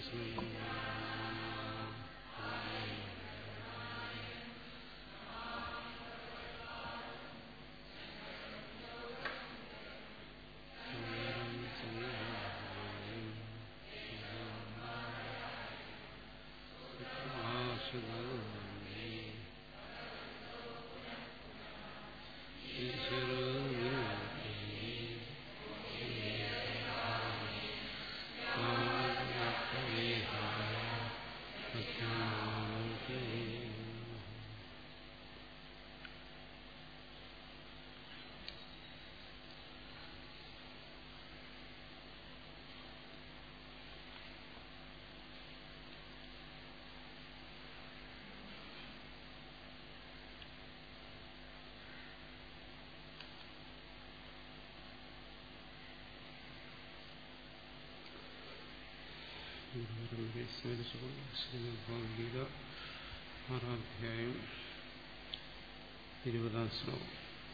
ശ്രീമദ്ഭഗവത്ഗീത ആറാധ്യായം ഇരുപതാം ശ്ലോകം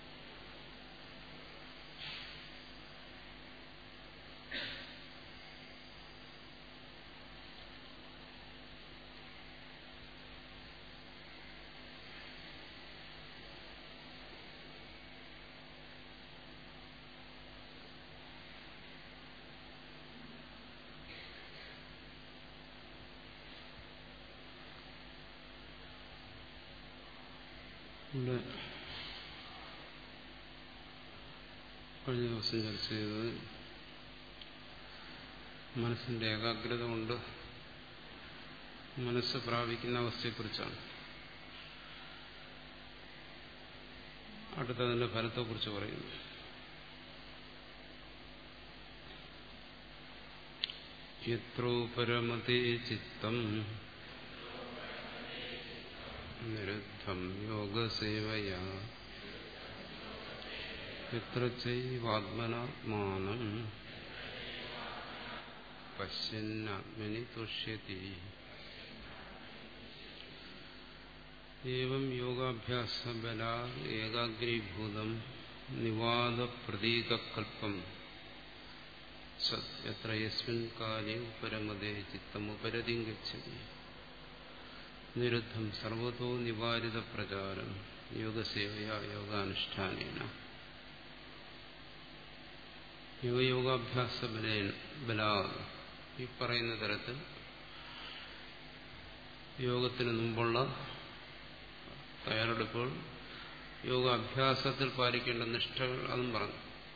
ഇവിടെ കഴിഞ്ഞ ദിവസം ചർച്ച ചെയ്തത് മനസ്സിന്റെ ഏകാഗ്രത കൊണ്ട് മനസ്സ് പ്രാപിക്കുന്ന അവസ്ഥയെക്കുറിച്ചാണ് അടുത്തതിന്റെ ഫലത്തെക്കുറിച്ച് പറയുന്നു എത്രോ പരമതേ ചിത്തം നിരുദ്ധം യോഗസേവയാ എത്ര ചൈവാത്മനാത്മാനം പശ്യന്നാത്മനി തുഷ്യതി ഏവം യോഗാഭ്യാസബലാ ഏകാഗ്രീഭൂതം നിവാദപ്രതീകൽപ്പം സത് എത്ര യസ്മിൻ കാലേ പരമതേ ചിത്തമുപരതിം ഗച്ഛതി നിരുദ്ധം സർവതോ നിവാരിത പ്രചാരം യോഗസേവയാ യോഗാനുഷ്ഠാനേന യോഗയോഗാഭ്യാസ ബലാ ഈ പറയുന്ന തരത്തിൽ യോഗത്തിന് മുമ്പുള്ള തയ്യാറെടുപ്പുകൾ യോഗാഭ്യാസത്തിൽ പാലിക്കേണ്ട നിഷ്ഠകൾ അതും പറഞ്ഞു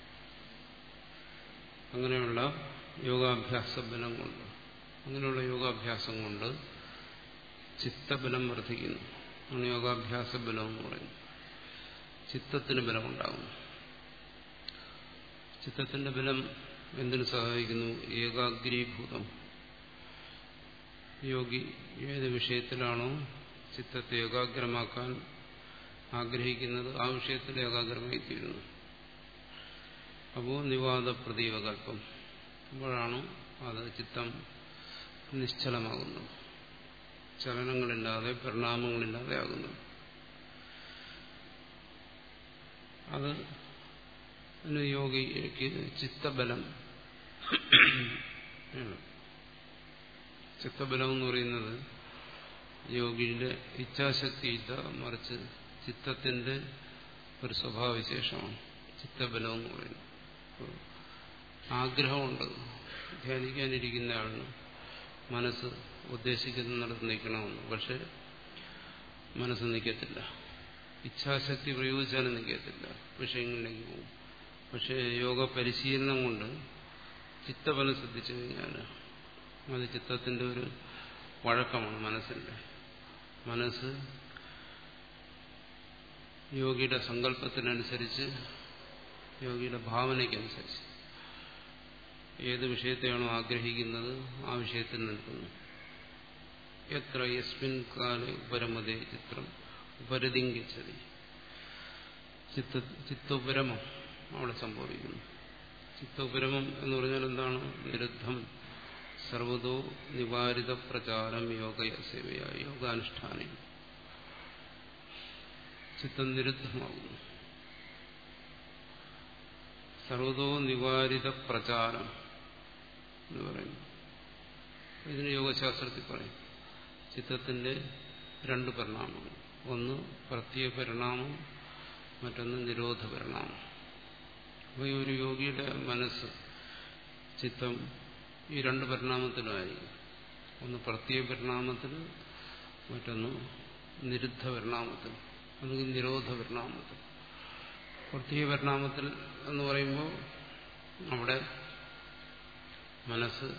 അങ്ങനെയുള്ള യോഗാഭ്യാസ ബലം കൊണ്ട് അങ്ങനെയുള്ള യോഗാഭ്യാസം കൊണ്ട് ചിത്തബലം വർദ്ധിക്കുന്നു ആണ് യോഗാഭ്യാസ ബലം എന്ന് പറയുന്നത് ചിത്തത്തിന് ബലമുണ്ടാകുന്നു ചിത്തത്തിന്റെ ബലം എന്തിനു സഹായിക്കുന്നു ഏകാഗ്രീഭൂതം യോഗി ഏത് വിഷയത്തിലാണോ ചിത്തത്തെ ഏകാഗ്രമാക്കാൻ ആഗ്രഹിക്കുന്നത് ആ വിഷയത്തിൽ ഏകാഗ്രമായി തീരുന്നു അപ്പോൾ നിവാദ പ്രതീകൽപ്പം അപ്പോഴാണ് അത് ചിത്തം നിശ്ചലമാകുന്നത് ചലനങ്ങളില്ലാതെ പരിണാമങ്ങളില്ലാതെ ആകുന്നു അത് യോഗിക്ക് ചിത്തബലം ചിത്തബലം എന്ന് പറയുന്നത് യോഗിയുടെ ഇച്ഛാശക്തി ഇല്ല മറിച്ച് ചിത്തത്തിന്റെ ഒരു സ്വഭാവവിശേഷമാണ് ചിത്തബലം എന്ന് പറയുന്നത് ആഗ്രഹമുണ്ട് ധ്യാനിക്കാനിരിക്കുന്ന ആളിന് മനസ്സ് ഉദ്ദേശിക്കുന്നിടത്ത് നിൽക്കണമെന്ന് പക്ഷെ മനസ്സ് നിൽക്കത്തില്ല ഇച്ഛാശക്തി പ്രയോഗിച്ചാലും നിൽക്കത്തില്ല വിഷയങ്ങളിലേക്ക് പോകും പക്ഷേ യോഗ പരിശീലനം കൊണ്ട് ചിത്തബലം ശ്രദ്ധിച്ചു കഴിഞ്ഞാൽ അത് ചിത്തത്തിന്റെ ഒരു വഴക്കമാണ് മനസ്സിന്റെ മനസ്സ് യോഗിയുടെ സങ്കല്പത്തിനനുസരിച്ച് യോഗിയുടെ ഭാവനയ്ക്കനുസരിച്ച് ഏത് വിഷയത്തെയാണോ ആഗ്രഹിക്കുന്നത് ആ വിഷയത്തിൽ നിൽക്കുന്നു എത്ര യസ്മിൻ കാലെ ഉപരമതേ ചിത്രം ഉപരതിങ്കിച്ചതി ചിത്ത ചിത്തോപരമം അവിടെ സംഭവിക്കുന്നു ചിത്തോപരമം എന്ന് പറഞ്ഞാൽ എന്താണ് നിരുദ്ധം സർവതോ നിവാരിത പ്രചാരം യോഗ സേവയ യോഗാനുഷ്ഠാനം ചിത്തം നിരുദ്ധമാകുന്നു സർവതോ നിവാരിത പ്രചാരം എന്ന് പറയുന്നു ഇതിന് യോഗശാസ്ത്രത്തിൽ പറയും ചിത്തത്തിന്റെ രണ്ട് പരിണാമങ്ങൾ ഒന്ന് പ്രത്യേക പരിണാമം മറ്റൊന്ന് നിരോധ പരിണാമം അപ്പോൾ ഈ ഒരു യോഗിയുടെ മനസ്സ് ചിത്തം ഈ രണ്ട് പരിണാമത്തിലായിരിക്കും ഒന്ന് പ്രത്യേക പരിണാമത്തിൽ മറ്റൊന്ന് നിരുദ്ധ പരിണാമത്തിൽ അല്ലെങ്കിൽ നിരോധ പരിണാമത്തിൽ പ്രത്യേക പരിണാമത്തിൽ എന്ന് പറയുമ്പോൾ അവിടെ മനസ്സ്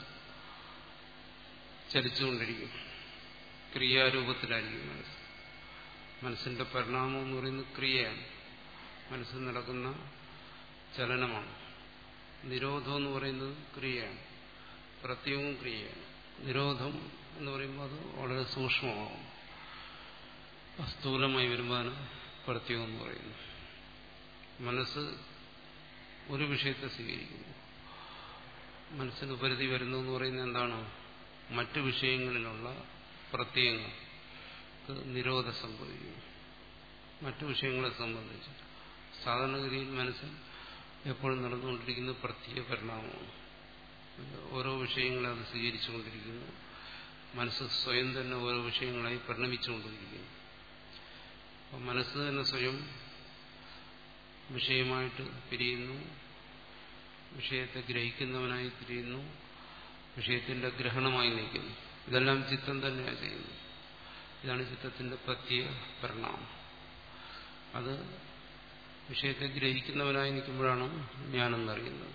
ചലിച്ചുകൊണ്ടിരിക്കും ക്രിയാരൂപത്തിലായിരിക്കും മനസ്സ് മനസ്സിന്റെ പരിണാമം എന്ന് പറയുന്നത് ക്രിയയാണ് മനസ്സിൽ നടക്കുന്ന ചലനമാണ് നിരോധം എന്ന് പറയുന്നത് ക്രിയയാണ് പ്രത്യവും ക്രിയയാണ് നിരോധം എന്ന് പറയുമ്പോൾ അത് വളരെ സൂക്ഷ്മമാകും സ്ഥൂലമായി വരുമ്പോഴാണ് പ്രത്യയം എന്ന് പറയുന്നത് മനസ്സ് ഒരു വിഷയത്തെ സ്വീകരിക്കുന്നു മനസ്സിന് പരിധി വരുന്നു എന്ന് പറയുന്നത് എന്താണ് മറ്റു വിഷയങ്ങളിലുള്ള പ്രത്യയങ്ങൾക്ക് നിരോധം സംഭവിക്കുന്നു മറ്റു വിഷയങ്ങളെ സംബന്ധിച്ച് സാധാരണഗതിയിൽ മനസ്സിൽ എപ്പോഴും നടന്നുകൊണ്ടിരിക്കുന്ന പ്രത്യേക പരിണാമമാണ് ഓരോ വിഷയങ്ങളെ അത് സ്വീകരിച്ചുകൊണ്ടിരിക്കുന്നു മനസ്സ് സ്വയം തന്നെ ഓരോ വിഷയങ്ങളായി പരിണമിച്ചുകൊണ്ടിരിക്കുന്നു അപ്പം മനസ്സ് തന്നെ സ്വയം വിഷയമായിട്ട് പിരിയുന്നു വിഷയത്തെ ഗ്രഹിക്കുന്നവനായി തിരിയുന്നു വിഷയത്തിന്റെ ഗ്രഹണമായി നിൽക്കുന്നു ഇതെല്ലാം ചിത്തം തന്നെയാണ് ചെയ്യുന്നത് ഇതാണ് ചിത്തത്തിന്റെ പ്രത്യേക പരിണാമം അത് വിഷയത്തെ ഗ്രഹിക്കുന്നവനായി നിൽക്കുമ്പോഴാണ് ഞാനെന്നറിയുന്നത്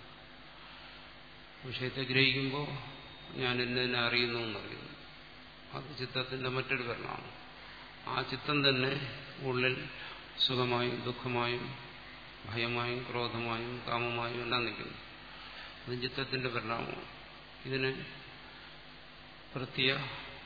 വിഷയത്തെ ഗ്രഹിക്കുമ്പോൾ ഞാൻ എന്നെ അറിയുന്നു എന്നറിയുന്നു അത് ചിത്തത്തിന്റെ മറ്റൊരു പരിണാമം ആ ചിത്തം തന്നെ ഉള്ളിൽ സുഖമായും ദുഃഖമായും ഭയമായും ക്രോധമായും കാമമായും എല്ലാം നിൽക്കുന്നു അത് ചിത്തത്തിന്റെ പരിണാമമാണ് ഇതിന് പ്രത്യ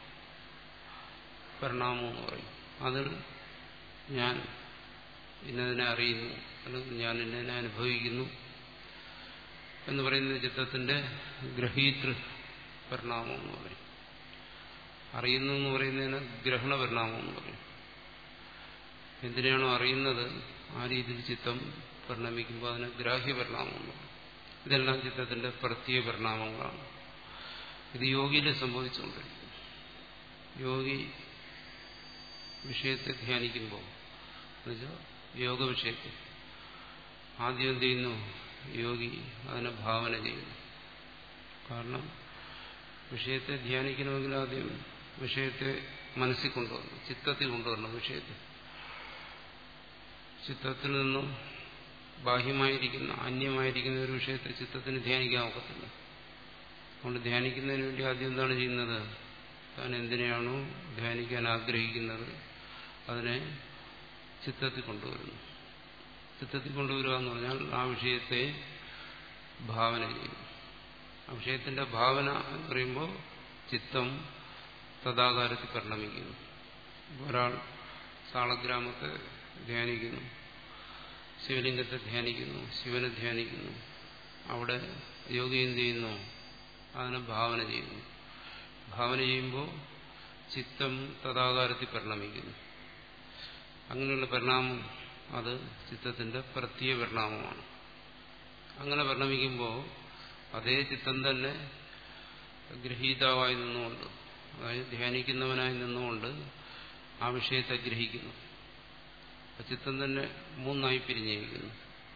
പരിണാമം എന്ന് പറയും അതിൽ ഞാൻ ഇന്നതിനെ അറിയുന്നു അല്ലെങ്കിൽ ഞാൻ ഇന്നതിനെ അനുഭവിക്കുന്നു എന്ന് പറയുന്ന ചിത്തത്തിന്റെ ഗ്രഹീതൃ പരിണാമം എന്ന് പറയും അറിയുന്നു എന്ന് പറയുന്നതിന് ഗ്രഹണ പരിണാമം എന്ന് പറയും എന്തിനാണോ അറിയുന്നത് ആ രീതിയിൽ ചിത്തം പരിണമിക്കുമ്പോൾ അതിന് ഗ്രാഹ്യ പരിണാമം എന്ന് പറയും ഇതെല്ലാം ചിത്തത്തിന്റെ പ്രത്യേക പരിണാമങ്ങളാണ് ഇത് യോഗിയിൽ സംഭവിച്ചുകൊണ്ടിരിക്കുന്നു യോഗി വിഷയത്തെ ധ്യാനിക്കുമ്പോൾ എന്നുവെച്ചാൽ യോഗ വിഷയത്തെ ആദ്യം എന്ത് ചെയ്യുന്നു യോഗി അതിനെ ഭാവന ചെയ്യുന്നു കാരണം വിഷയത്തെ ധ്യാനിക്കണമെങ്കിൽ ആദ്യം വിഷയത്തെ മനസ്സിൽ കൊണ്ടുവരണം ചിത്തത്തിൽ കൊണ്ടുവരണം വിഷയത്തെ ചിത്തത്തിൽ നിന്നും ബാഹ്യമായിരിക്കുന്ന അന്യമായിരിക്കുന്ന ഒരു വിഷയത്തെ ചിത്തത്തിന് ധ്യാനിക്കാൻ ഒക്കത്തില്ല അതുകൊണ്ട് ധ്യാനിക്കുന്നതിന് വേണ്ടി ആദ്യം എന്താണ് ചെയ്യുന്നത് താൻ എന്തിനെയാണോ ധ്യാനിക്കാൻ ആഗ്രഹിക്കുന്നത് അതിനെ ചിത്തത്തിൽ കൊണ്ടുവരുന്നു ചിത്തത്തിൽ കൊണ്ടുവരിക എന്ന് പറഞ്ഞാൽ ആ വിഷയത്തെ ഭാവന ചെയ്യും ആ വിഷയത്തിന്റെ ഭാവന എന്ന് പറയുമ്പോൾ ചിത്തം തഥാകാരത്തിൽ പരിണമിക്കുന്നു ഒരാൾ സാളഗ്രാമത്തെ ധ്യാനിക്കുന്നു ശിവലിംഗത്തെ ധ്യാനിക്കുന്നു ശിവനെ ധ്യാനിക്കുന്നു അവിടെ യോഗി എന്ത് ചെയ്യുന്നു അതിനെ ഭാവന ചെയ്യുന്നു ഭാവന ചെയ്യുമ്പോൾ ചിത്തം തഥാകാരത്തിൽ പരിണമിക്കുന്നു അങ്ങനെയുള്ള പരിണാമം അത് ചിത്തത്തിന്റെ പ്രത്യേക പരിണാമമാണ് അങ്ങനെ പരിണമിക്കുമ്പോൾ അതേ ചിത്തം തന്നെ ഗ്രഹീതാവായി നിന്നുകൊണ്ട് അതായത് ധ്യാനിക്കുന്നവനായി നിന്നുകൊണ്ട് ആ വിഷയത്തെ ഗ്രഹിക്കുന്നു ചിത്തം തന്നെ മൂന്നായി പിരിഞ്ഞിരിക്കുന്നു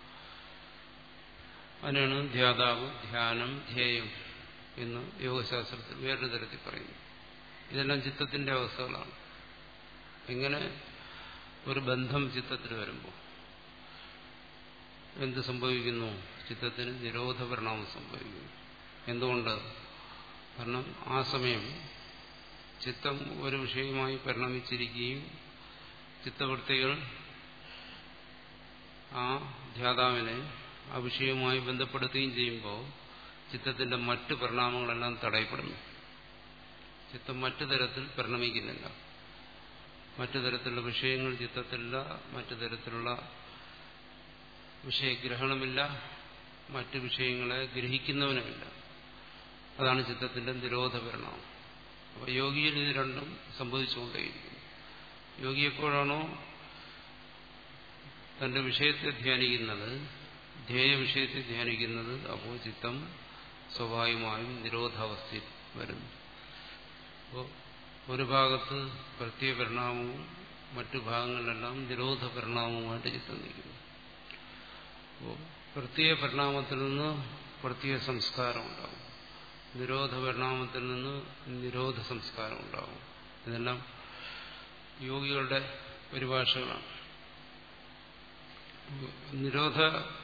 അതിനാണ് ധ്യാതാവ് ധ്യാനം ധ്യേയം എന്ന് യോഗശാസ്ത്രത്തിൽ വേറൊരു തരത്തിൽ പറയുന്നു ഇതെല്ലാം ചിത്തത്തിന്റെ അവസ്ഥകളാണ് എങ്ങനെ ഒരു ബന്ധം ചിത്തത്തിൽ വരുമ്പോൾ എന്ത് സംഭവിക്കുന്നു ചിത്തത്തിന് നിരോധ പരിണാമം സംഭവിക്കുന്നു എന്തുകൊണ്ട് കാരണം ആ സമയം ചിത്തം ഒരു വിഷയമായി പരിണമിച്ചിരിക്കുകയും ചിത്തവൃത്തികൾ ആ ധ്യാതാവിനെ ആ വിഷയവുമായി ബന്ധപ്പെടുത്തുകയും ചെയ്യുമ്പോൾ ചിത്തത്തിന്റെ മറ്റ് പരിണാമങ്ങളെല്ലാം തടയപ്പെടുന്നു ചിത്തം മറ്റു തരത്തിൽ പരിണമിക്കുന്നില്ല മറ്റു തരത്തിലുള്ള വിഷയങ്ങൾ ചിത്തത്തിലില്ല മറ്റു തരത്തിലുള്ള വിഷയഗ്രഹണമില്ല മറ്റു വിഷയങ്ങളെ ഗ്രഹിക്കുന്നവനുമില്ല അതാണ് ചിത്തത്തിന്റെ നിരോധ പരിണാമം അപ്പോൾ യോഗിയിൽ ഇത് രണ്ടും സംഭവിച്ചുകൊണ്ടേയിരിക്കുന്നു യോഗി എപ്പോഴാണോ തന്റെ വിഷയത്തെ ധ്യാനിക്കുന്നത് ധ്യേയ വിഷയത്തെ ധ്യാനിക്കുന്നത് അപ്പോൾ ചിത്തം സ്വാഭാവികമായും നിരോധാവസ്ഥയിൽ വരുന്നു അപ്പോൾ ഒരു ഭാഗത്ത് പ്രത്യേക പരിണാമവും മറ്റു ഭാഗങ്ങളിലെല്ലാം നിരോധ പരിണാമവുമായിട്ട് ചിത്രം നിൽക്കുന്നു അപ്പോൾ പ്രത്യേക പരിണാമത്തിൽ നിന്ന് പ്രത്യേക സംസ്കാരം ഉണ്ടാകും നിരോധ പരിണാമത്തിൽ നിന്ന് നിരോധ സംസ്കാരം ഉണ്ടാകും ഇതെല്ലാം യോഗികളുടെ പരിഭാഷകളാണ് നിരോധ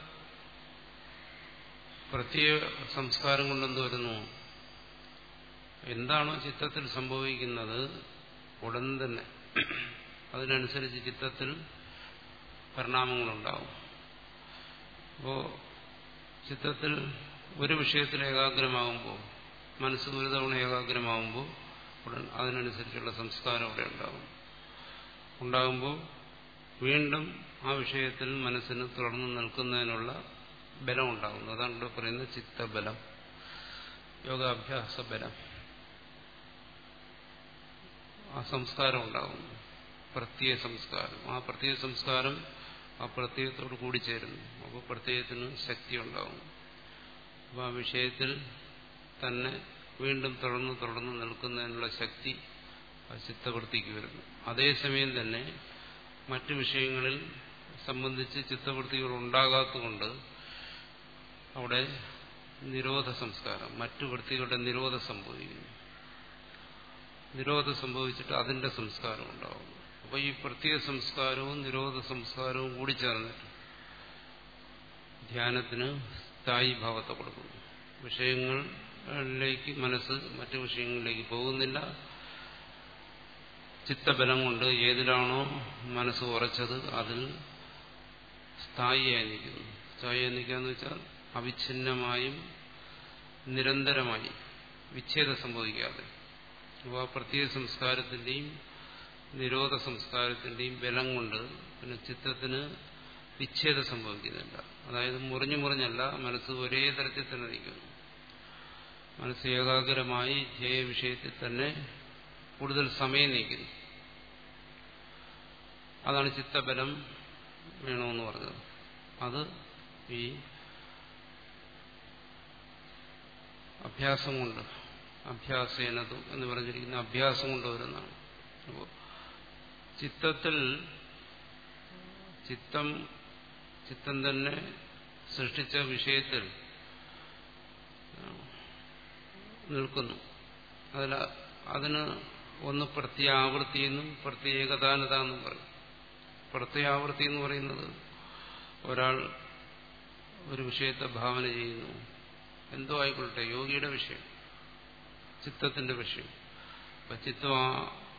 പ്രത്യേക സംസ്കാരം കൊണ്ടെന്ത് വരുന്നു എന്താണോ ചിത്തത്തിൽ സംഭവിക്കുന്നത് ഉടൻ തന്നെ അതിനനുസരിച്ച് ചിത്തത്തിൽ പരിണാമങ്ങളുണ്ടാവും അപ്പോ ചിത്തത്തിൽ ഒരു വിഷയത്തിൽ ഏകാഗ്രമാകുമ്പോൾ മനസ്സ് ഒരു തവണ ഏകാഗ്രമാകുമ്പോൾ ഉടൻ അതിനനുസരിച്ചുള്ള സംസ്കാരം അവിടെ ഉണ്ടാകും ഉണ്ടാകുമ്പോൾ വീണ്ടും ആ വിഷയത്തിൽ മനസ്സിന് തുടർന്ന് നിൽക്കുന്നതിനുള്ള ബലം ഉണ്ടാകുന്നു അതാണ് ഇവിടെ പറയുന്നത് ചിത്തബലം യോഗാഭ്യാസ ബലം ആ സംസ്കാരം ഉണ്ടാകുന്നു പ്രത്യേക സംസ്കാരം ആ പ്രത്യേക സംസ്കാരം ആ പ്രത്യയത്തോട് കൂടിച്ചേരുന്നു അപ്പോൾ പ്രത്യയത്തിന് ശക്തി ഉണ്ടാകും അപ്പോൾ ആ വിഷയത്തിൽ തന്നെ വീണ്ടും തുടർന്ന് തുടർന്ന് നിൽക്കുന്നതിനുള്ള ശക്തി ആ ചിത്തവൃത്തിക്ക് വരുന്നു അതേസമയം തന്നെ മറ്റു വിഷയങ്ങളിൽ സംബന്ധിച്ച് ചിത്തവൃത്തികൾ ഉണ്ടാകാത്തതുകൊണ്ട് അവിടെ നിരോധ സംസ്കാരം മറ്റു വൃത്തികളുടെ നിരോധം സംഭവിക്കുന്നു നിരോധം സംഭവിച്ചിട്ട് അതിന്റെ സംസ്കാരം ഉണ്ടാവും അപ്പോൾ ഈ പ്രത്യേക സംസ്കാരവും നിരോധ സംസ്കാരവും കൂടി ചേർന്നിട്ട് ധ്യാനത്തിന് സ്ഥായി ഭാവത്തെ കൊടുക്കുന്നു വിഷയങ്ങളിലേക്ക് മനസ്സ് മറ്റു വിഷയങ്ങളിലേക്ക് പോകുന്നില്ല ചിത്തബലം കൊണ്ട് ഏതിലാണോ മനസ്സ് ഉറച്ചത് അതിൽ സ്ഥായിയായി നിൽക്കുന്നു സ്ഥായിയായി നിൽക്കുക വെച്ചാൽ അവിഛിന്നമായും നിരന്തരമായി വിച്ഛേദം സംഭവിക്കാതെ അപ്പോൾ ആ പ്രത്യേക സംസ്കാരത്തിന്റെയും നിരോധ സംസ്കാരത്തിന്റെയും ബലം കൊണ്ട് പിന്നെ ചിത്തത്തിന് വിച്ഛേദം സംഭവിക്കുന്നില്ല അതായത് മുറിഞ്ഞു മുറിഞ്ഞല്ല മനസ്സ് ഒരേ തരത്തിൽ തന്നെ നിൽക്കുന്നു മനസ്സ് ഏകാഗ്രമായി ധ്യേയ വിഷയത്തിൽ തന്നെ കൂടുതൽ സമയം നീക്കുന്നു അതാണ് ചിത്തബലം വേണമെന്ന് പറഞ്ഞത് അത് ഈ അഭ്യാസം കൊണ്ട് അഭ്യാസേനതും എന്ന് പറഞ്ഞിരിക്കുന്ന അഭ്യാസം കൊണ്ട് വരുന്നതാണ് അപ്പോൾ ചിത്തത്തിൽ ചിത്തം ചിത്തം തന്നെ സൃഷ്ടിച്ച വിഷയത്തിൽ നിൽക്കുന്നു അതിൽ അതിന് ഒന്ന് പ്രത്യാവൃത്തി എന്നും പ്രത്യേകതാനത എന്നും പറയും പ്രത്യാവൃത്തി എന്ന് പറയുന്നത് ഒരാൾ ഒരു വിഷയത്തെ ഭാവന ചെയ്യുന്നു എന്തോ ആയിക്കൊള്ളട്ടെ യോഗിയുടെ വിഷയം ചിത്തത്തിന്റെ വിഷയം അപ്പൊ ചിത്തം ആ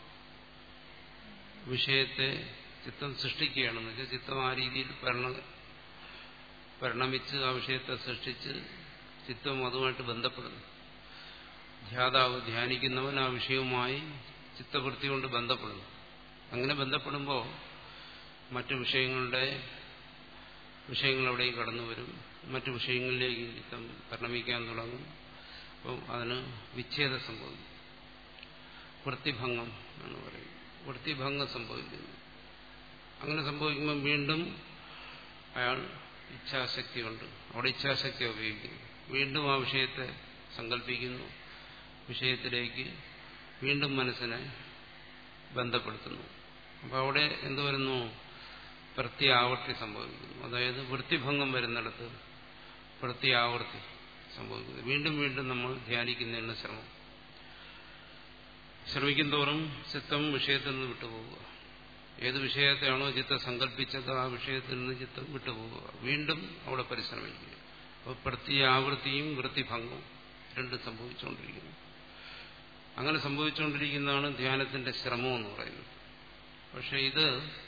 വിഷയത്തെ ചിത്തം സൃഷ്ടിക്കുകയാണെന്ന് വെച്ചാൽ ചിത്തം ആ രീതിയിൽ പരിണ പരിണമിച്ച് ആ വിഷയത്തെ സൃഷ്ടിച്ച് ചിത്തം അതുമായിട്ട് ബന്ധപ്പെടുന്നു ധ്യാതാവ് ധ്യാനിക്കുന്നവൻ ആ വിഷയവുമായി ചിത്തവൃത്തി കൊണ്ട് ബന്ധപ്പെടുന്നു അങ്ങനെ ബന്ധപ്പെടുമ്പോൾ മറ്റു വിഷയങ്ങളുടെ വിഷയങ്ങൾ അവിടേക്ക് കടന്നു വരും മറ്റു വിഷയങ്ങളിലേക്ക് ചിത്തം പരിണമിക്കാൻ തുടങ്ങും അപ്പം അതിന് വിച്ഛേദം സംഭവിക്കും വൃത്തിഭംഗം എന്ന് പറയും വൃത്തിഭംഗം സംഭവിക്കുന്നു അങ്ങനെ സംഭവിക്കുമ്പോൾ വീണ്ടും അയാൾ ഇച്ഛാശക്തി കൊണ്ട് അവിടെ ഇച്ഛാശക്തി ഉപയോഗിക്കുന്നു വീണ്ടും ആ വിഷയത്തെ സങ്കല്പിക്കുന്നു വിഷയത്തിലേക്ക് വീണ്ടും മനസ്സിനെ ബന്ധപ്പെടുത്തുന്നു അപ്പോൾ അവിടെ എന്തു വരുന്നു പ്രത്യാവർത്തി സംഭവിക്കുന്നു അതായത് വൃത്തിഭംഗം വരുന്നിടത്ത് പ്രത്യാവർത്തി സംഭവിക്കുന്നു വീണ്ടും വീണ്ടും നമ്മൾ ധ്യാനിക്കുന്നതിന് ശ്രമം ശ്രമിക്കും തോറും ചിത്തം വിഷയത്തിൽ നിന്ന് വിട്ടുപോവുക ഏത് വിഷയത്തെയാണോ ചിത്തം സങ്കല്പിച്ചത് ആ വിഷയത്തിൽ നിന്ന് ചിത്തം വിട്ടുപോവുക വീണ്ടും അവിടെ പരിശ്രമിക്കുക അപ്പോൾ പ്രത്യാവൃത്തിയും വൃത്തിഭംഗവും രണ്ടും സംഭവിച്ചുകൊണ്ടിരിക്കുന്നു അങ്ങനെ സംഭവിച്ചുകൊണ്ടിരിക്കുന്നതാണ് ധ്യാനത്തിന്റെ ശ്രമം എന്ന് പറയുന്നത് പക്ഷെ ഇത്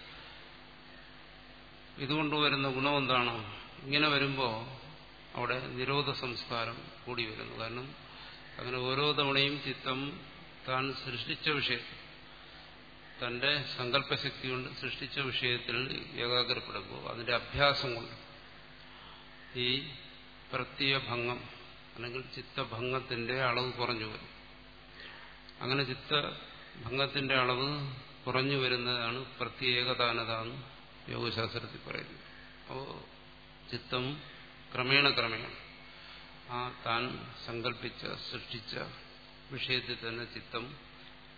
ഇതുകൊണ്ട് വരുന്ന ഗുണം എന്താണ് ഇങ്ങനെ വരുമ്പോൾ അവിടെ നിരോധ സംസ്കാരം കൂടി വരുന്നു കാരണം അങ്ങനെ ഓരോ തവണയും ചിത്തം താൻ സൃഷ്ടിച്ച വിഷയത്തിൽ തന്റെ സങ്കല്പശക്തി കൊണ്ട് സൃഷ്ടിച്ച വിഷയത്തിൽ ഏകാഗ്രപ്പെടുമ്പോൾ അതിന്റെ അഭ്യാസം കൊണ്ട് ഈ പ്രത്യയഭംഗം അല്ലെങ്കിൽ ചിത്തഭംഗത്തിന്റെ അളവ് കുറഞ്ഞു വരും അങ്ങനെ ചിത്തഭംഗത്തിന്റെ അളവ് കുറഞ്ഞു വരുന്നതാണ് പ്രത്യേകതാനത എന്ന് യോഗശാസ്ത്രത്തിൽ പറയുന്നത് അപ്പോൾ ചിത്തം ക്രമേണ ക്രമേണ ആ താൻ സങ്കല്പിച്ച സൃഷ്ടിച്ച വിഷയത്തിൽ തന്നെ ചിത്തം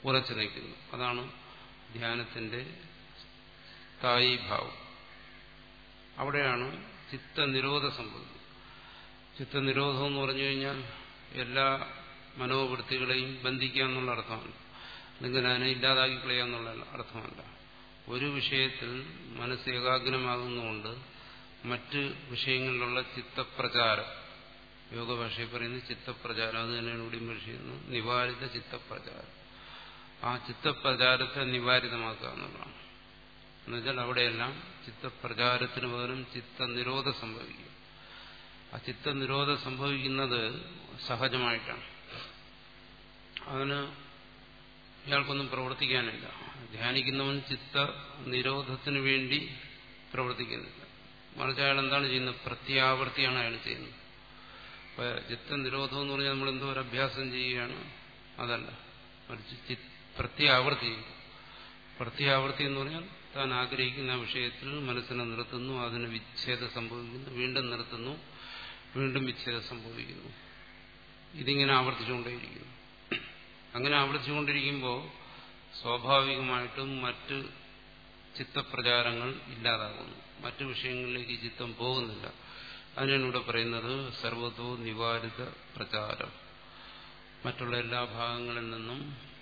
ഉറച്ചു നിൽക്കുന്നു അതാണ് ധ്യാനത്തിന്റെ സ്ഥായീഭാവം അവിടെയാണ് ചിത്തനിരോധം സംഭവിക്കുന്നത് ചിത്തനിരോധം എന്ന് പറഞ്ഞു കഴിഞ്ഞാൽ എല്ലാ മനോവൃത്തികളെയും ബന്ധിക്കുക എന്നുള്ള അർത്ഥമാണ് അല്ലെങ്കിൽ അതിനെ ഇല്ലാതാക്കി കളയുക എന്നുള്ള അർത്ഥമല്ല ഒരു വിഷയത്തിൽ മനസ്സ് ഏകാഗ്രമാകുന്നതുകൊണ്ട് മറ്റ് വിഷയങ്ങളിലുള്ള ചിത്തപ്രചാരം യോഗഭാഷയിൽ പറയുന്നത് ചിത്തപ്രചാരം അത് തന്നെയാണ് ഇവിടെയും പറയുന്നത് നിവാരിത ചിത്തപ്രചാരം ആ ചിത്തപ്രചാരത്തെ നിവാരിതമാക്കുക എന്നുള്ളതാണ് എന്നുവെച്ചാൽ അവിടെയെല്ലാം ചിത്തപ്രചാരത്തിന് പകരം ചിത്തനിരോധം സംഭവിക്കുക ആ ചിത്തനിരോധം സംഭവിക്കുന്നത് സഹജമായിട്ടാണ് അതിന് ഇയാൾക്കൊന്നും പ്രവർത്തിക്കാനില്ല ധ്യാനിക്കുന്നവൻ ചിത്ത നിരോധത്തിന് വേണ്ടി പ്രവർത്തിക്കുന്നില്ല മറിച്ച് അയാൾ എന്താണ് ചെയ്യുന്നത് പ്രത്യാവർത്തിയാണ് അയാൾ ചെയ്യുന്നത് അപ്പൊ ചിത്തനിരോധം എന്ന് പറഞ്ഞാൽ നമ്മൾ എന്തോ ഒരു അഭ്യാസം ചെയ്യുകയാണ് അതല്ല മറിച്ച് പ്രത്യാവർത്തി ചെയ്യും പ്രത്യാവർത്തി എന്ന് പറഞ്ഞാൽ താൻ ആഗ്രഹിക്കുന്ന വിഷയത്തിൽ മനസ്സിനെ നിർത്തുന്നു അതിന് വിച്ഛേദം സംഭവിക്കുന്നു വീണ്ടും നിർത്തുന്നു വീണ്ടും വിച്ഛേദം സംഭവിക്കുന്നു ഇതിങ്ങനെ ആവർത്തിച്ചുകൊണ്ടേയിരിക്കുന്നു അങ്ങനെ ആവർത്തിച്ചുകൊണ്ടിരിക്കുമ്പോൾ സ്വാഭാവികമായിട്ടും മറ്റ് ചിത്തപ്രചാരങ്ങൾ ഇല്ലാതാകുന്നു മറ്റു വിഷയങ്ങളിലേക്ക് ചിത്തം പോകുന്നില്ല അതിനാണ് ഇവിടെ പറയുന്നത് സർവതോ നിവാരിത പ്രചാരം മറ്റുള്ള എല്ലാ ഭാഗങ്ങളിൽ നിന്നും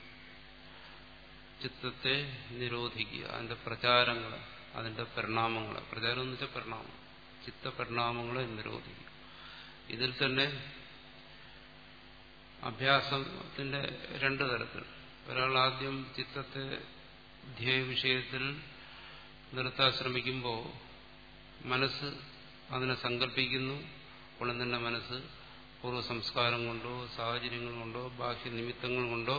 ചിത്തത്തെ നിരോധിക്കുക അതിന്റെ പ്രചാരങ്ങൾ അതിന്റെ പരിണാമങ്ങൾ പ്രചാരം എന്ന് വെച്ചാൽ പരിണാമം ചിത്തപരിണാമങ്ങളെ നിരോധിക്കുക ഇതിൽ തന്നെ അഭ്യാസത്തിന്റെ രണ്ടു തരത്തിൽ ഒരാൾ ആദ്യം ചിത്തത്തെ ധ്യേയ വിഷയത്തിൽ നിർത്താൻ ശ്രമിക്കുമ്പോൾ മനസ്സ് അതിനെ സങ്കല്പിക്കുന്നു ഉടൻ തന്നെ മനസ്സ് പൂർവ്വ സംസ്കാരം കൊണ്ടോ സാഹചര്യങ്ങൾ കൊണ്ടോ ബാഹ്യ നിമിത്തങ്ങൾ കൊണ്ടോ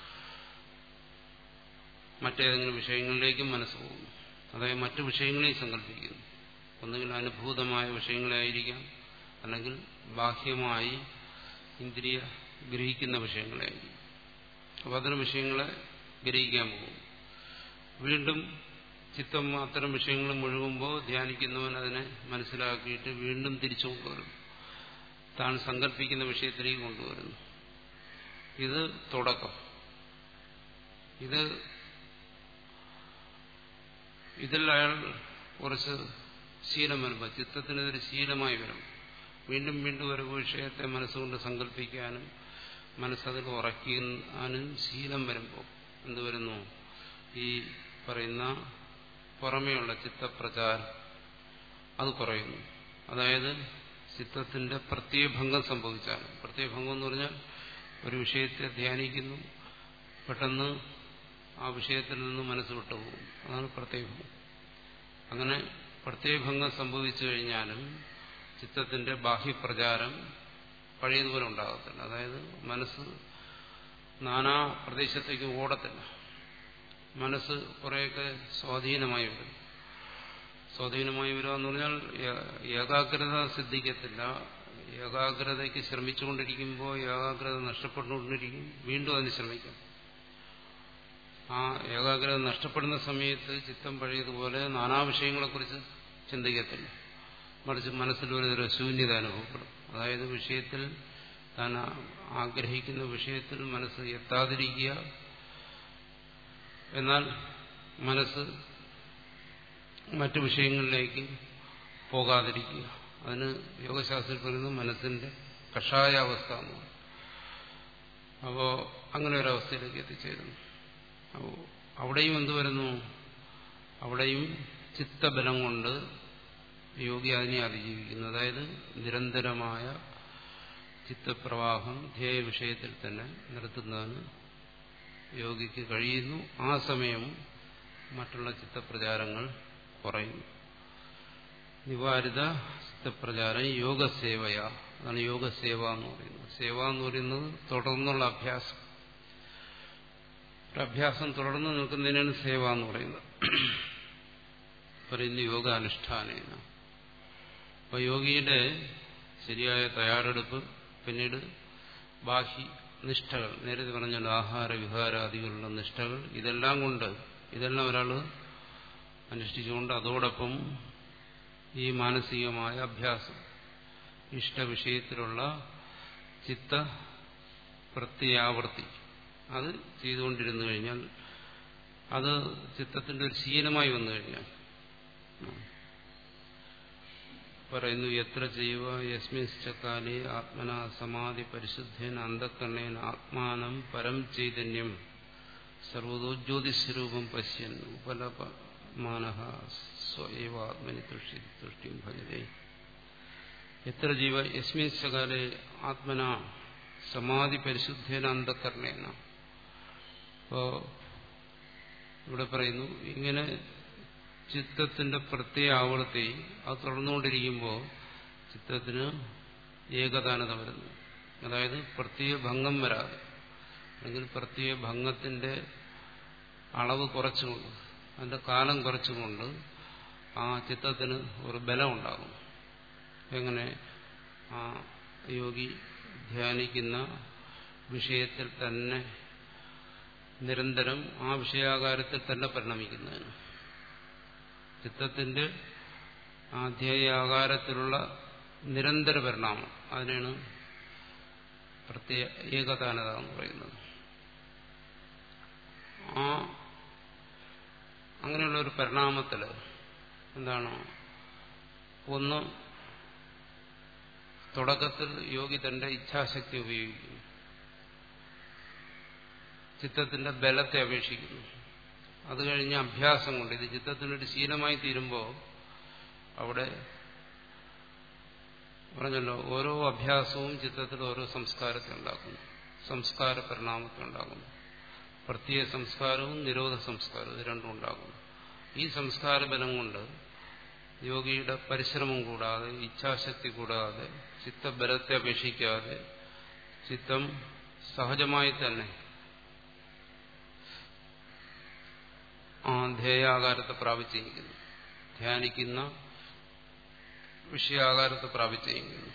മറ്റേതെങ്കിലും വിഷയങ്ങളിലേക്കും മനസ്സ് പോകുന്നു അതായത് മറ്റു വിഷയങ്ങളെയും സങ്കല്പിക്കുന്നു ഒന്നുകിൽ അനുഭൂതമായ വിഷയങ്ങളായിരിക്കാം അല്ലെങ്കിൽ ബാഹ്യമായി ഇന്ദ്രിയ ഗ്രഹിക്കുന്ന വിഷയങ്ങളായിരിക്കും അപ്പോൾ അത്തരം വിഷയങ്ങളെ ഗ്രഹിക്കാൻ പോകും വീണ്ടും ചിത്തം അത്തരം വിഷയങ്ങൾ മുഴുകുമ്പോൾ ധ്യാനിക്കുന്നവൻ അതിനെ മനസ്സിലാക്കിയിട്ട് വീണ്ടും തിരിച്ചു കൊണ്ടുവരും താൻ സങ്കല്പിക്കുന്ന വിഷയത്തിലേക്ക് കൊണ്ടുവരുന്നു ഇത് തുടക്കം ഇത് ഇതിൽ അയാൾ കുറച്ച് ശീലം വരുമ്പോൾ ചിത്തത്തിനെതിരെ ശീലമായി വരും വീണ്ടും വീണ്ടും ഒരു വിഷയത്തെ മനസ്സുകൊണ്ട് സങ്കല്പിക്കാനും മനസ്സതിൽ ഉറക്കാനും ശീലം വരുമ്പോൾ എന്ത് വരുന്നു ഈ പറയുന്ന പുറമേയുള്ള ചിത്തപ്രചാരം അത് കുറയുന്നു അതായത് ചിത്തത്തിന്റെ പ്രത്യയഭംഗം സംഭവിച്ചാണ് പ്രത്യയഭംഗം എന്ന് പറഞ്ഞാൽ ഒരു വിഷയത്തെ ധ്യാനിക്കുന്നു പെട്ടെന്ന് ആ വിഷയത്തിൽ നിന്ന് മനസ്സ് വിട്ടുപോകും അതാണ് പ്രത്യയഭംഗം അങ്ങനെ പ്രത്യയഭംഗം സംഭവിച്ചു കഴിഞ്ഞാലും ചിത്തത്തിന്റെ ബാഹ്യപ്രചാരം പഴയതുപോലെ ഉണ്ടാകത്തില്ല അതായത് മനസ്സ് നാനാ പ്രദേശത്തേക്ക് ഓടത്തില്ല മനസ്സ് കുറേയൊക്കെ സ്വാധീനമായി വരും സ്വാധീനമായി വരിക എന്ന് പറഞ്ഞാൽ ഏകാഗ്രത സിദ്ധിക്കത്തില്ല ഏകാഗ്രതയ്ക്ക് ശ്രമിച്ചുകൊണ്ടിരിക്കുമ്പോൾ ഏകാഗ്രത നഷ്ടപ്പെട്ടുകൊണ്ടിരിക്കും വീണ്ടും അതിന് ശ്രമിക്കാം ആ ഏകാഗ്രത നഷ്ടപ്പെടുന്ന സമയത്ത് ചിത്തം പഴയതുപോലെ നാനാ വിഷയങ്ങളെക്കുറിച്ച് ചിന്തിക്കത്തില്ല മറിച്ച് മനസ്സിൽ ഒരു ശൂന്യത അനുഭവപ്പെടും അതായത് വിഷയത്തിൽ താൻ ആഗ്രഹിക്കുന്ന വിഷയത്തിൽ മനസ്സ് എത്താതിരിക്കുക എന്നാൽ മനസ്സ് മറ്റു വിഷയങ്ങളിലേക്ക് പോകാതിരിക്കുക അതിന് യോഗശാസ്ത്രത്തിൽ പറയുന്നത് മനസ്സിന്റെ കഷായാവസ്ഥ എന്ന് പറയും അപ്പോൾ അങ്ങനെ ഒരവസ്ഥയിലേക്ക് എത്തിച്ചേരുന്നു അപ്പോൾ അവിടെയും എന്ത് വരുന്നു അവിടെയും ചിത്തബലം കൊണ്ട് യോഗി അതിനെ അതിജീവിക്കുന്നു അതായത് നിരന്തരമായ ചിത്തപ്രവാഹം ധ്യേയ വിഷയത്തിൽ തന്നെ നിർത്തുന്നതിന് യോഗിക്ക് കഴിയുന്നു ആ സമയം മറ്റുള്ള ചിത്തപ്രചാരങ്ങൾ കുറയുന്നു നിവാരിത ചിത്തപ്രചാരം യോഗസേവയ അതാണ് യോഗസേവ എന്ന് പറയുന്നത് സേവ എന്ന് പറയുന്നത് തുടർന്നുള്ള അഭ്യാസം ഒരു അഭ്യാസം തുടർന്ന് നിൽക്കുന്നതിനാണ് സേവ എന്ന് പറയുന്നത് പറയുന്ന യോഗാനുഷ്ഠാനേന അപ്പൊ യോഗിയുടെ ശരിയായ തയ്യാറെടുപ്പ് പിന്നീട് ബാഹി നിഷ്ഠകൾ നേരത്തെ പറഞ്ഞാൽ ആഹാര വിഹാരാദികളുള്ള നിഷ്ഠകൾ ഇതെല്ലാം കൊണ്ട് ഇതെല്ലാം ഒരാൾ അനുഷ്ഠിച്ചുകൊണ്ട് അതോടൊപ്പം ഈ മാനസികമായ അഭ്യാസം ഇഷ്ടവിഷയത്തിലുള്ള ചിത്ത പ്രത്യാവർത്തി അത് ചെയ്തുകൊണ്ടിരുന്നു കഴിഞ്ഞാൽ അത് ചിത്തത്തിന്റെ ഒരു ശീലമായി വന്നു കഴിഞ്ഞാൽ പറയുന്നു എത്ര ചെയ്യുക യസ്മിൻശ്ചക്കാലേ ആത്മന സമാധി പരിശുദ്ധേന അന്ധക്കണ്ണേന ആത്മാനം പരം ചൈതന്യം സർവതോജ്യോതിസ്വരൂപം പശ്യൻ ഉപലപമാന സ്വയവ ആത്മനി തുഷ്ടി തുഷ്ടിയും ഭജതേ എത്ര ജീവ യസ്മിൻശ്ചകാലെ ആത്മന സമാധി പരിശുദ്ധേന അന്ധക്കരണേന അപ്പോ ഇവിടെ പറയുന്നു ഇങ്ങനെ ചിത്തത്തിന്റെ പ്രത്യേക ആവൃത്തി അത് തുടർന്നുകൊണ്ടിരിക്കുമ്പോൾ ചിത്തത്തിന് ഏകദാനത വരുന്നു അതായത് പ്രത്യേക ഭംഗം വരാതെ അല്ലെങ്കിൽ പ്രത്യേക ഭംഗത്തിന്റെ അളവ് കുറച്ചുകൊണ്ട് അതിന്റെ കാലം കുറച്ചുകൊണ്ട് ആ ചിത്തത്തിന് ഒരു ബലം ഉണ്ടാകും എങ്ങനെ ആ യോഗി ധ്യാനിക്കുന്ന വിഷയത്തിൽ തന്നെ നിരന്തരം ആ വിഷയാകാരത്തിൽ തന്നെ പരിണമിക്കുന്നതിന് ചിത്തത്തിന്റെ ആ ധ്യേയാകാരത്തിലുള്ള നിരന്തര പരിണാമം അതിനാണ് പ്രത്യേക ഏകതാനത എന്ന് പറയുന്നത് ആ അങ്ങനെയുള്ള ഒരു പരിണാമത്തിൽ എന്താണ് ഒന്ന് തുടക്കത്തിൽ യോഗി തന്റെ ഇച്ഛാശക്തി ഉപയോഗിക്കുന്നു ചിത്തത്തിന്റെ ബലത്തെ അപേക്ഷിക്കുന്നു അത് കഴിഞ്ഞ് അഭ്യാസം കൊണ്ട് ഇത് ചിത്തത്തിനൊരു ശീലമായി തീരുമ്പോൾ അവിടെ പറഞ്ഞല്ലോ ഓരോ അഭ്യാസവും ചിത്തത്തിൽ ഓരോ സംസ്കാരത്തെ ഉണ്ടാക്കുന്നു സംസ്കാര പരിണാമത്തെ ഉണ്ടാകുന്നു പ്രത്യേക സംസ്കാരവും നിരോധ സംസ്കാരവും ഇത് രണ്ടും ഉണ്ടാകുന്നു ഈ സംസ്കാര ബലം കൊണ്ട് യോഗിയുടെ പരിശ്രമം കൂടാതെ ഇച്ഛാശക്തി കൂടാതെ ചിത്തബലത്തെ അപേക്ഷിക്കാതെ ചിത്തം സഹജമായി തന്നെ ആ ധ്യേയാകാരത്തെ പ്രാപിച്ചിരിക്കുന്നു ധ്യാനിക്കുന്ന വിഷയാകാരത്തെ പ്രാപിച്ചിരിക്കുന്നു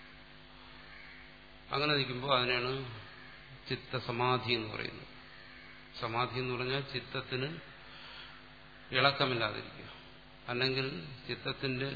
അങ്ങനെ നിൽക്കുമ്പോൾ അതിനാണ് ചിത്തസമാധി എന്ന് പറയുന്നത് സമാധി എന്ന് പറഞ്ഞാൽ ചിത്തത്തിന് ഇളക്കമില്ലാതിരിക്കുക അല്ലെങ്കിൽ ചിത്തത്തിന്റെ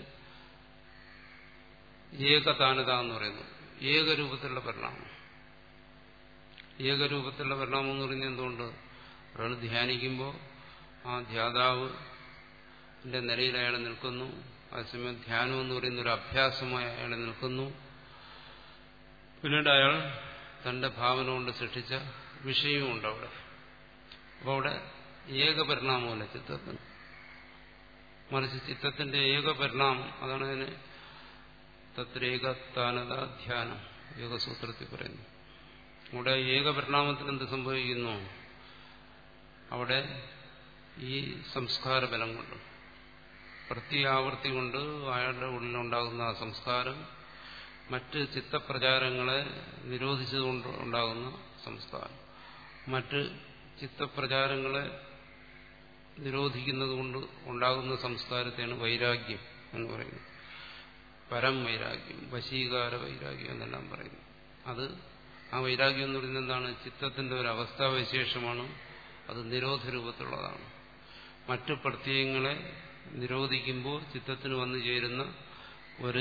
ഏകതാനത എന്ന് പറയുന്നത് ഏകരൂപത്തിലുള്ള പരിണാമം ഏകരൂപത്തിലുള്ള പരിണാമം എന്ന് പറയുന്നത് എന്തുകൊണ്ട് ഒരാൾ ധ്യാനിക്കുമ്പോൾ ആ ധ്യാതാവ് നിലയിൽ അയാൾ നിൽക്കുന്നു അതേസമയം ധ്യാനം എന്ന് പറയുന്ന ഒരു അഭ്യാസമായി അയാൾ നിൽക്കുന്നു പിന്നീട് അയാൾ തന്റെ ഭാവന കൊണ്ട് സൃഷ്ടിച്ച വിഷയവുമുണ്ട് അവിടെ അപ്പോൾ അവിടെ ഏകപരിണാമമല്ല ചിത്തത്തിന് മറിച്ച് ചിത്തത്തിന്റെ ഏകപരിണാമം അതാണ് അതിന് തത്രേകത്താനത ധ്യാനം യോഗസൂത്രത്തിൽ പറയുന്നു അവിടെ ഏകപരിണാമത്തിൽ എന്ത് സംഭവിക്കുന്നു അവിടെ ഈ സംസ്കാര ബലം കൊണ്ട് പ്രത്യാവർത്തി കൊണ്ട് അയാളുടെ ഉള്ളിലുണ്ടാകുന്ന ആ സംസ്കാരം മറ്റ് ചിത്തപ്രചാരങ്ങളെ നിരോധിച്ചതുകൊണ്ട് ഉണ്ടാകുന്ന സംസ്കാരം മറ്റ് ചിത്തപ്രചാരങ്ങളെ നിരോധിക്കുന്നത് കൊണ്ട് ഉണ്ടാകുന്ന സംസ്കാരത്തെയാണ് വൈരാഗ്യം എന്ന് പറയുന്നത് പരം വൈരാഗ്യം വശീകാര വൈരാഗ്യം എന്നെല്ലാം പറയുന്നു അത് ആ വൈരാഗ്യം എന്ന് പറയുന്നത് എന്താണ് ചിത്തത്തിന്റെ ഒരു അവസ്ഥാവിശേഷമാണ് അത് നിരോധ രൂപത്തിലുള്ളതാണ് മറ്റു പ്രത്യയങ്ങളെ നിരോധിക്കുമ്പോൾ ചിത്തത്തിന് വന്നു ചേരുന്ന ഒരു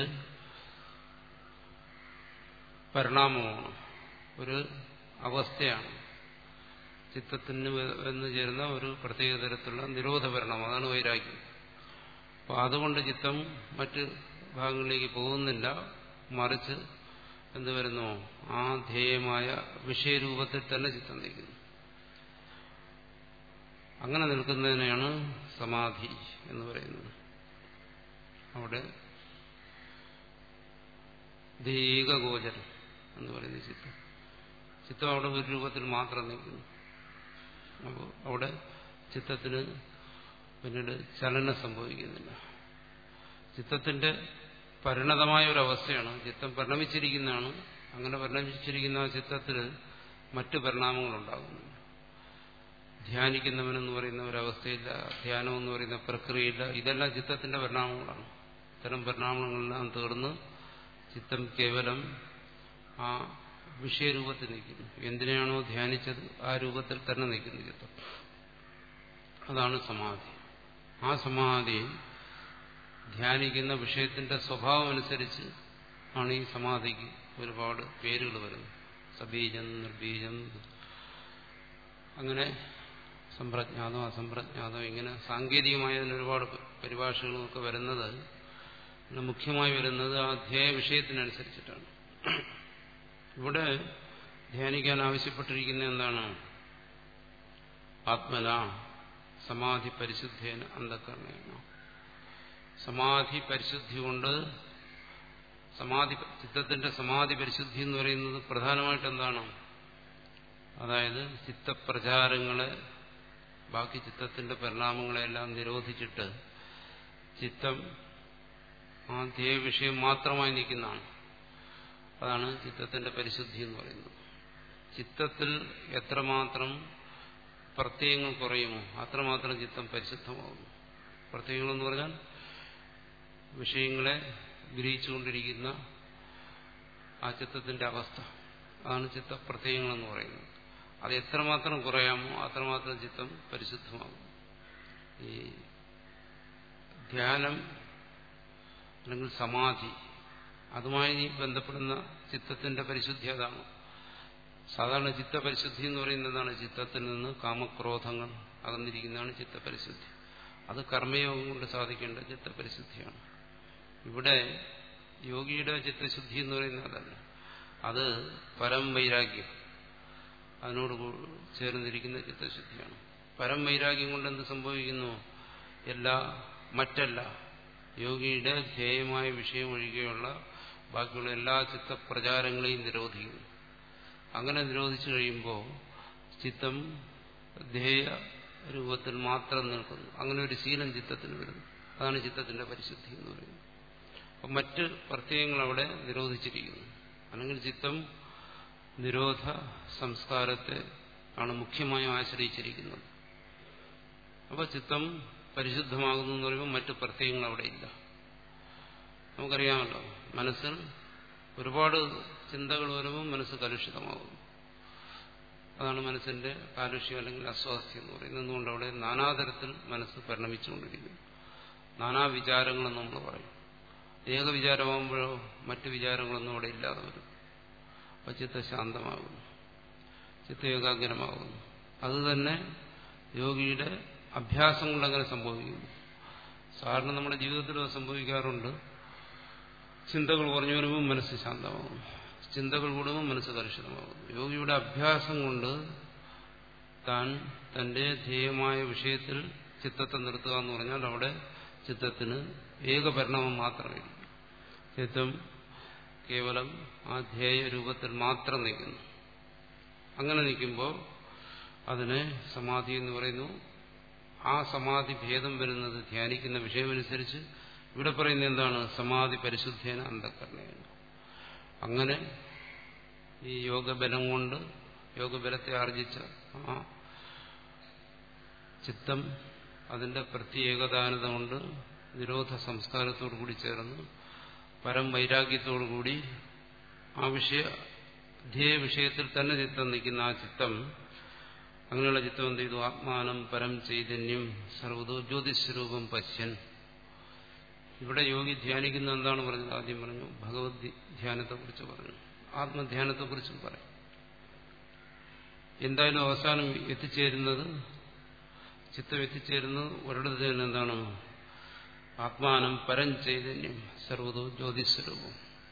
പരിണാമമാണ് ഒരു അവസ്ഥയാണ് ചിത്തത്തിന് വന്നു ചേരുന്ന ഒരു പ്രത്യേക തരത്തിലുള്ള നിരോധ പരിണാമം അതാണ് വൈരാഗ്യം അപ്പോൾ അതുകൊണ്ട് ചിത്തം മറ്റ് ഭാഗങ്ങളിലേക്ക് പോകുന്നില്ല മറിച്ച് എന്ത് വരുന്നു ആ ധ്യേയമായ വിഷയരൂപത്തിൽ തന്നെ ചിത്തം നിൽക്കുന്നു അങ്ങനെ നിൽക്കുന്നതിനെയാണ് സമാധി എന്ന് പറയുന്നത് അവിടെ ദേകഗോചരം എന്ന് പറയുന്ന ചിത്രം ചിത്രം അവിടെ ഒരു രൂപത്തിൽ മാത്രം നിൽക്കുന്നു അപ്പോൾ അവിടെ ചിത്തത്തിന് പിന്നീട് ചലനം സംഭവിക്കുന്നില്ല ചിത്തത്തിന്റെ പരിണതമായ ഒരു അവസ്ഥയാണ് ചിത്തം പരിണമിച്ചിരിക്കുന്നതാണ് അങ്ങനെ പരിണമിച്ചിരിക്കുന്ന ആ ചിത്തത്തിൽ മറ്റു പരിണാമങ്ങളുണ്ടാകുന്നു ധ്യാനിക്കുന്നവനെന്ന് പറയുന്ന ഒരവസ്ഥയില്ല ധ്യാനം എന്ന് പറയുന്ന പ്രക്രിയയില്ല ഇതെല്ലാം ചിത്തത്തിന്റെ പരിണാമങ്ങളാണ് ഇത്തരം പരിണാമങ്ങളെല്ലാം തീർന്ന് ചിത്തം കേവലം ആ വിഷയരൂപത്തിൽ നിൽക്കുന്നു എന്തിനാണോ ധ്യാനിച്ചത് ആ രൂപത്തിൽ തന്നെ നിൽക്കുന്നു ചിത്തം അതാണ് സമാധി ആ സമാധി ധ്യാനിക്കുന്ന വിഷയത്തിന്റെ സ്വഭാവം അനുസരിച്ച് ആണ് ഈ സമാധിക്ക് ഒരുപാട് പേരുകൾ വരുന്നത് സബീജം നിർബീജം അങ്ങനെ സമ്പ്രജ്ഞാതം അസംപ്രജ്ഞാതം ഇങ്ങനെ സാങ്കേതികമായ ഒരുപാട് പരിഭാഷകളൊക്കെ വരുന്നത് മുഖ്യമായി വരുന്നത് ആ ധ്യേയ വിഷയത്തിനനുസരിച്ചിട്ടാണ് ഇവിടെ ധ്യാനിക്കാൻ ആവശ്യപ്പെട്ടിരിക്കുന്ന എന്താണ് ആത്മന സമാധി പരിശുദ്ധേന അന്ധകരണേന സമാധി പരിശുദ്ധി കൊണ്ട് സമാധി ചിത്തത്തിന്റെ സമാധി പരിശുദ്ധി എന്ന് പറയുന്നത് പ്രധാനമായിട്ട് എന്താണ് അതായത് ചിത്തപ്രചാരങ്ങളെ ബാക്കി ചിത്തത്തിന്റെ പരിണാമങ്ങളെല്ലാം നിരോധിച്ചിട്ട് ചിത്തം ആ ധ്യേയ വിഷയം മാത്രമായി നിൽക്കുന്നതാണ് അതാണ് ചിത്തത്തിന്റെ പരിശുദ്ധി എന്ന് പറയുന്നത് ചിത്തത്തിൽ എത്രമാത്രം പ്രത്യയങ്ങൾ കുറയുമോ അത്രമാത്രം ചിത്തം പരിശുദ്ധമാകുന്നു പ്രത്യയങ്ങൾ എന്ന് പറഞ്ഞാൽ വിഷയങ്ങളെ ഗ്രഹിച്ചുകൊണ്ടിരിക്കുന്ന ആ ചിത്തത്തിന്റെ അവസ്ഥ അതാണ് ചിത്തപ്രത്യയങ്ങൾ എന്ന് പറയുന്നത് അത് എത്രമാത്രം കുറയാമോ അത്രമാത്രം ചിത്തം പരിശുദ്ധമാകും ഈ ധ്യാനം അല്ലെങ്കിൽ സമാധി അതുമായി ബന്ധപ്പെടുന്ന ചിത്തത്തിന്റെ പരിശുദ്ധി അതാണ് സാധാരണ ചിത്തപരിശുദ്ധി എന്ന് പറയുന്നതാണ് ചിത്തത്തിൽ നിന്ന് കാമക്രോധങ്ങൾ അകന്നിരിക്കുന്നതാണ് ചിത്തപരിശുദ്ധി അത് കർമ്മയോഗം കൊണ്ട് സാധിക്കേണ്ട ചിത്തപരിശുദ്ധിയാണ് ഇവിടെ യോഗിയുടെ ചിത്തശുദ്ധി എന്ന് പറയുന്നത് അതല്ല അത് പരം വൈരാഗ്യം അതിനോട് ചേർന്നിരിക്കുന്ന ചിത്തശുദ്ധിയാണ് പരം വൈരാഗ്യം കൊണ്ട് എന്ത് സംഭവിക്കുന്നു എല്ലാ മറ്റല്ല യോഗിയുടെ ധ്യേയമായ വിഷയം ഒഴികെയുള്ള ബാക്കിയുള്ള എല്ലാ ചിത്തപ്രചാരങ്ങളെയും നിരോധിക്കുന്നു അങ്ങനെ നിരോധിച്ചു കഴിയുമ്പോൾ ചിത്തം ധ്യേയ രൂപത്തിൽ മാത്രം നിൽക്കുന്നു അങ്ങനെ ഒരു ശീലം ചിത്തത്തിന് വരുന്നു അതാണ് ചിത്തത്തിന്റെ പരിശുദ്ധി എന്ന് പറയുന്നത് അപ്പം മറ്റ് പ്രത്യയങ്ങൾ അവിടെ നിരോധിച്ചിരിക്കുന്നു അല്ലെങ്കിൽ ചിത്തം നിരോധ സംസ്കാരത്തെ ആണ് മുഖ്യമായും ആശ്രയിച്ചിരിക്കുന്നത് അപ്പോൾ ചിത്തം പരിശുദ്ധമാകുന്നു എന്ന് പറയുമ്പോൾ മറ്റ് പ്രത്യയങ്ങൾ അവിടെ ഇല്ല നമുക്കറിയാമല്ലോ മനസ്സിൽ ഒരുപാട് ചിന്തകൾ വരുമ്പോൾ മനസ്സ് കലുഷിതമാകുന്നു അതാണ് മനസ്സിന്റെ കാലുഷ്യം അല്ലെങ്കിൽ അസ്വാസ്ഥ്യം എന്ന് പറയുന്നത് എന്തുകൊണ്ട് അവിടെ നാനാതരത്തിൽ മനസ്സ് പരിണമിച്ചുകൊണ്ടിരിക്കുന്നു നാനാ വിചാരങ്ങളെന്ന് നമ്മൾ പറയും ഏകവിചാരമാകുമ്പോഴോ മറ്റു വിചാരങ്ങളൊന്നും അവിടെ ഇല്ലാതെ വരും അപ്പോൾ ചിത്ത ശാന്തമാകുന്നു ചിത്ത ഏകാഗ്രമാകുന്നു അതുതന്നെ യോഗിയുടെ അഭ്യാസം കൊണ്ടങ്ങനെ സംഭവിക്കുന്നു സാധാരണ നമ്മുടെ ജീവിതത്തിൽ സംഭവിക്കാറുണ്ട് ചിന്തകൾ കുറഞ്ഞു വരുമ്പോൾ മനസ്സ് ശാന്തമാകും ചിന്തകൾ കൂടുമ്പോൾ മനസ്സ് കലുഷിതമാകും യോഗിയുടെ അഭ്യാസം കൊണ്ട് താൻ തന്റെ ധ്യേയമായ വിഷയത്തിൽ ചിത്തത്തെ നിർത്തുക എന്ന് പറഞ്ഞാൽ അവിടെ ചിത്തത്തിന് ഏകപരിണാമം മാത്രമേ ചിത്തം കേവലം ആ ധ്യേയ രൂപത്തിൽ മാത്രം നിൽക്കുന്നു അങ്ങനെ നിൽക്കുമ്പോൾ അതിനെ സമാധി എന്ന് പറയുന്നു ആ സമാധി ഭേദം വരുന്നത് ധ്യാനിക്കുന്ന വിഷയമനുസരിച്ച് ഇവിടെ പറയുന്നത് എന്താണ് സമാധി പരിശുദ്ധേന അന്ധക്കരണേന അങ്ങനെ ഈ യോഗബലം കൊണ്ട് യോഗബലത്തെ ആർജിച്ച ആ ചിത്തം അതിന്റെ പ്രത്യേകദാനത കൊണ്ട് നിരോധ സംസ്കാരത്തോടു കൂടി ചേർന്ന് പരം വൈരാഗ്യത്തോടുകൂടി ആ വിഷയ ധ്യേയ വിഷയത്തിൽ തന്നെ ചിത്തം നിൽക്കുന്ന ആ ചിത്തം അങ്ങനെയുള്ള ചിത്തം എന്ത് ചെയ്തു ആത്മാനം പരം ചൈതന്യം സർവതോ ജ്യോതിസ്വരൂപം പശ്യൻ ഇവിടെ യോഗി ധ്യാനിക്കുന്ന എന്താണ് പറഞ്ഞത് ആദ്യം പറഞ്ഞു ഭഗവത് ധ്യാനത്തെക്കുറിച്ച് പറഞ്ഞു ആത്മധ്യാനത്തെക്കുറിച്ചും പറയും എന്തായാലും അവസാനം എത്തിച്ചേരുന്നത് ചിത്തം എത്തിച്ചേരുന്നത് ഒരിടത്ത് തന്നെ എന്താണ് ആത്മാനം പരം ചൈതന്യം സർവതോ ജ്യോതിസ്വരൂപം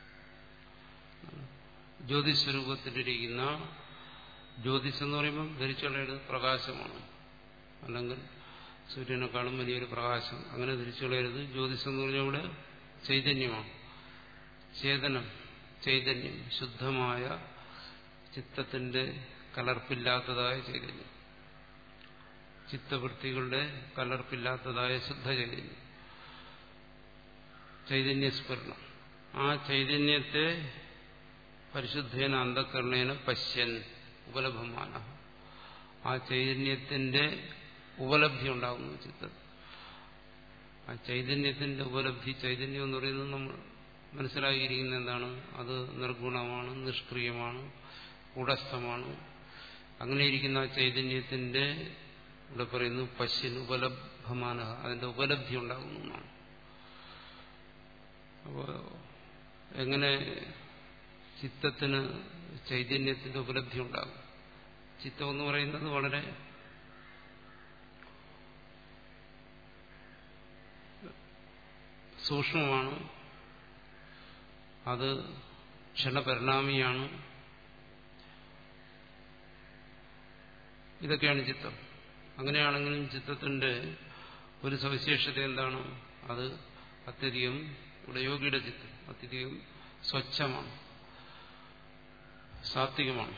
ജ്യോതിസ്വരൂപത്തിലിരിക്കുന്ന ജ്യോതിസ് എന്ന് പറയുമ്പോൾ ധരിച്ചുകളയത് പ്രകാശമാണ് അല്ലെങ്കിൽ സൂര്യനെക്കാളും വലിയൊരു പ്രകാശം അങ്ങനെ ധരിച്ചുകളയരുത് ജ്യോതിസ് എന്ന് പറഞ്ഞാൽ ഇവിടെ ചൈതന്യമാണ് ചേതനം ചൈതന്യം ശുദ്ധമായ ചിത്തത്തിന്റെ കലർപ്പില്ലാത്തതായ ചൈതന്യം ചിത്തവൃത്തികളുടെ കലർപ്പില്ലാത്തതായ ശുദ്ധ ചൈതന്യം ചൈതന്യസ്ഫുരണം ആ ചൈതന്യത്തെ പരിശുദ്ധേന അന്ധകരണേന പശ്യൻ ഉപലഭമാന ആ ചൈതന്യത്തിന്റെ ഉപലബ്ധി ഉണ്ടാകുന്നു ചിത്തത്തിൽ ആ ചൈതന്യത്തിന്റെ ഉപലബ്ധി ചൈതന്യം എന്ന് പറയുന്നത് നമ്മൾ മനസ്സിലാക്കിയിരിക്കുന്ന എന്താണ് അത് നിർഗുണമാണ് നിഷ്ക്രിയമാണ് കൂടസ്ഥമാണ് അങ്ങനെ ഇരിക്കുന്ന ആ ചൈതന്യത്തിന്റെ ഇവിടെ പറയുന്നു പശ്യൻ ഉപലഭമാന അതിന്റെ ഉപലബ്ധി ഉണ്ടാകുന്നു എന്നാണ് അപ്പോൾ എങ്ങനെ ചിത്തത്തിന് ചൈതന്യത്തിന്റെ ഉപലബ്ധി ഉണ്ടാകും ചിത്തം എന്ന് പറയുന്നത് വളരെ സൂക്ഷ്മമാണ് അത് ക്ഷണപരിണാമിയാണ് ഇതൊക്കെയാണ് ചിത്തം അങ്ങനെയാണെങ്കിലും ചിത്തത്തിന്റെ ഒരു സവിശേഷത എന്താണ് അത് അത്യധികം ഇവിടെ യോഗിയുടെ ചിത്തം അത്യധികം സ്വച്ഛമാണ് സാത്വികമാണ്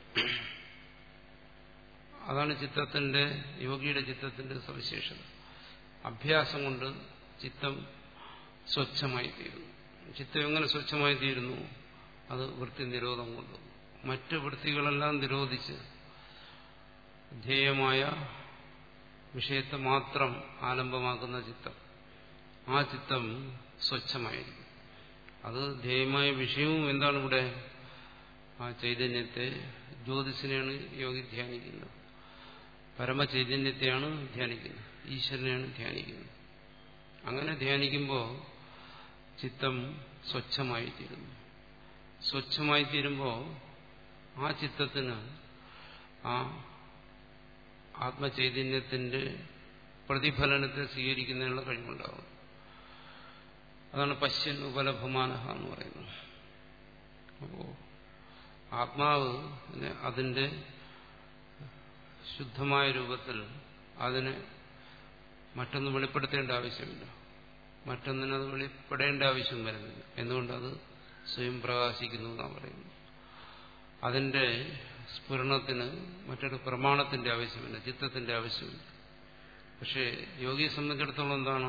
അതാണ് ചിത്തത്തിന്റെ യോഗിയുടെ ചിത്തത്തിന്റെ സവിശേഷത അഭ്യാസം കൊണ്ട് ചിത്തം സ്വച്ഛമായി തീരുന്നു ചിത്തം എങ്ങനെ സ്വച്ഛമായി തീരുന്നു അത് വൃത്തി നിരോധം കൊണ്ട് മറ്റ് വൃത്തികളെല്ലാം നിരോധിച്ച് ധ്യേയമായ വിഷയത്തെ മാത്രം ആലംബമാക്കുന്ന ചിത്തം ആ ചിത്തം സ്വച്ഛമായിരിക്കും അത് ധ്യേയമായ വിഷയവും എന്താണ് ഇവിടെ ആ ചൈതന്യത്തെ ജ്യോതിസിനെയാണ് യോഗി ധ്യാനിക്കുന്നത് പരമചൈതന്യത്തെയാണ് ധ്യാനിക്കുന്നത് ഈശ്വരനെയാണ് ധ്യാനിക്കുന്നത് അങ്ങനെ ധ്യാനിക്കുമ്പോൾ ചിത്തം സ്വച്ഛമായി തീരുന്നു സ്വച്ഛമായി തീരുമ്പോൾ ആ ചിത്തത്തിന് ആ ആത്മചൈതന്യത്തിന്റെ പ്രതിഫലനത്തെ സ്വീകരിക്കുന്നതിനുള്ള കഴിവുണ്ടാവും അതാണ് പശ്യൻ ഉപലഭമാന എന്ന് പറയുന്നത് അപ്പോ ആത്മാവ് അതിന്റെ ശുദ്ധമായ രൂപത്തിൽ അതിനെ മറ്റൊന്ന് വെളിപ്പെടുത്തേണ്ട ആവശ്യമില്ല മറ്റൊന്നിനത് വെളിപ്പെടേണ്ട ആവശ്യം വരുന്നില്ല എന്തുകൊണ്ടത് സ്വയം പ്രകാശിക്കുന്നു എന്നാണ് പറയുന്നത് അതിന്റെ സ്ഫുരണത്തിന് മറ്റൊരു പ്രമാണത്തിന്റെ ആവശ്യമില്ല ചിത്തത്തിന്റെ ആവശ്യമില്ല പക്ഷേ യോഗിയെ സംബന്ധിച്ചിടത്തോളം എന്താണ്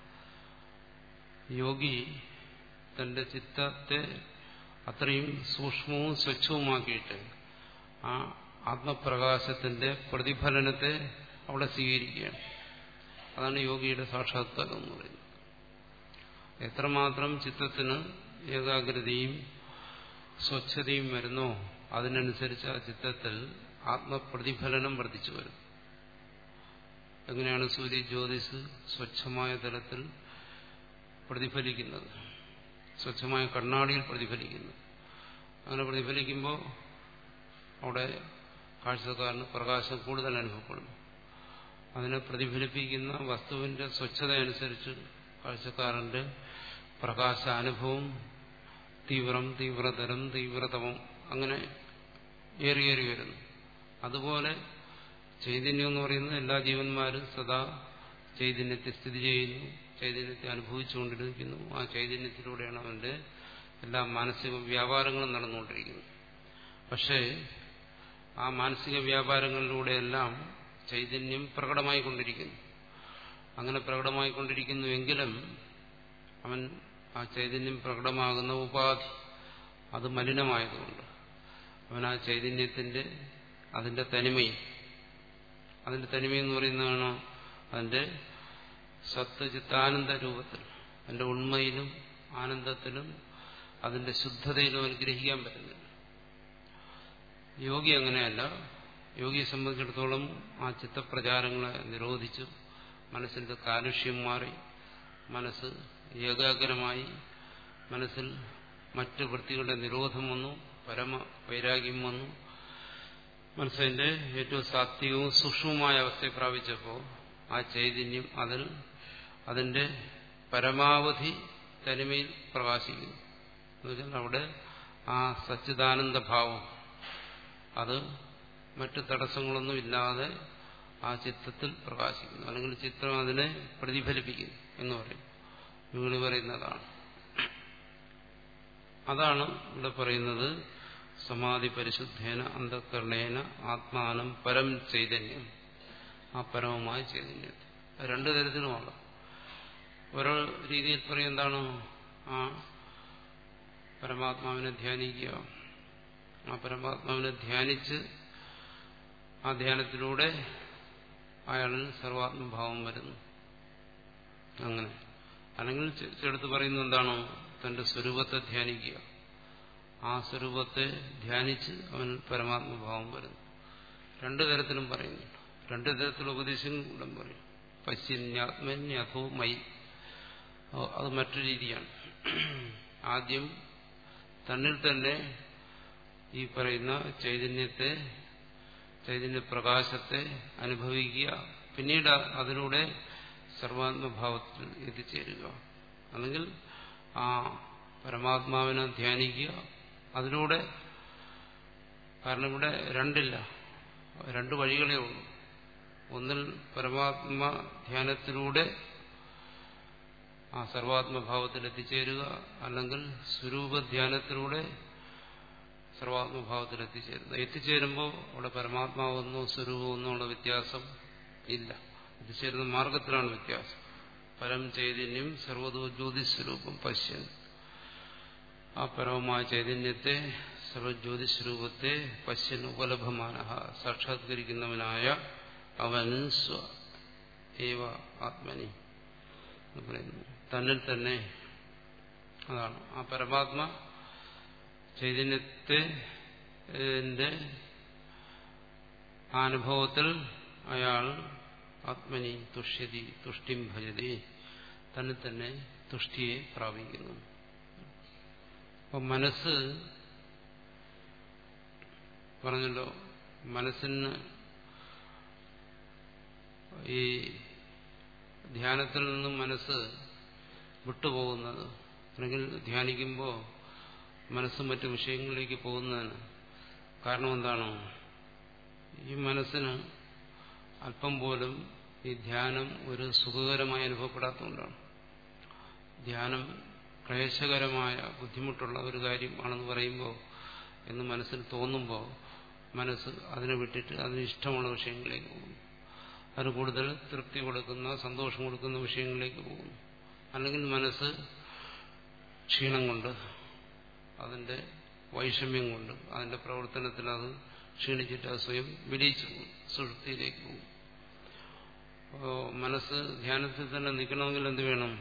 യോഗി തന്റെ ചിത്തത്തെ അത്രയും സൂക്ഷ്മവും സ്വച്ഛവുമാക്കിയിട്ട് ആ ആത്മപ്രകാശത്തിന്റെ പ്രതിഫലനത്തെ അവിടെ സ്വീകരിക്കുകയാണ് അതാണ് യോഗിയുടെ സാക്ഷാത്കാരം എന്ന് പറയുന്നത് എത്രമാത്രം ചിത്തത്തിന് ഏകാഗ്രതയും സ്വച്ഛതയും വരുന്നോ അതിനനുസരിച്ച് ആ ചിത്തത്തിൽ ആത്മപ്രതിഫലനം വർദ്ധിച്ചു വരും എങ്ങനെയാണ് സൂര്യ ജ്യോതിസ് സ്വച്ഛമായ തലത്തിൽ പ്രതിഫലിക്കുന്നത് സ്വച്ഛമായ കണ്ണാടിയിൽ പ്രതിഫലിക്കുന്നു അങ്ങനെ പ്രതിഫലിക്കുമ്പോൾ അവിടെ കാഴ്ചക്കാരന് പ്രകാശം കൂടുതൽ അനുഭവപ്പെടുന്നു അതിനെ പ്രതിഫലിപ്പിക്കുന്ന വസ്തുവിന്റെ സ്വച്ഛത അനുസരിച്ച് കാഴ്ചക്കാരന്റെ പ്രകാശാനുഭവം തീവ്രം തീവ്രതരം തീവ്രതമം അങ്ങനെ ഏറിയേറി വരുന്നു അതുപോലെ ചൈതന്യം എന്ന് പറയുന്നത് എല്ലാ ജീവന്മാരും സദാ ചൈതന്യത്തെ സ്ഥിതി ചെയ്യുന്നു ചൈതന്യത്തെ അനുഭവിച്ചുകൊണ്ടിരിക്കുന്നു ആ ചൈതന്യത്തിലൂടെയാണ് അവന്റെ എല്ലാ മാനസിക വ്യാപാരങ്ങളും നടന്നുകൊണ്ടിരിക്കുന്നത് പക്ഷേ ആ മാനസിക വ്യാപാരങ്ങളിലൂടെയെല്ലാം ചൈതന്യം പ്രകടമായിക്കൊണ്ടിരിക്കുന്നു അങ്ങനെ പ്രകടമായിക്കൊണ്ടിരിക്കുന്നു എങ്കിലും അവൻ ആ ചൈതന്യം പ്രകടമാകുന്ന ഉപാധി അത് മലിനമായതുകൊണ്ട് അവൻ ആ ചൈതന്യത്തിന്റെ അതിന്റെ തനിമയും അതിന്റെ തനിമയെന്ന് പറയുന്നതാണ് അതിന്റെ സത്ത് ചിത്താനന്ദ രൂപത്തിൽ അതിന്റെ ഉണ്മയിലും ആനന്ദത്തിലും അതിന്റെ ശുദ്ധതയിലും അവൻ ഗ്രഹിക്കാൻ പറ്റുന്നില്ല യോഗി അങ്ങനെയല്ല യോഗിയെ സംബന്ധിച്ചിടത്തോളം ആ ചിത്തപ്രചാരങ്ങളെ നിരോധിച്ചു മനസ്സിന്റെ കാലുഷ്യം മാറി മനസ്സ് ഏകാഗ്രമായി മനസ്സിൽ മറ്റ് വൃത്തികളുടെ നിരോധം വന്നു പരമ വൈരാഗ്യം വന്നു മനസ്സിന്റെ ഏറ്റവും സാത്വികവും സൂക്ഷ്മവുമായ അവസ്ഥയെ പ്രാപിച്ചപ്പോൾ ആ ചൈതന്യം അതിൽ അതിന്റെ പരമാവധി തനിമയിൽ പ്രകാശിക്കുന്നു എന്നുവെച്ചാൽ അവിടെ ആ സച്ചിദാനന്ദ ഭാവം അത് മറ്റു തടസ്സങ്ങളൊന്നും ഇല്ലാതെ ആ ചിത്രത്തിൽ പ്രകാശിക്കുന്നു അല്ലെങ്കിൽ ചിത്രം അതിനെ പ്രതിഫലിപ്പിക്കുന്നു എന്ന് പറയും ഇവിടെ പറയുന്നതാണ് അതാണ് ഇവിടെ പറയുന്നത് സമാധി പരിശുദ്ധേന അന്ധകരണേന ആത്മാനം പരം ചൈതന്യം ആ പരമമായ ചൈതന്യത്തെ രണ്ടു തരത്തിലുമാണ് ഓരോ രീതിയിൽ പറയും എന്താണ് ആ പരമാത്മാവിനെ ധ്യാനിക്കുക ആ പരമാത്മാവിനെ ധ്യാനിച്ച് ആ ധ്യാനത്തിലൂടെ അയാളിൽ സർവാത്മഭാവം വരുന്നു അങ്ങനെ അല്ലെങ്കിൽ ചെടുത്ത് പറയുന്നത് എന്താണ് തന്റെ സ്വരൂപത്തെ ധ്യാനിക്കുക ആ സ്വരൂപത്തെ ധ്യാനിച്ച് അവൻ പരമാത്മഭാവം വരുന്നു രണ്ടു തരത്തിലും പറയുന്നുണ്ട് രണ്ടു തരത്തിലുള്ള ഉപദേശങ്ങളും പറയും പശ്യന്യാത്മന്യഥോ മൈ അത് മറ്റൊരു രീതിയാണ് ആദ്യം തന്നിൽ തന്നെ ഈ പറയുന്ന ചൈതന്യത്തെ ചൈതന്യപ്രകാശത്തെ അനുഭവിക്കുക പിന്നീട് അതിലൂടെ സർവാത്മഭാവത്തിൽ എത്തിച്ചേരുക അല്ലെങ്കിൽ ആ പരമാത്മാവിനെ ധ്യാനിക്കുക അതിലൂടെ കാരണം ഇവിടെ രണ്ടില്ല രണ്ട് വഴികളേ ഉള്ളൂ ഒന്നിൽ പരമാത്മ ധ്യാനത്തിലൂടെ ആ സർവാത്മഭാവത്തിൽ എത്തിച്ചേരുക അല്ലെങ്കിൽ സ്വരൂപധ്യാനത്തിലൂടെ സർവാത്മഭാവത്തിൽ എത്തിച്ചേരുക എത്തിച്ചേരുമ്പോൾ അവിടെ പരമാത്മാവെന്നോ സ്വരൂപമെന്നോ ഉള്ള വ്യത്യാസം ഇല്ല എത്തിച്ചേരുന്ന മാർഗത്തിലാണ് വ്യത്യാസം പരം ചൈതന്യം സർവതോ ജ്യോതിസ്വരൂപം പശ്യൻ ആ പരമമായ ചൈതന്യത്തെ സർവജ്യോതിസ്വരൂപത്തെ പശ്യൻ ഉപലഭമാന സാക്ഷാത്കരിക്കുന്നവനായ അവൻ സ്വ ഏവ ആത്മനി എന്ന് പറയുന്നു തന്നിൽ തന്നെ അതാണ് ആ പരമാത്മ ചൈതന്യത്തെ അനുഭവത്തിൽ അയാൾ ആത്മനി തുഷ്യതി തുഷ്ടിം ഭജതി തന്നെ തന്നെ തുഷ്ടിയെ പ്രാപിക്കുന്നു അപ്പം മനസ്സ് പറഞ്ഞല്ലോ മനസ്സിന് ഈ ധ്യാനത്തിൽ നിന്നും മനസ്സ് വിട്ടുപോകുന്നത് അല്ലെങ്കിൽ ധ്യാനിക്കുമ്പോൾ മനസ്സ് മറ്റു വിഷയങ്ങളിലേക്ക് പോകുന്നതിന് കാരണം എന്താണ് ഈ മനസ്സിന് അല്പം പോലും ഈ ധ്യാനം ഒരു സുഖകരമായി അനുഭവപ്പെടാത്തതുകൊണ്ടാണ് ധ്യാനം ക്ലേശകരമായ ബുദ്ധിമുട്ടുള്ള ഒരു കാര്യമാണെന്ന് പറയുമ്പോൾ എന്ന് മനസ്സിൽ തോന്നുമ്പോൾ മനസ്സ് അതിനെ വിട്ടിട്ട് അതിന് ഇഷ്ടമുള്ള വിഷയങ്ങളിലേക്ക് പോകുന്നു അതിന് കൂടുതൽ തൃപ്തി കൊടുക്കുന്ന സന്തോഷം കൊടുക്കുന്ന വിഷയങ്ങളിലേക്ക് പോകുന്നു അല്ലെങ്കിൽ മനസ്സ് ക്ഷീണം കൊണ്ട് അതിന്റെ വൈഷമ്യം കൊണ്ട് അതിന്റെ പ്രവർത്തനത്തിൽ അത് ക്ഷീണിച്ചിട്ട് അത് സ്വയം വിലയിച്ചു പോകും സുഷുപ്തിയിലേക്ക് പോകും അപ്പോൾ മനസ്സ് ധ്യാനത്തിൽ തന്നെ നിൽക്കണമെങ്കിൽ എന്ത് വേണം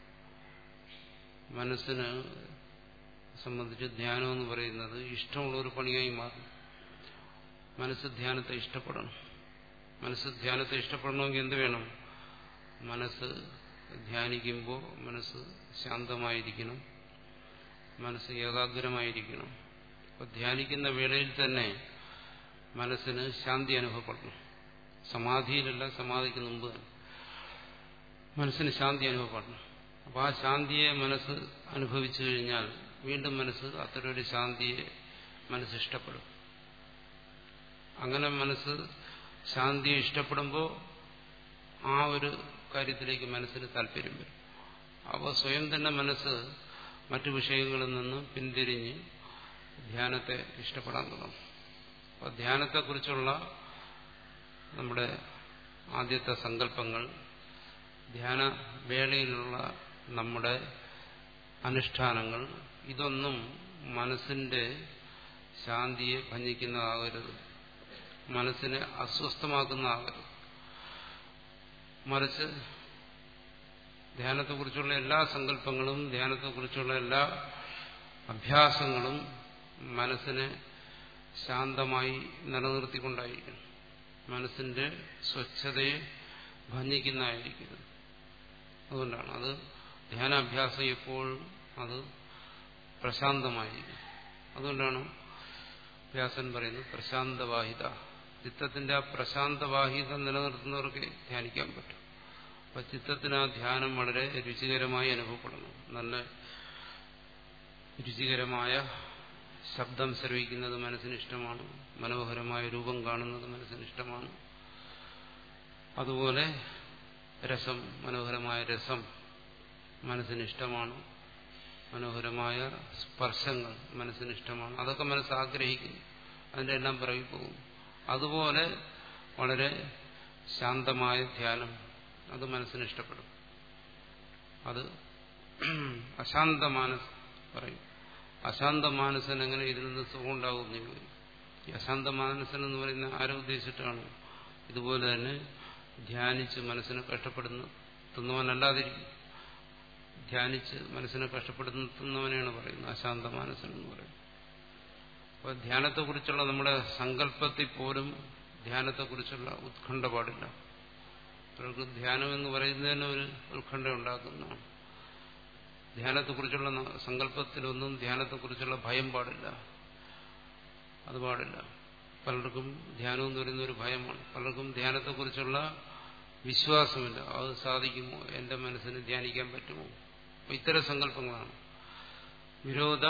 മനസ്സിന് സംബന്ധിച്ച് ധ്യാനം എന്ന് പറയുന്നത് ഇഷ്ടമുള്ള ഒരു പണിയായി മാറും മനസ്സ് ധ്യാനത്തെ ഇഷ്ടപ്പെടണം മനസ്സ് ധ്യാനത്തെ ഇഷ്ടപ്പെടണമെങ്കിൽ എന്ത് വേണം മനസ്സ് ധ്യാനിക്കുമ്പോൾ മനസ്സ് ശാന്തമായിരിക്കണം മനസ്സ് ഏകാഗ്രമായിരിക്കണം അപ്പോൾ ധ്യാനിക്കുന്ന വേളയിൽ തന്നെ മനസ്സിന് ശാന്തി അനുഭവപ്പെടണം സമാധിയിലല്ല സമാധിക്ക് മുമ്പ് മനസ്സിന് ശാന്തി അനുഭവപ്പെടണം അപ്പോൾ ആ ശാന്തിയെ മനസ്സ് അനുഭവിച്ചു കഴിഞ്ഞാൽ വീണ്ടും മനസ്സ് അത്തരൊരു ശാന്തിയെ മനസ്സ് ഇഷ്ടപ്പെടും അങ്ങനെ മനസ്സ് ശാന്തിയെ ഇഷ്ടപ്പെടുമ്പോൾ ആ ഒരു കാര്യത്തിലേക്ക് മനസ്സിന് താല്പര്യം വരും അപ്പോൾ സ്വയം തന്നെ മനസ്സ് മറ്റു വിഷയങ്ങളിൽ നിന്ന് പിന്തിരിഞ്ഞ് ധ്യാനത്തെ ഇഷ്ടപ്പെടാൻ തുടങ്ങും അപ്പോൾ ധ്യാനത്തെക്കുറിച്ചുള്ള നമ്മുടെ ആദ്യത്തെ സങ്കല്പങ്ങൾ ധ്യാന വേളയിലുള്ള നമ്മുടെ അനുഷ്ഠാനങ്ങൾ ഇതൊന്നും മനസ്സിന്റെ ശാന്തിയെ ഭഞ്ജിക്കുന്നതാകരുത് മനസ്സിനെ അസ്വസ്ഥമാക്കുന്നതാകരുത് മറിച്ച് ധ്യാനത്തെക്കുറിച്ചുള്ള എല്ലാ സങ്കല്പങ്ങളും ധ്യാനത്തെക്കുറിച്ചുള്ള എല്ലാ അഭ്യാസങ്ങളും മനസ്സിനെ ശാന്തമായി നിലനിർത്തിക്കൊണ്ടായിരിക്കണം മനസ്സിന്റെ സ്വച്ഛതയെ ഭഞ്ജിക്കുന്നതായിരിക്കരുത് അതുകൊണ്ടാണ് അത് ധ്യാനാഭ്യാസം എപ്പോഴും അത് പ്രശാന്തമായിരിക്കും അതുകൊണ്ടാണ് വ്യാസൻ പറയുന്നത് പ്രശാന്തവാഹിത ചിത്തത്തിന്റെ ആ പ്രശാന്തവാഹിത നിലനിർത്തുന്നവർക്ക് ധ്യാനിക്കാൻ പറ്റും അപ്പൊ ചിത്തത്തിന് ആ ധ്യാനം വളരെ രുചികരമായി അനുഭവപ്പെടണം നല്ല രുചികരമായ ശബ്ദം ശ്രവിക്കുന്നത് മനസ്സിന് ഇഷ്ടമാണ് മനോഹരമായ രൂപം കാണുന്നത് മനസ്സിന് ഇഷ്ടമാണ് അതുപോലെ രസം മനോഹരമായ രസം മനസ്സിന് ഇഷ്ടമാണ് മനോഹരമായ സ്പർശങ്ങൾ മനസ്സിന് ഇഷ്ടമാണ് അതൊക്കെ മനസ്സ് ആഗ്രഹിക്കുന്നു അതിൻ്റെ എല്ലാം പിറകി പോകും അതുപോലെ വളരെ ശാന്തമായ ധ്യാനം അത് മനസ്സിന് ഇഷ്ടപ്പെടും അത് അശാന്ത മാനസ് പറയും അശാന്ത മാനസൻ എങ്ങനെ ഇതിൽ നിന്ന് സുഖം ഉണ്ടാകുന്നു ഈ അശാന്ത മാനസൻ എന്ന് പറയുന്ന ആരെ ഉദ്ദേശിച്ചിട്ടാണ് ഇതുപോലെ തന്നെ ധ്യാനിച്ച് മനസ്സിനെ കഷ്ടപ്പെടുത്തുന്നവനല്ലാതിരിക്കും ധ്യാനിച്ച് മനസ്സിനെ കഷ്ടപ്പെടുത്തുന്നവനെയാണ് പറയുന്നത് അശാന്ത മാനസൻ എന്ന് പറയുന്നത് അപ്പോൾ ധ്യാനത്തെക്കുറിച്ചുള്ള നമ്മുടെ സങ്കല്പത്തിൽ പോലും ധ്യാനത്തെക്കുറിച്ചുള്ള ഉത്കണ്ഠ പാടില്ല അവർക്ക് ധ്യാനം എന്ന് പറയുന്നതിന് ഒരു ഉത്കണ്ഠ ഉണ്ടാക്കുന്നതാണ് ധ്യാനത്തെക്കുറിച്ചുള്ള സങ്കല്പത്തിലൊന്നും ധ്യാനത്തെക്കുറിച്ചുള്ള ഭയം പാടില്ല അത് പാടില്ല പലർക്കും ധ്യാനം എന്ന് പറയുന്ന ഒരു ഭയമാണ് പലർക്കും ധ്യാനത്തെക്കുറിച്ചുള്ള വിശ്വാസമില്ല അത് സാധിക്കുമോ എന്റെ മനസ്സിന് ധ്യാനിക്കാൻ പറ്റുമോ അപ്പൊ ഇത്തരം സങ്കല്പങ്ങളാണ് വിരോധ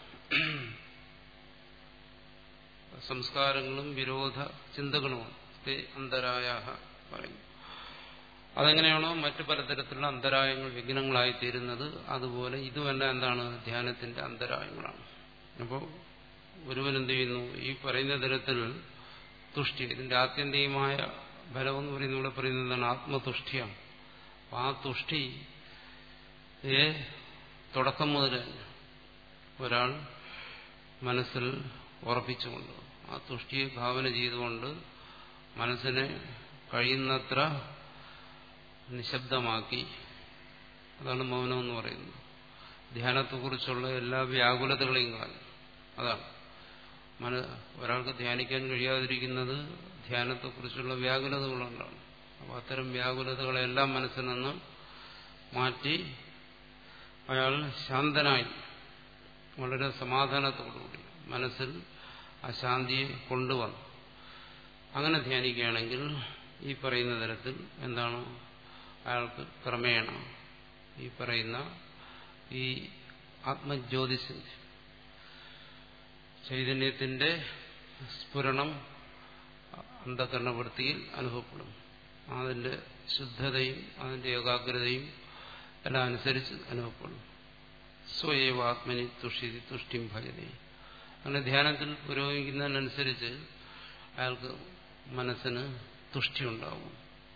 സംസ്കാരങ്ങളും വിരോധ ചിന്തകളുമാണ് അന്തരായ പറയുന്നു അതെങ്ങനെയാണോ മറ്റു പലതരത്തിലുള്ള അന്തരായങ്ങൾ വിഘ്നങ്ങളായി തീരുന്നത് അതുപോലെ ഇതുമെല്ലാം എന്താണ് ധ്യാനത്തിന്റെ അന്തരായങ്ങളാണ് അപ്പോൾ ഒരുവൻ എന്ത് ചെയ്യുന്നു ഈ പറയുന്ന തരത്തിൽ തുഷ്ടി ഇതിന്റെ ആത്യന്തികമായ ഫലം എന്ന് പറയുന്നത് ഇവിടെ പറയുന്നത് എന്താണ് ആത്മതുഷ്ടിയാണ് ആ തുഷ്ടി ഏ തുടക്കം മുതൽ തന്നെ ഒരാൾ മനസ്സിൽ ഉറപ്പിച്ചുകൊണ്ട് ആ തുഷ്ടിയെ ഭാവന ചെയ്തുകൊണ്ട് മനസ്സിനെ കഴിയുന്നത്ര നിശബ്ദമാക്കി അതാണ് മൗനം എന്ന് പറയുന്നത് ധ്യാനത്തെക്കുറിച്ചുള്ള എല്ലാ വ്യാകുലതകളെയും കളഞ്ഞു അതാണ് മന ഒരാൾക്ക് ധ്യാനിക്കാൻ കഴിയാതിരിക്കുന്നത് ധ്യാനത്തെക്കുറിച്ചുള്ള വ്യാകുലതകളുണ്ടാണ് അപ്പോൾ അത്തരം വ്യാകുലതകളെല്ലാം മനസ്സിൽ നിന്ന് മാറ്റി അയാൾ ശാന്തനായി വളരെ സമാധാനത്തോടുകൂടി മനസ്സിൽ ആ ശാന്തിയെ കൊണ്ടുവന്നു അങ്ങനെ ധ്യാനിക്കുകയാണെങ്കിൽ ഈ പറയുന്ന തരത്തിൽ എന്താണ് അയാൾക്ക് ക്രമേണ ഈ പറയുന്ന ഈ ആത്മജ്യോതിസിന്റെ ചൈതന്യത്തിന്റെ സ്ഫുരണം അന്ധകരണവൃത്തിയിൽ അനുഭവപ്പെടും അതിന്റെ ശുദ്ധതയും അതിന്റെ ഏകാഗ്രതയും എല്ലാം അനുസരിച്ച് അനുഭവപ്പെടും സ്വയവ ആത്മനി തുഷ്ടി തുഷ്ടിം ഭജതി അങ്ങനെ ധ്യാനത്തിൽ പുരോഗമിക്കുന്നതിനനുസരിച്ച് അയാൾക്ക് മനസ്സിന് തുഷ്ടി ഉണ്ടാവും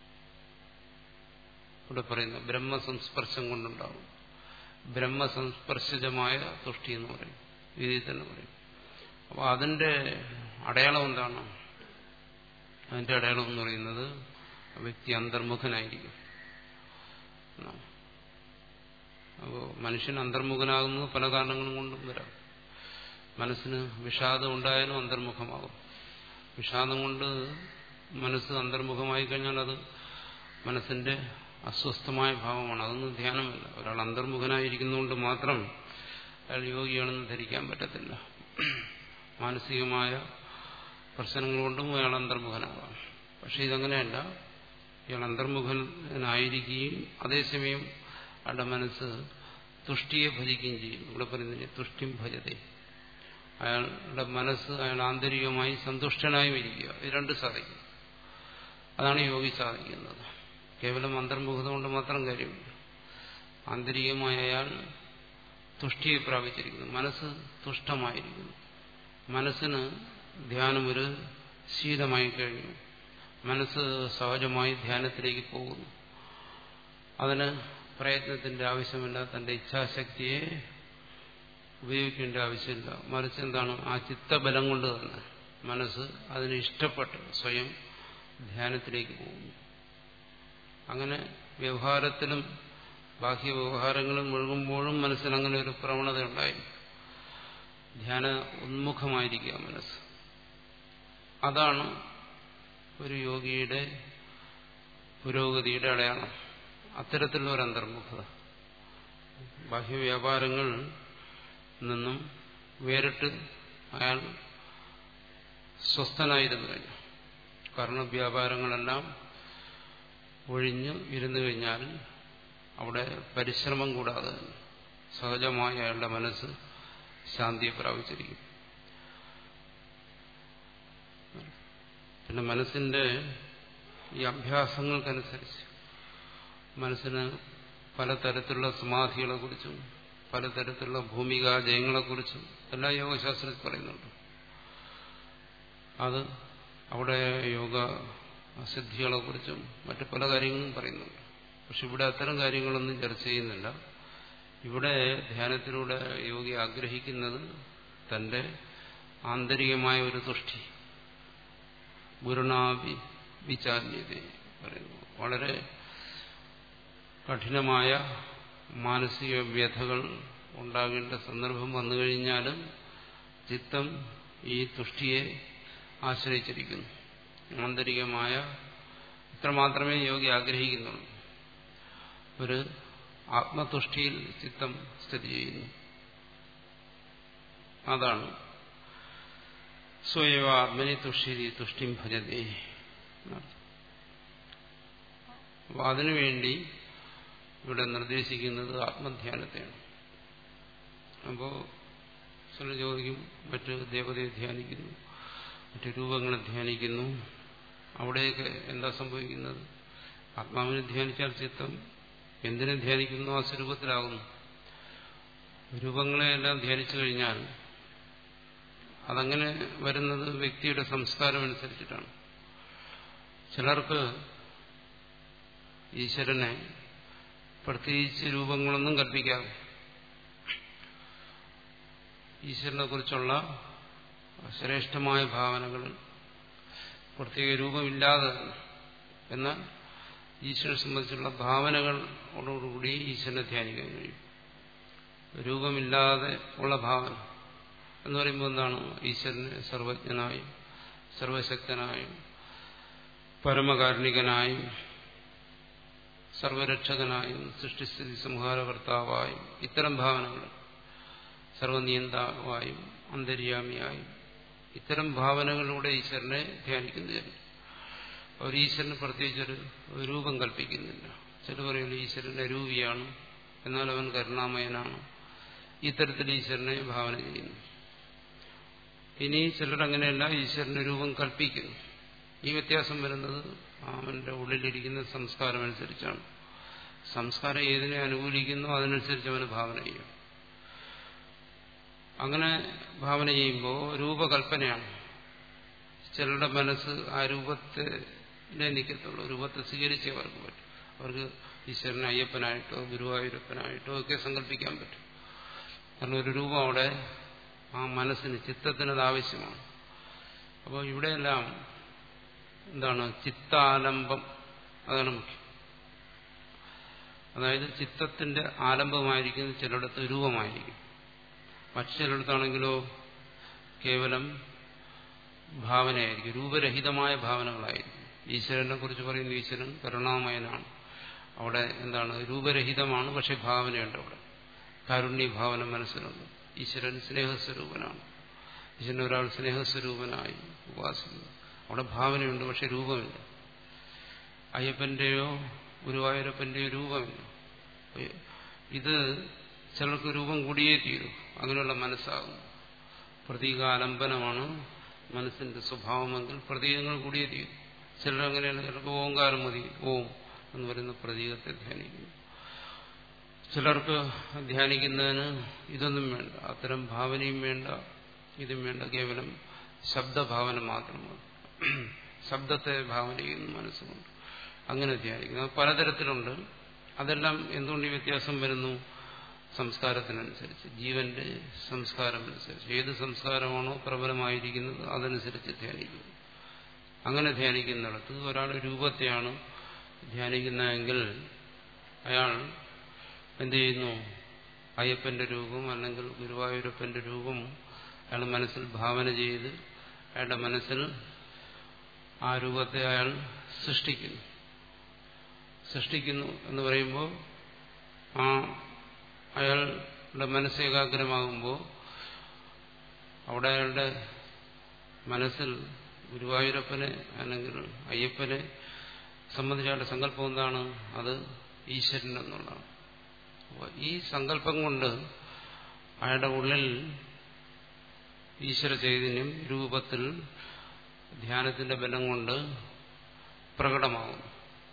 ഇവിടെ പറയുന്ന ബ്രഹ്മസംസ്പർശം കൊണ്ടുണ്ടാവും ബ്രഹ്മസംസ്പർശജമായ തുഷ്ടി എന്ന് പറയും രീതിയിൽ തന്നെ പറയും അപ്പോൾ അതിന്റെ അടയാളം എന്താണ് അതിന്റെ അടയാളം എന്ന് പറയുന്നത് വ്യക്തി അന്തർമുഖനായിരിക്കും അപ്പോൾ മനുഷ്യൻ അന്തർമുഖനാകുന്നത് പല കാരണങ്ങളും കൊണ്ടും വരാം മനസ്സിന് വിഷാദം ഉണ്ടായാലും അന്തർമുഖമാകും വിഷാദം കൊണ്ട് മനസ്സ് അന്തർമുഖമായി കഴിഞ്ഞാൽ അത് മനസ്സിന്റെ അസ്വസ്ഥമായ ഭാവമാണ് അതൊന്നും ധ്യാനമല്ല ഒരാൾ അന്തർമുഖനായിരിക്കുന്നതുകൊണ്ട് മാത്രം അയാൾ യോഗിയാണെന്ന് ധരിക്കാൻ പറ്റത്തില്ല മാനസികമായ പ്രശ്നങ്ങൾ കൊണ്ടും അയാൾ അന്തർമുഖനാകാം പക്ഷെ ഇതങ്ങനെയല്ല ഇയാൾ അന്തർമുഖനായിരിക്കുകയും അതേസമയം അയാളുടെ മനസ്സ് തുഷ്ടിയെ ഭജിക്കുകയും ചെയ്യും ഇവിടെ പറയുന്നില്ല തുഷ്ടിം ഭജതേ അയാളുടെ മനസ്സ് അയാൾ ആന്തരികമായി സന്തുഷ്ടനായും ഇരിക്കുക ഇത് രണ്ട് സാധിക്കും അതാണ് യോഗി സാധിക്കുന്നത് കേവലം അന്തർമുഖത കൊണ്ട് മാത്രം കാര്യമില്ല ആന്തരികമായ അയാൾ തുഷ്ടിയെ പ്രാപിച്ചിരിക്കുന്നു മനസ്സ് തുഷ്ടമായിരിക്കുന്നു മനസ്സിന് ധ്യാനം ഒരു ശീലമായി കഴിഞ്ഞു മനസ്സ് സഹജമായി ധ്യാനത്തിലേക്ക് പോകുന്നു അതിന് പ്രയത്നത്തിന്റെ ആവശ്യമില്ല തന്റെ ഇച്ഛാശക്തിയെ ഉപയോഗിക്കേണ്ട ആവശ്യമില്ല മറിച്ച് എന്താണ് ആ ചിത്തബലം കൊണ്ട് തന്നെ മനസ്സ് അതിന് ഇഷ്ടപ്പെട്ട് സ്വയം ധ്യാനത്തിലേക്ക് പോകുന്നു അങ്ങനെ വ്യവഹാരത്തിലും ബാഹ്യ വ്യവഹാരങ്ങളും മുഴുകുമ്പോഴും മനസ്സിന് അങ്ങനെ ഒരു പ്രവണത ഉണ്ടായി ധ്യാന ഉന്മുഖമായിരിക്കുക മനസ്സ് അതാണ് ഒരു യോഗിയുടെ പുരോഗതിയുടെ അടയാളം അത്തരത്തിലുള്ള ഒരു അന്തർമുഖത ബാഹ്യവ്യാപാരങ്ങൾ നിന്നും വേറിട്ട് അയാൾ സ്വസ്ഥനായിരുന്നു കഴിഞ്ഞു കർണവ്യാപാരങ്ങളെല്ലാം ഒഴിഞ്ഞു ഇരുന്നു കഴിഞ്ഞാൽ അവിടെ പരിശ്രമം കൂടാതെ സഹജമായി അയാളുടെ മനസ്സ് ശാന്തിയെ പ്രാപിച്ചിരിക്കും പിന്നെ മനസ്സിന്റെ ഈ അഭ്യാസങ്ങൾക്കനുസരിച്ച് മനസ്സിന് പലതരത്തിലുള്ള സമാധികളെ കുറിച്ചും പലതരത്തിലുള്ള ഭൂമികാ ജയങ്ങളെക്കുറിച്ചും എല്ലാം യോഗശാസ്ത്രത്തിൽ പറയുന്നുണ്ട് അത് അവിടെ യോഗ സിദ്ധികളെക്കുറിച്ചും മറ്റു പല കാര്യങ്ങളും പറയുന്നുണ്ട് പക്ഷെ ഇവിടെ അത്തരം കാര്യങ്ങളൊന്നും ചർച്ച ചെയ്യുന്നില്ല ഇവിടെ ധ്യാനത്തിലൂടെ യോഗി ആഗ്രഹിക്കുന്നത് തന്റെ ആന്തരികമായ ഒരു തുഷ്ടി ഗുരുണാഭി വിചാര്യത പറയുന്നു വളരെ കഠിനമായ മാനസിക വ്യഥകൾ ഉണ്ടാകേണ്ട സന്ദർഭം വന്നു കഴിഞ്ഞാലും ചിത്തം ഈ തുഷ്ടിയെ ആശ്രയിച്ചിരിക്കുന്നു ആന്തരികമായ ഇത്രമാത്രമേ യോഗി ആഗ്രഹിക്കുന്നുള്ളൂ ഒരു ആത്മതുഷ്ടിയിൽ ചിത്തം സ്ഥിതി ചെയ്യുന്നു അതാണ് സ്വയവ ആത്മനി തുഷ്യരി തുഷ്ടിം ഭജതേ അപ്പൊ അതിനുവേണ്ടി ഇവിടെ നിർദ്ദേശിക്കുന്നത് ആത്മധ്യാനത്തെയാണ് അപ്പോ ചില ചോദിക്കും മറ്റ് ദേവതയെ ധ്യാനിക്കുന്നു മറ്റ് രൂപങ്ങളെ ധ്യാനിക്കുന്നു അവിടെയൊക്കെ എന്താ സംഭവിക്കുന്നത് ആത്മാവിനെ ധ്യാനിച്ചാൽ ചിത്തം എന്തിനെ ധ്യാനിക്കുന്നു ആ സ്വരൂപത്തിലാകുന്നു രൂപങ്ങളെയെല്ലാം ധ്യാനിച്ചു കഴിഞ്ഞാൽ അതങ്ങനെ വരുന്നത് വ്യക്തിയുടെ സംസ്കാരം അനുസരിച്ചിട്ടാണ് ചിലർക്ക് ഈശ്വരനെ പ്രത്യേകിച്ച് രൂപങ്ങളൊന്നും കൽപ്പിക്കാതെ ഈശ്വരനെ കുറിച്ചുള്ള ശ്രേഷ്ഠമായ ഭാവനകൾ പ്രത്യേക രൂപമില്ലാതെ എന്നാൽ ഈശ്വരനെ സംബന്ധിച്ചുള്ള ഭാവനകളോടുകൂടി ഈശ്വരനെ ധ്യാനിക്കാൻ കഴിയും രൂപമില്ലാതെ ഉള്ള ഭാവന എന്ന് പറയുമ്പോൾ എന്താണ് ഈശ്വരനെ സർവജ്ഞനായും സർവശക്തനായും പരമകാരുണികനായും സർവരക്ഷകനായും സൃഷ്ടിസ്ഥിതി സംഹാരകർത്താവായും ഇത്തരം ഭാവനകൾ സർവനിയന്താവായും അന്തര്യാമിയായും ഇത്തരം ഭാവനകളിലൂടെ ഈശ്വരനെ ധ്യാനിക്കുന്നതിന് അവർ ഈശ്വരന് പ്രത്യേകിച്ചൊരു രൂപം കൽപ്പിക്കുന്നില്ല ചില പറയുന്നത് ഈശ്വരൻ അരൂപിയാണ് എന്നാൽ അവൻ കരുണാമയനാണ് ഇത്തരത്തിൽ ഈശ്വരനെ ഭാവന ചെയ്യുന്നു ഇനി ചിലരങ്ങനെയല്ല ഈശ്വരന് രൂപം കൽപ്പിക്കുന്നു ഈ വ്യത്യാസം വരുന്നത് അവന്റെ ഉള്ളിലിരിക്കുന്ന സംസ്കാരം അനുസരിച്ചാണ് സംസ്കാരം ഏതിനെ അനുകൂലിക്കുന്നോ അതിനനുസരിച്ച് അവന് ഭാവന ചെയ്യും അങ്ങനെ ഭാവന ചെയ്യുമ്പോൾ രൂപകൽപ്പനയാണ് ചിലരുടെ മനസ്സ് ആ രൂപത്തെ നിൽക്കത്തുള്ളൂ രൂപത്തെ സ്വീകരിച്ചേ അവർക്ക് പറ്റും അവർക്ക് ഈശ്വരനെ അയ്യപ്പനായിട്ടോ ഗുരുവായൂരപ്പനായിട്ടോ ഒക്കെ സങ്കല്പിക്കാൻ പറ്റും കാരണം ഒരു രൂപം അവിടെ ആ മനസ്സിന് ചിത്തത്തിനത് ആവശ്യമാണ് അപ്പോൾ ഇവിടെയെല്ലാം എന്താണ് ചിത്താലംബം അതാണ് മുഖ്യം അതായത് ചിത്തത്തിന്റെ ആലംബമായിരിക്കുന്നത് ചിലയിടത്ത് രൂപമായിരിക്കും മറ്റു ചിലയിടത്താണെങ്കിലോ കേവലം ഭാവനയായിരിക്കും രൂപരഹിതമായ ഭാവനകളായിരിക്കും ഈശ്വരനെ കുറിച്ച് പറയുന്ന ഈശ്വരൻ കരുണാമയനാണ് അവിടെ എന്താണ് രൂപരഹിതമാണ് പക്ഷെ ഭാവനയുണ്ട് അവിടെ കാരുണ്യഭാവന മനസ്സിലുണ്ട് ഈശ്വരൻ സ്നേഹസ്വരൂപനാണ് ഈശ്വരൻ ഒരാൾ സ്നേഹസ്വരൂപനായി ഉപാസിക്കുന്നു അവിടെ ഭാവനയുണ്ട് പക്ഷെ രൂപമില്ല അയ്യപ്പന്റെയോ ഗുരുവായൂരപ്പന്റെയോ രൂപമില്ല ഇത് ചിലർക്ക് രൂപം കൂടിയേ തീരും അങ്ങനെയുള്ള മനസ്സാകും പ്രതീകാലംബനമാണ് മനസ്സിന്റെ സ്വഭാവമെങ്കിൽ പ്രതീകങ്ങൾ കൂടിയേ തീരും ചിലർ അങ്ങനെയാണ് ചിലർക്ക് ഓങ്കാരം മതി ഓം എന്ന് പറയുന്ന പ്രതീകത്തെ ധ്യാനിക്കുന്നു ചിലർക്ക് ധ്യാനിക്കുന്നതിന് ഇതൊന്നും വേണ്ട അത്തരം ഭാവനയും വേണ്ട ഇതും വേണ്ട കേവലം ശബ്ദഭാവന മാത്രമാണ് ശബ്ദത്തെ ഭാവന ചെയ്യുന്നു മനസ്സുകൊണ്ട് അങ്ങനെ ധ്യാനിക്കുന്നു അത് പലതരത്തിലുണ്ട് അതെല്ലാം എന്തുകൊണ്ട് ഈ വ്യത്യാസം വരുന്നു സംസ്കാരത്തിനനുസരിച്ച് ജീവന്റെ സംസ്കാരമനുസരിച്ച് ഏത് സംസ്കാരമാണോ പ്രബലമായിരിക്കുന്നത് അതനുസരിച്ച് ധ്യാനിക്കുന്നു അങ്ങനെ ധ്യാനിക്കുന്നിടത്ത് ഒരാൾ രൂപത്തെയാണ് ധ്യാനിക്കുന്നതെങ്കിൽ അയാൾ എന്ത് ചെയ്യുന്നു അയ്യപ്പന്റെ രൂപം അല്ലെങ്കിൽ ഗുരുവായൂരപ്പന്റെ രൂപം അയാൾ മനസ്സിൽ ഭാവന ചെയ്ത് അയാളുടെ മനസ്സിൽ ആ രൂപത്തെ അയാൾ സൃഷ്ടിക്കുന്നു സൃഷ്ടിക്കുന്നു എന്ന് പറയുമ്പോൾ ആ അയാളുടെ മനസ്സേകാഗ്രമാകുമ്പോൾ അവിടെ അയാളുടെ മനസ്സിൽ ഗുരുവായൂരപ്പനെ അല്ലെങ്കിൽ അയ്യപ്പനെ സംബന്ധിച്ച അയാളുടെ സങ്കല്പം എന്താണ് അത് ഈശ്വരൻ എന്നുള്ളതാണ് അപ്പോൾ ഈ സങ്കല്പം കൊണ്ട് അയാളുടെ ഉള്ളിൽ ഈശ്വര ചൈതന്യം രൂപത്തിൽ ധ്യാനത്തിന്റെ ബലം കൊണ്ട് പ്രകടമാകുന്നു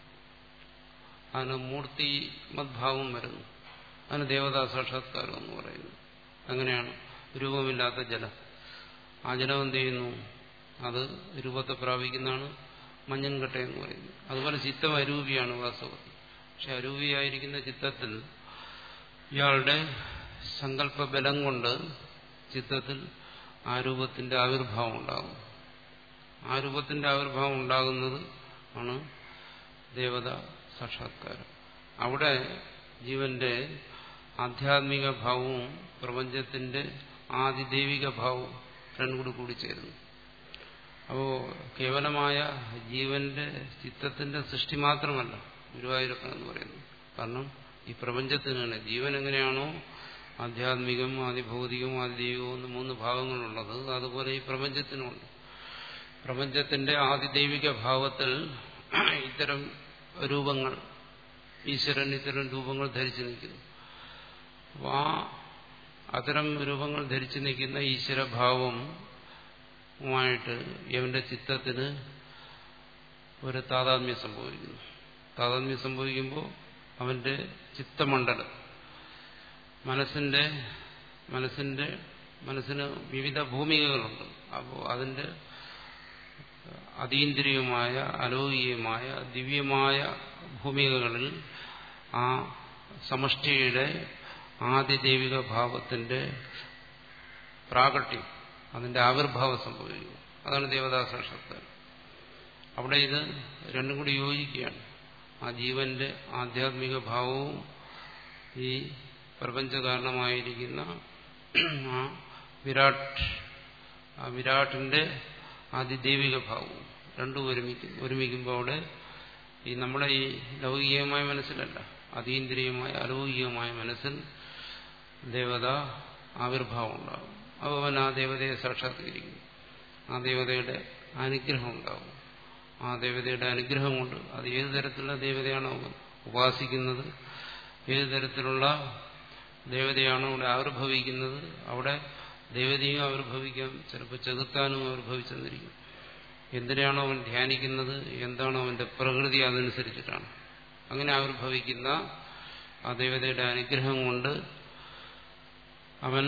അതിന് മൂർത്തി മദ്ഭാവം വരുന്നു അതിന് ദേവതാ സാക്ഷാത്കാരം എന്ന് പറയുന്നു അങ്ങനെയാണ് രൂപമില്ലാത്ത ജലം ആ ജലം എന്ത് ചെയ്യുന്നു അത് രൂപത്തെ പ്രാപിക്കുന്നതാണ് മഞ്ഞൻകട്ട എന്ന് പറയുന്നത് അതുപോലെ ചിത്തം അരൂപിയാണ് വാസ്തവത്തിൽ പക്ഷെ അരൂപിയായിരിക്കുന്ന ചിത്തത്തിൽ ഇയാളുടെ സങ്കല്പ ബലം കൊണ്ട് ചിത്തത്തിൽ ആ രൂപത്തിന്റെ ആവിർഭാവം ഉണ്ടാകും ആ രൂപത്തിന്റെ ആവിർഭാവം ഉണ്ടാകുന്നത് ആണ് ദേവത സാക്ഷാത്കാരം അവിടെ ജീവന്റെ ആധ്യാത്മിക ഭാവവും പ്രപഞ്ചത്തിന്റെ ആദിദൈവിക ഭാവവും രണ്ടും കൂടി കൂടിച്ചേരുന്നു അപ്പോ കേവലമായ ജീവന്റെ ചിത്തത്തിന്റെ സൃഷ്ടി മാത്രമല്ല ഗുരുവായൂരപ്പൻ എന്ന് പറയുന്നത് കാരണം ഈ പ്രപഞ്ചത്തിന് തന്നെ ജീവൻ എങ്ങനെയാണോ ആധ്യാത്മികം ആദിഭൗതികം ആദിദൈവികം എന്ന് മൂന്ന് ഭാഗങ്ങളുള്ളത് അതുപോലെ ഈ പ്രപഞ്ചത്തിനുമുണ്ട് പ്രപഞ്ചത്തിന്റെ ആദിദൈവിക ഭാവത്തിൽ ഇത്തരം രൂപങ്ങൾ ഈശ്വരൻ ഇത്തരം രൂപങ്ങൾ ധരിച്ചു നിൽക്കുന്നു അപ്പോൾ ആ അത്തരം രൂപങ്ങൾ ധരിച്ചു നിൽക്കുന്ന ഈശ്വരഭാവമായിട്ട് ഇവന്റെ ചിത്തത്തിന് ഒരു താതാത്മ്യം സംഭവിക്കുന്നു താതാത്മ്യം സംഭവിക്കുമ്പോൾ അവന്റെ ചിത്തമണ്ഡലം മനസ്സിന്റെ മനസ്സിന്റെ മനസ്സിന് വിവിധ ഭൂമികകളുണ്ട് അപ്പോൾ അതിന്റെ അതീന്ദ്രിയമായ അലൗകികമായ ദിവ്യമായ ഭൂമികകളിൽ ആ സമഷ്ടിയുടെ ആദിദൈവിക ഭാവത്തിന്റെ പ്രാകട്യം അതിന്റെ ആവിർഭാവം സംഭവിക്കും അതാണ് ദേവതാ സാക്ഷാത്കാരം അവിടെ ഇത് രണ്ടും കൂടി യോജിക്കുകയാണ് ആ ജീവന്റെ ആധ്യാത്മിക ഭാവവും ഈ പ്രപഞ്ചകാരണമായിരിക്കുന്ന ആ വിരാട് ആ വിരാട്ടിന്റെ ആദിദൈവിക ഭാവവും രണ്ടും ഒരുമിക്കും ഒരുമിക്കുമ്പോൾ അവിടെ ഈ നമ്മുടെ ഈ ലൗകികമായ മനസ്സിലല്ല അതീന്ദ്രിയമായ അലൗകികമായ മനസ്സിൽ ദേവത ആവിർഭാവം ഉണ്ടാകും അപ്പോൾ അവൻ ആ ദേവതയെ സാക്ഷാത്കരിക്കും ആ ദേവതയുടെ അനുഗ്രഹം ഉണ്ടാകും ആ ദേവതയുടെ അനുഗ്രഹം കൊണ്ട് അത് ഏത് തരത്തിലുള്ള ദേവതയാണോ അവൻ ഉപാസിക്കുന്നത് ഏത് തരത്തിലുള്ള ദേവതയാണോ അവിടെ ആവിർഭവിക്കുന്നത് അവിടെ ദേവതയും ആവിർഭവിക്കാം ചിലപ്പോൾ ചെകുത്താനും ആവിർഭവിച്ചെന്നിരിക്കും എന്തിനാണോ അവൻ ധ്യാനിക്കുന്നത് എന്താണോ അവന്റെ പ്രകൃതി അതനുസരിച്ചിട്ടാണ് അങ്ങനെ ആവിർഭവിക്കുന്ന ആ ദേവതയുടെ അനുഗ്രഹം കൊണ്ട് അവൻ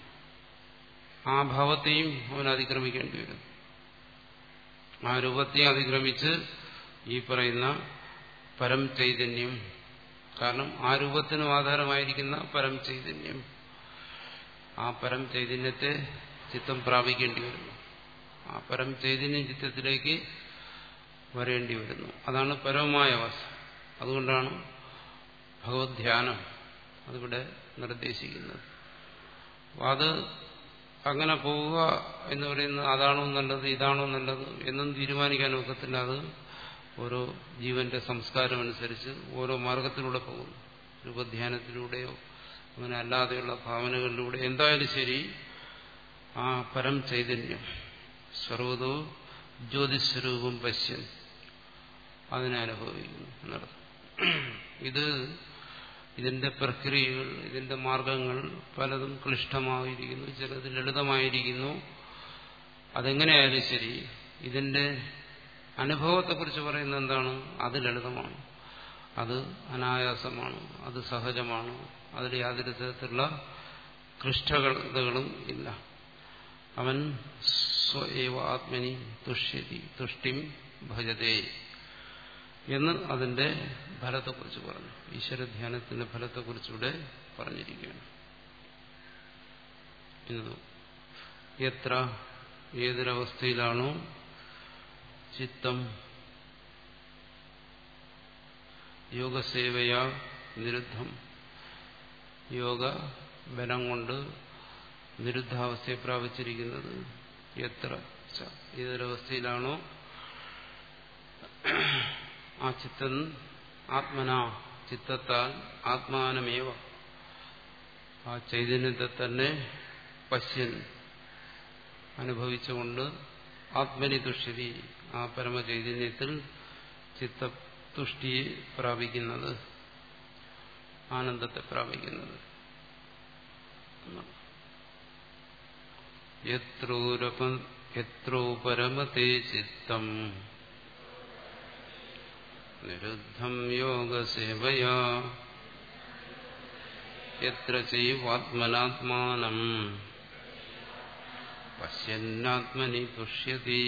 ആ ഭാവത്തെയും അവൻ അതിക്രമിക്കേണ്ടി വരും ആ രൂപത്തെ അതിക്രമിച്ച് ഈ പറയുന്ന പരം ചൈതന്യം കാരണം ആ രൂപത്തിനും ആധാരമായിരിക്കുന്ന പരം ചൈതന്യം ആ പരം ചൈതന്യത്തെ ചിത്തം പ്രാപിക്കേണ്ടി വരുന്നു ആ പരം ചൈതന്യം ചിത്തത്തിലേക്ക് വരേണ്ടി വരുന്നു അതാണ് പരമമായ അവസ്ഥ അതുകൊണ്ടാണ് ഭഗവത് ധ്യാനം അതിവിടെ നിർദ്ദേശിക്കുന്നത് അത് അങ്ങനെ പോവുക എന്ന് പറയുന്നത് അതാണോ നല്ലത് ഇതാണോ നല്ലത് എന്നും തീരുമാനിക്കാൻ ഒക്കത്തില്ല അത് ഓരോ ജീവന്റെ സംസ്കാരം അനുസരിച്ച് ഓരോ മാർഗത്തിലൂടെ പോകുന്നു രൂപധ്യാനത്തിലൂടെയോ അങ്ങനെ അല്ലാതെയുള്ള ഭാവനകളിലൂടെ എന്തായാലും ശരി ആ പരം ചൈതന്യം സർവതോ ജ്യോതിസ്വരൂപം പശ്യൻ അതിനെ അനുഭവിക്കുന്നു എന്നർത്ഥം ഇത് ഇതിന്റെ പ്രക്രിയകൾ ഇതിന്റെ മാർഗങ്ങൾ പലതും ക്ലിഷ്ടമായിരിക്കുന്നു ചിലത് ലളിതമായിരിക്കുന്നു അതെങ്ങനെയായാലും ശരി ഇതിന്റെ അനുഭവത്തെക്കുറിച്ച് പറയുന്നത് എന്താണ് അത് ലളിതമാണ് അത് അനായാസമാണ് അത് സഹജമാണ് അതിൽ യാതൊരു തരത്തിലുള്ള ക്ലിഷ്ടതകളും ഇല്ല അവൻ സ്വയവ ആത്മനി തുഷ്യതി തുഷ്ടിം ഭജതേ എന്ന് അതിന്റെ ഫലത്തെക്കുറിച്ച് പറഞ്ഞു ഈശ്വരധ്യാനത്തിന്റെ ഫലത്തെക്കുറിച്ചിവിടെ പറഞ്ഞിരിക്കുകയാണ് ഇന്ന് എത്ര ഏതൊരവസ്ഥയിലാണോ ചിത്തം യോഗസേവയാ നിരുദ്ധം യോഗ ബലം കൊണ്ട് നിരുദ്ധാവസ്ഥയെ പ്രാപിച്ചിരിക്കുന്നത് എത്ര ഏതൊരവസ്ഥയിലാണോ ആ ചിത്തൻ ആത്മന ചിത്തത്താൽ ആത്മാനമേവ ആ ചൈതന്യത്തെ തന്നെ പശ്യൻ അനുഭവിച്ചുകൊണ്ട് ആത്മനി തുഷ്യതി ആ പരമചൈതന്യത്തിൽ ചിത്തതുഷ്ടിയെ പ്രാപിക്കുന്നത് ആനന്ദത്തെ പ്രാപിക്കുന്നത് എത്രോ പരമത്തെ ചിത്തം നിരുദ്ധം യോഗസേവയാ എത്ര ചൈവാത്മനാത്മാനം പശ്യന്നാത്മനി തുഷ്യതി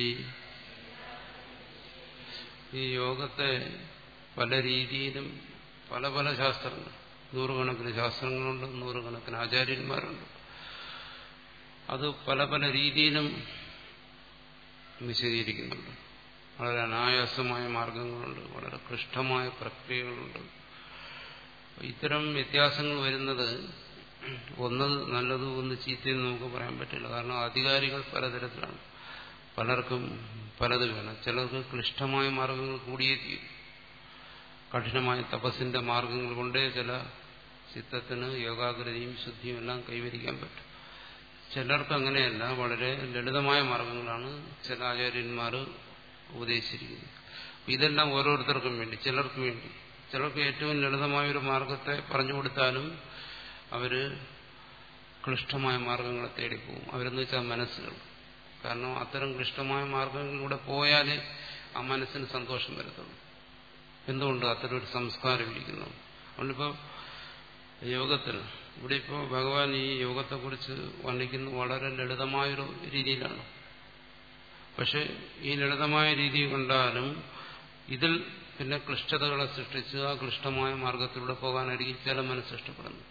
ഈ യോഗത്തെ പല രീതിയിലും പല പല ശാസ്ത്രങ്ങൾ നൂറുകണക്കിന് ശാസ്ത്രങ്ങളുണ്ട് നൂറുകണക്കിന് ആചാര്യന്മാരുണ്ട് അത് പല പല രീതിയിലും വിശദീകരിക്കുന്നുണ്ട് വളരെ അനായാസമായ മാർഗങ്ങളുണ്ട് വളരെ ക്ലിഷ്ടമായ പ്രക്രിയകളുണ്ട് ഇത്തരം വ്യത്യാസങ്ങൾ വരുന്നത് ഒന്ന് നല്ലത് ഒന്ന് ചീത്തയെന്ന് നമുക്ക് പറയാൻ പറ്റില്ല കാരണം അധികാരികൾ പലതരത്തിലാണ് പലർക്കും പലത് വേണം ചിലർക്ക് ക്ലിഷ്ടമായ മാർഗങ്ങൾ കൂടിയേ തീരും കഠിനമായ തപസ്സിന്റെ മാർഗങ്ങൾ കൊണ്ടേ ചില ചിത്തത്തിന് യോഗാകൃതിയും ശുദ്ധിയും എല്ലാം കൈവരിക്കാൻ പറ്റും ചിലർക്ക് അങ്ങനെയല്ല വളരെ ലളിതമായ മാർഗങ്ങളാണ് ചില ആചാര്യന്മാർ ഉപദേശിച്ചിരിക്കുന്നത് ഇതെല്ലാം ഓരോരുത്തർക്കും വേണ്ടി ചിലർക്ക് വേണ്ടി ചിലർക്ക് ഏറ്റവും ലളിതമായ ഒരു മാർഗത്തെ പറഞ്ഞു കൊടുത്താലും അവര് ക്ലിഷ്ടമായ മാർഗങ്ങളെ തേടിപ്പോകും അവരെന്ന് വെച്ചാൽ മനസ്സുകൾ കാരണം അത്തരം ക്ലിഷ്ടമായ മാർഗങ്ങളിലൂടെ പോയാലേ ആ മനസ്സിന് സന്തോഷം വരത്തുള്ളൂ എന്തുകൊണ്ട് അത്തരം ഒരു സംസ്കാരം ഇരിക്കുന്നു അതുകൊണ്ടിപ്പോൾ യോഗത്തിൽ ഇവിടെ ഇപ്പോൾ ഭഗവാൻ ഈ യോഗത്തെക്കുറിച്ച് വർണ്ണിക്കുന്നത് വളരെ ലളിതമായൊരു രീതിയിലാണ് പക്ഷെ ഈ ലളിതമായ രീതി കൊണ്ടാലും ഇതിൽ പിന്നെ ക്ലിഷ്ടതകളെ സൃഷ്ടിച്ച് ആ ക്ലിഷ്ടമായ മാർഗത്തിലൂടെ പോകാനായിരിക്കും ചില മനസ്സിഷ്ടപ്പെടുന്നു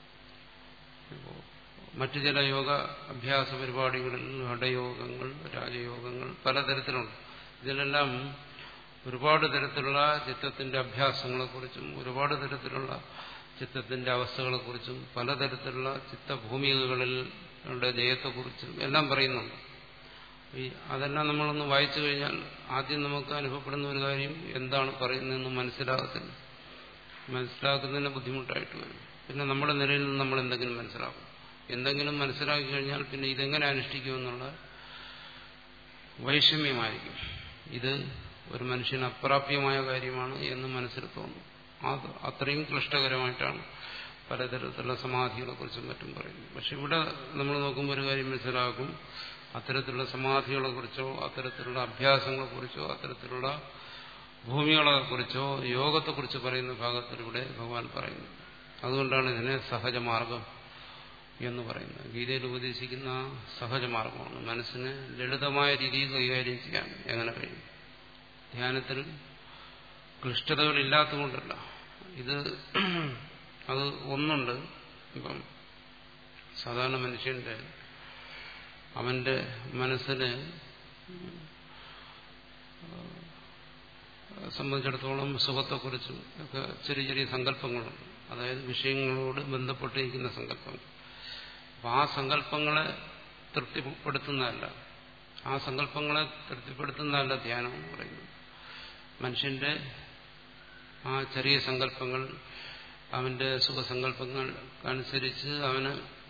മറ്റു ചില യോഗ അഭ്യാസ പരിപാടികളിൽ ഹഠയോഗങ്ങൾ രാജയോഗങ്ങൾ പലതരത്തിലുണ്ട് ഇതിലെല്ലാം ഒരുപാട് തരത്തിലുള്ള ചിത്തത്തിന്റെ അഭ്യാസങ്ങളെക്കുറിച്ചും ഒരുപാട് തരത്തിലുള്ള ചിത്തത്തിന്റെ അവസ്ഥകളെക്കുറിച്ചും പലതരത്തിലുള്ള ചിത്തഭൂമികകളിൽ ജയത്തെക്കുറിച്ചും എല്ലാം പറയുന്നുണ്ട് ഈ അതെല്ലാം നമ്മളൊന്ന് വായിച്ചു കഴിഞ്ഞാൽ ആദ്യം നമുക്ക് അനുഭവപ്പെടുന്ന ഒരു കാര്യം എന്താണ് പറയുന്നതെന്ന് മനസ്സിലാകത്തില്ല മനസ്സിലാക്കുന്നതിന് ബുദ്ധിമുട്ടായിട്ട് വരും പിന്നെ നമ്മുടെ നിലയിൽ നിന്ന് നമ്മൾ എന്തെങ്കിലും മനസ്സിലാക്കും എന്തെങ്കിലും മനസ്സിലാക്കി കഴിഞ്ഞാൽ പിന്നെ ഇതെങ്ങനെ അനുഷ്ഠിക്കുമെന്നുള്ള വൈഷമ്യമായിരിക്കും ഇത് ഒരു മനുഷ്യന് അപ്രാപ്യമായ കാര്യമാണ് എന്ന് മനസ്സിൽ തോന്നും അത് അത്രയും ക്ലിഷ്ടകരമായിട്ടാണ് പലതരത്തിലുള്ള സമാധികളെ കുറിച്ചും മറ്റും പറയുന്നത് പക്ഷെ ഇവിടെ നമ്മൾ നോക്കുമ്പോൾ ഒരു കാര്യം മനസ്സിലാക്കും അത്തരത്തിലുള്ള സമാധികളെ കുറിച്ചോ അത്തരത്തിലുള്ള അഭ്യാസങ്ങളെ കുറിച്ചോ അത്തരത്തിലുള്ള ഭൂമികളെ കുറിച്ചോ യോഗത്തെക്കുറിച്ച് പറയുന്ന ഭാഗത്തിലൂടെ ഭഗവാൻ പറയുന്നു അതുകൊണ്ടാണ് ഇതിനെ സഹജമാർഗം എന്ന് പറയുന്നത് ഗീതയിൽ ഉപദേശിക്കുന്ന സഹജമാർഗമാണ് മനസ്സിന് ലളിതമായ രീതിയിൽ കൈകാര്യം ചെയ്യാൻ എങ്ങനെ കഴിയും ധ്യാനത്തിൽ ക്ലിഷ്ടതകളില്ലാത്തതുകൊണ്ടല്ല ഇത് അത് ഒന്നുണ്ട് ഇപ്പം സാധാരണ മനുഷ്യന്റെ അവന്റെ മനസ്സിന് സംബന്ധിച്ചിടത്തോളം സുഖത്തെക്കുറിച്ചും ഒക്കെ ചെറിയ ചെറിയ സങ്കല്പങ്ങളുണ്ട് അതായത് വിഷയങ്ങളോട് ബന്ധപ്പെട്ടിരിക്കുന്ന സങ്കല്പങ്ങൾ അപ്പം ആ സങ്കല്പങ്ങളെ തൃപ്തിപ്പെടുത്തുന്നതല്ല ആ സങ്കല്പങ്ങളെ തൃപ്തിപ്പെടുത്തുന്നതല്ല ധ്യാനം എന്ന് പറയുന്നത് മനുഷ്യന്റെ ആ ചെറിയ സങ്കല്പങ്ങൾ അവന്റെ സുഖസങ്കല്പങ്ങൾ അനുസരിച്ച് അവന്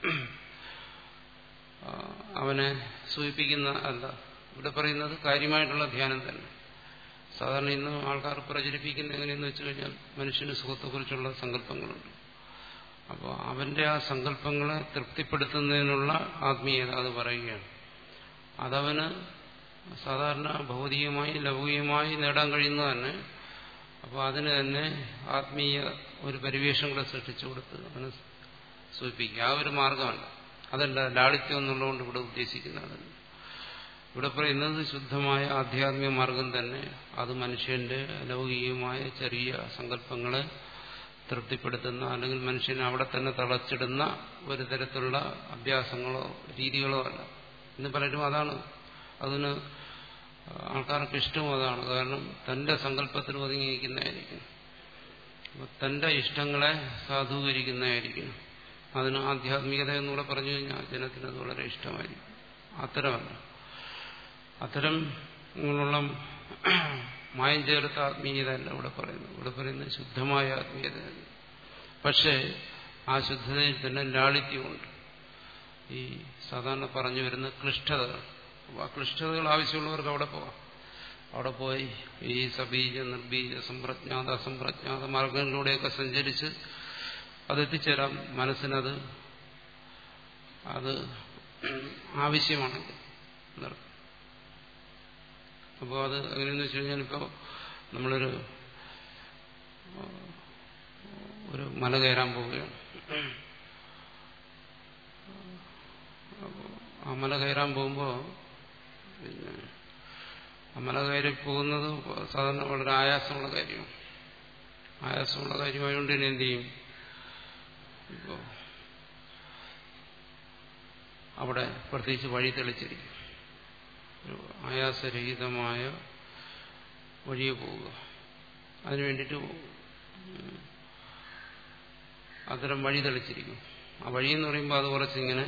അവനെ സൂചിപ്പിക്കുന്ന അല്ല ഇവിടെ പറയുന്നത് കാര്യമായിട്ടുള്ള ധ്യാനം തന്നെ സാധാരണ ഇന്ന് ആൾക്കാർ പ്രചരിപ്പിക്കുന്ന എങ്ങനെയെന്ന് വെച്ച് കഴിഞ്ഞാൽ മനുഷ്യന് സുഖത്തെക്കുറിച്ചുള്ള സങ്കല്പങ്ങളുണ്ട് അപ്പോൾ അവന്റെ ആ സങ്കല്പങ്ങളെ തൃപ്തിപ്പെടുത്തുന്നതിനുള്ള ആത്മീയത അത് പറയുകയാണ് അതവന് സാധാരണ ഭൗതികമായി ലൗകികമായി നേടാൻ കഴിയുന്നത് തന്നെ അപ്പോൾ അതിന് തന്നെ ആത്മീയ ഒരു പരിവേഷം കൂടെ സൃഷ്ടിച്ചു കൊടുത്ത് അവന് സൂചിപ്പിക്കുക ആ ഒരു മാർഗമല്ല അതല്ല ലാളിത്യം എന്നുള്ളതുകൊണ്ട് ഇവിടെ ഉദ്ദേശിക്കുന്നത് ഇവിടെ പറയുന്നത് ശുദ്ധമായ ആധ്യാത്മിക മാർഗം തന്നെ അത് മനുഷ്യന്റെ ലൗകികമായ ചെറിയ സങ്കല്പങ്ങളെ തൃപ്തിപ്പെടുത്തുന്ന അല്ലെങ്കിൽ മനുഷ്യനെ അവിടെ തന്നെ തളച്ചിടുന്ന ഒരു തരത്തിലുള്ള അഭ്യാസങ്ങളോ രീതികളോ അല്ല ഇന്ന് പലരും അതാണ് അതിന് ആൾക്കാർക്ക് ഇഷ്ടവും അതാണ് കാരണം തന്റെ സങ്കല്പത്തിൽ ഒതുങ്ങിയിരിക്കുന്നതായിരിക്കും തന്റെ ഇഷ്ടങ്ങളെ സാധൂകരിക്കുന്നതായിരിക്കും അതിന് ആധ്യാത്മികത എന്നൂടെ പറഞ്ഞു കഴിഞ്ഞാൽ ജനത്തിന് അത് വളരെ ഇഷ്ടമായിരിക്കും അത്തരമല്ല അത്തരം ഇങ്ങനെയുള്ള മായം ചേർത്ത ആത്മീയത അല്ല ഇവിടെ പറയുന്നത് ഇവിടെ പറയുന്നത് ശുദ്ധമായ ആത്മീയത പക്ഷേ ആ ശുദ്ധതയിൽ തന്നെ ലാളിത്യമുണ്ട് ഈ സാധാരണ പറഞ്ഞു വരുന്ന ക്ലിഷ്ടതകൾ ആ ക്ലിഷ്ടതകൾ ആവശ്യമുള്ളവർക്ക് അവിടെ പോവാം അവിടെ പോയി ഈ സബീജ നിർബീജ സമ്പ്രജ്ഞാത അസംപ്രജ്ഞാത മാർഗങ്ങളിലൂടെയൊക്കെ സഞ്ചരിച്ച് അതെത്തിച്ചേരാം മനസ്സിനത് അത് ആവശ്യമാണെങ്കിൽ അപ്പോൾ അത് എങ്ങനെയെന്ന് വെച്ച് കഴിഞ്ഞാൽ ഇപ്പോൾ നമ്മളൊരു ഒരു മല കയറാൻ പോവുകയാണ് അപ്പോൾ ആ മല കയറാൻ പോകുമ്പോൾ പിന്നെ ആ മല കയറി പോകുന്നത് സാധാരണ വളരെ ആയാസമുള്ള കാര്യമാണ് ആയാസമുള്ള കാര്യമായതുകൊണ്ട് തന്നെ എന്ത് ചെയ്യും ഇപ്പോൾ അവിടെ പ്രത്യേകിച്ച് വഴി തെളിച്ചിരിക്കും ഒരു ആയാസരഹിതമായ വഴിയെ പോവുക അതിനു വേണ്ടിയിട്ട് അത്തരം വഴി തെളിച്ചിരിക്കും ആ വഴി എന്ന് പറയുമ്പോൾ അത് കുറച്ചിങ്ങനെ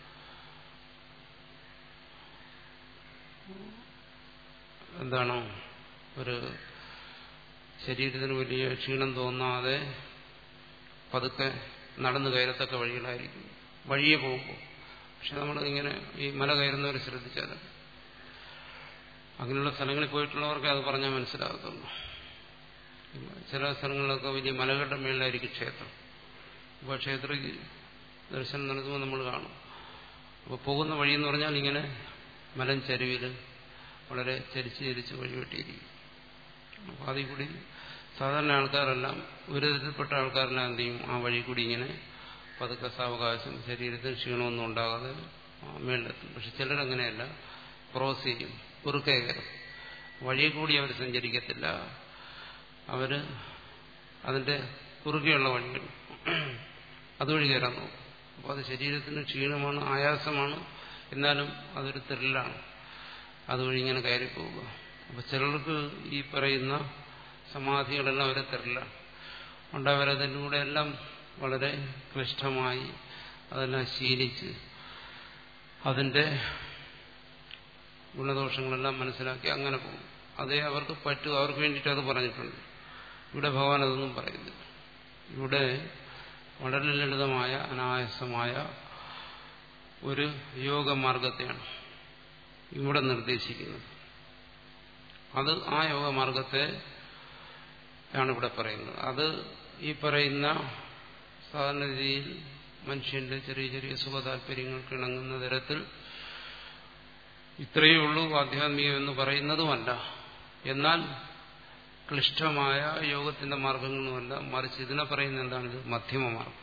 എന്താണോ ഒരു ശരീരത്തിന് വലിയ ക്ഷീണം തോന്നാതെ പതുക്കെ നടന്നു കയറത്തക്ക വഴികളായിരിക്കും വഴിയെ പോകുമ്പോൾ പക്ഷെ നമ്മൾ ഇങ്ങനെ ഈ മല കയറുന്നവർ ശ്രദ്ധിച്ചാൽ അങ്ങനെയുള്ള സ്ഥലങ്ങളിൽ പോയിട്ടുള്ളവർക്ക് അത് പറഞ്ഞാൽ മനസ്സിലാകത്തുള്ളൂ ചില സ്ഥലങ്ങളിലൊക്കെ വലിയ മലകളുടെ മേളിലായിരിക്കും ക്ഷേത്രം അപ്പോൾ ക്ഷേത്ര ദർശനം നടത്തുമ്പോൾ നമ്മൾ കാണും അപ്പോൾ പോകുന്ന വഴി എന്ന് പറഞ്ഞാൽ ഇങ്ങനെ മലം ചരുവിൽ വളരെ ചരിച്ച് ചരിച്ച് വഴിവെട്ടിയിരിക്കും അപ്പോൾ അതിൽ കൂടി സാധാരണ ആൾക്കാരെല്ലാം ഒരു തരത്തിൽപ്പെട്ട ആൾക്കാരെല്ലാം എന്ത് ചെയ്യും ആ വഴി കൂടി ഇങ്ങനെ പതുക്കെ സാവകാശം ശരീരത്തിന് ക്ഷീണമൊന്നും ഉണ്ടാകാതെ മേളിലെത്തും പക്ഷെ ചിലരങ്ങനെയല്ല ക്രോസ് ചെയ്യും കുറുക്കേ കയറും വഴിയെ കൂടി അവർ സഞ്ചരിക്കത്തില്ല അവര് അതിന്റെ കുറുകെയുള്ള വഴികൾ അതുവഴി കയറാൻ നോക്കും അപ്പോൾ അത് ശരീരത്തിന് ക്ഷീണമാണ് ആയാസമാണ് എന്നാലും അതൊരു ത്രില്ലാണ് അതുവഴി ഇങ്ങനെ കയറി പോവുക അപ്പോൾ ചിലർക്ക് ഈ പറയുന്ന സമാധികളെല്ലാം അവരെ ത്രില്ലാണ് അതുകൊണ്ട് അവരതിലൂടെ എല്ലാം വളരെ ക്ലിഷ്ടമായി അതെല്ലാം ശീലിച്ച് അതിന്റെ ഗുണദോഷങ്ങളെല്ലാം മനസ്സിലാക്കി അങ്ങനെ പോകും അതേ അവർക്ക് പറ്റൂ അവർക്ക് വേണ്ടിയിട്ട് അത് പറഞ്ഞിട്ടുണ്ട് ഇവിടെ ഭഗവാൻ അതൊന്നും പറയുന്നില്ല ഇവിടെ വളരെ ലളിതമായ അനായാസമായ ഒരു യോഗമാർഗത്തെയാണ് ഇവിടെ നിർദ്ദേശിക്കുന്നത് അത് ആ യോഗമാർഗത്തെ ആണ് ഇവിടെ പറയുന്നത് അത് ഈ പറയുന്ന സാധാരണ രീതിയിൽ മനുഷ്യന്റെ ചെറിയ ചെറിയ സുഖ താല്പര്യങ്ങൾക്ക് ഇണങ്ങുന്ന തരത്തിൽ ഇത്രയേ ഉള്ളൂ ആധ്യാത്മികം എന്ന് പറയുന്നതുമല്ല എന്നാൽ ക്ലിഷ്ടമായ യോഗത്തിന്റെ മാർഗങ്ങളുമല്ല മറിച്ച് ഇതിനെ പറയുന്ന എന്താണിത് മധ്യമ മാർഗം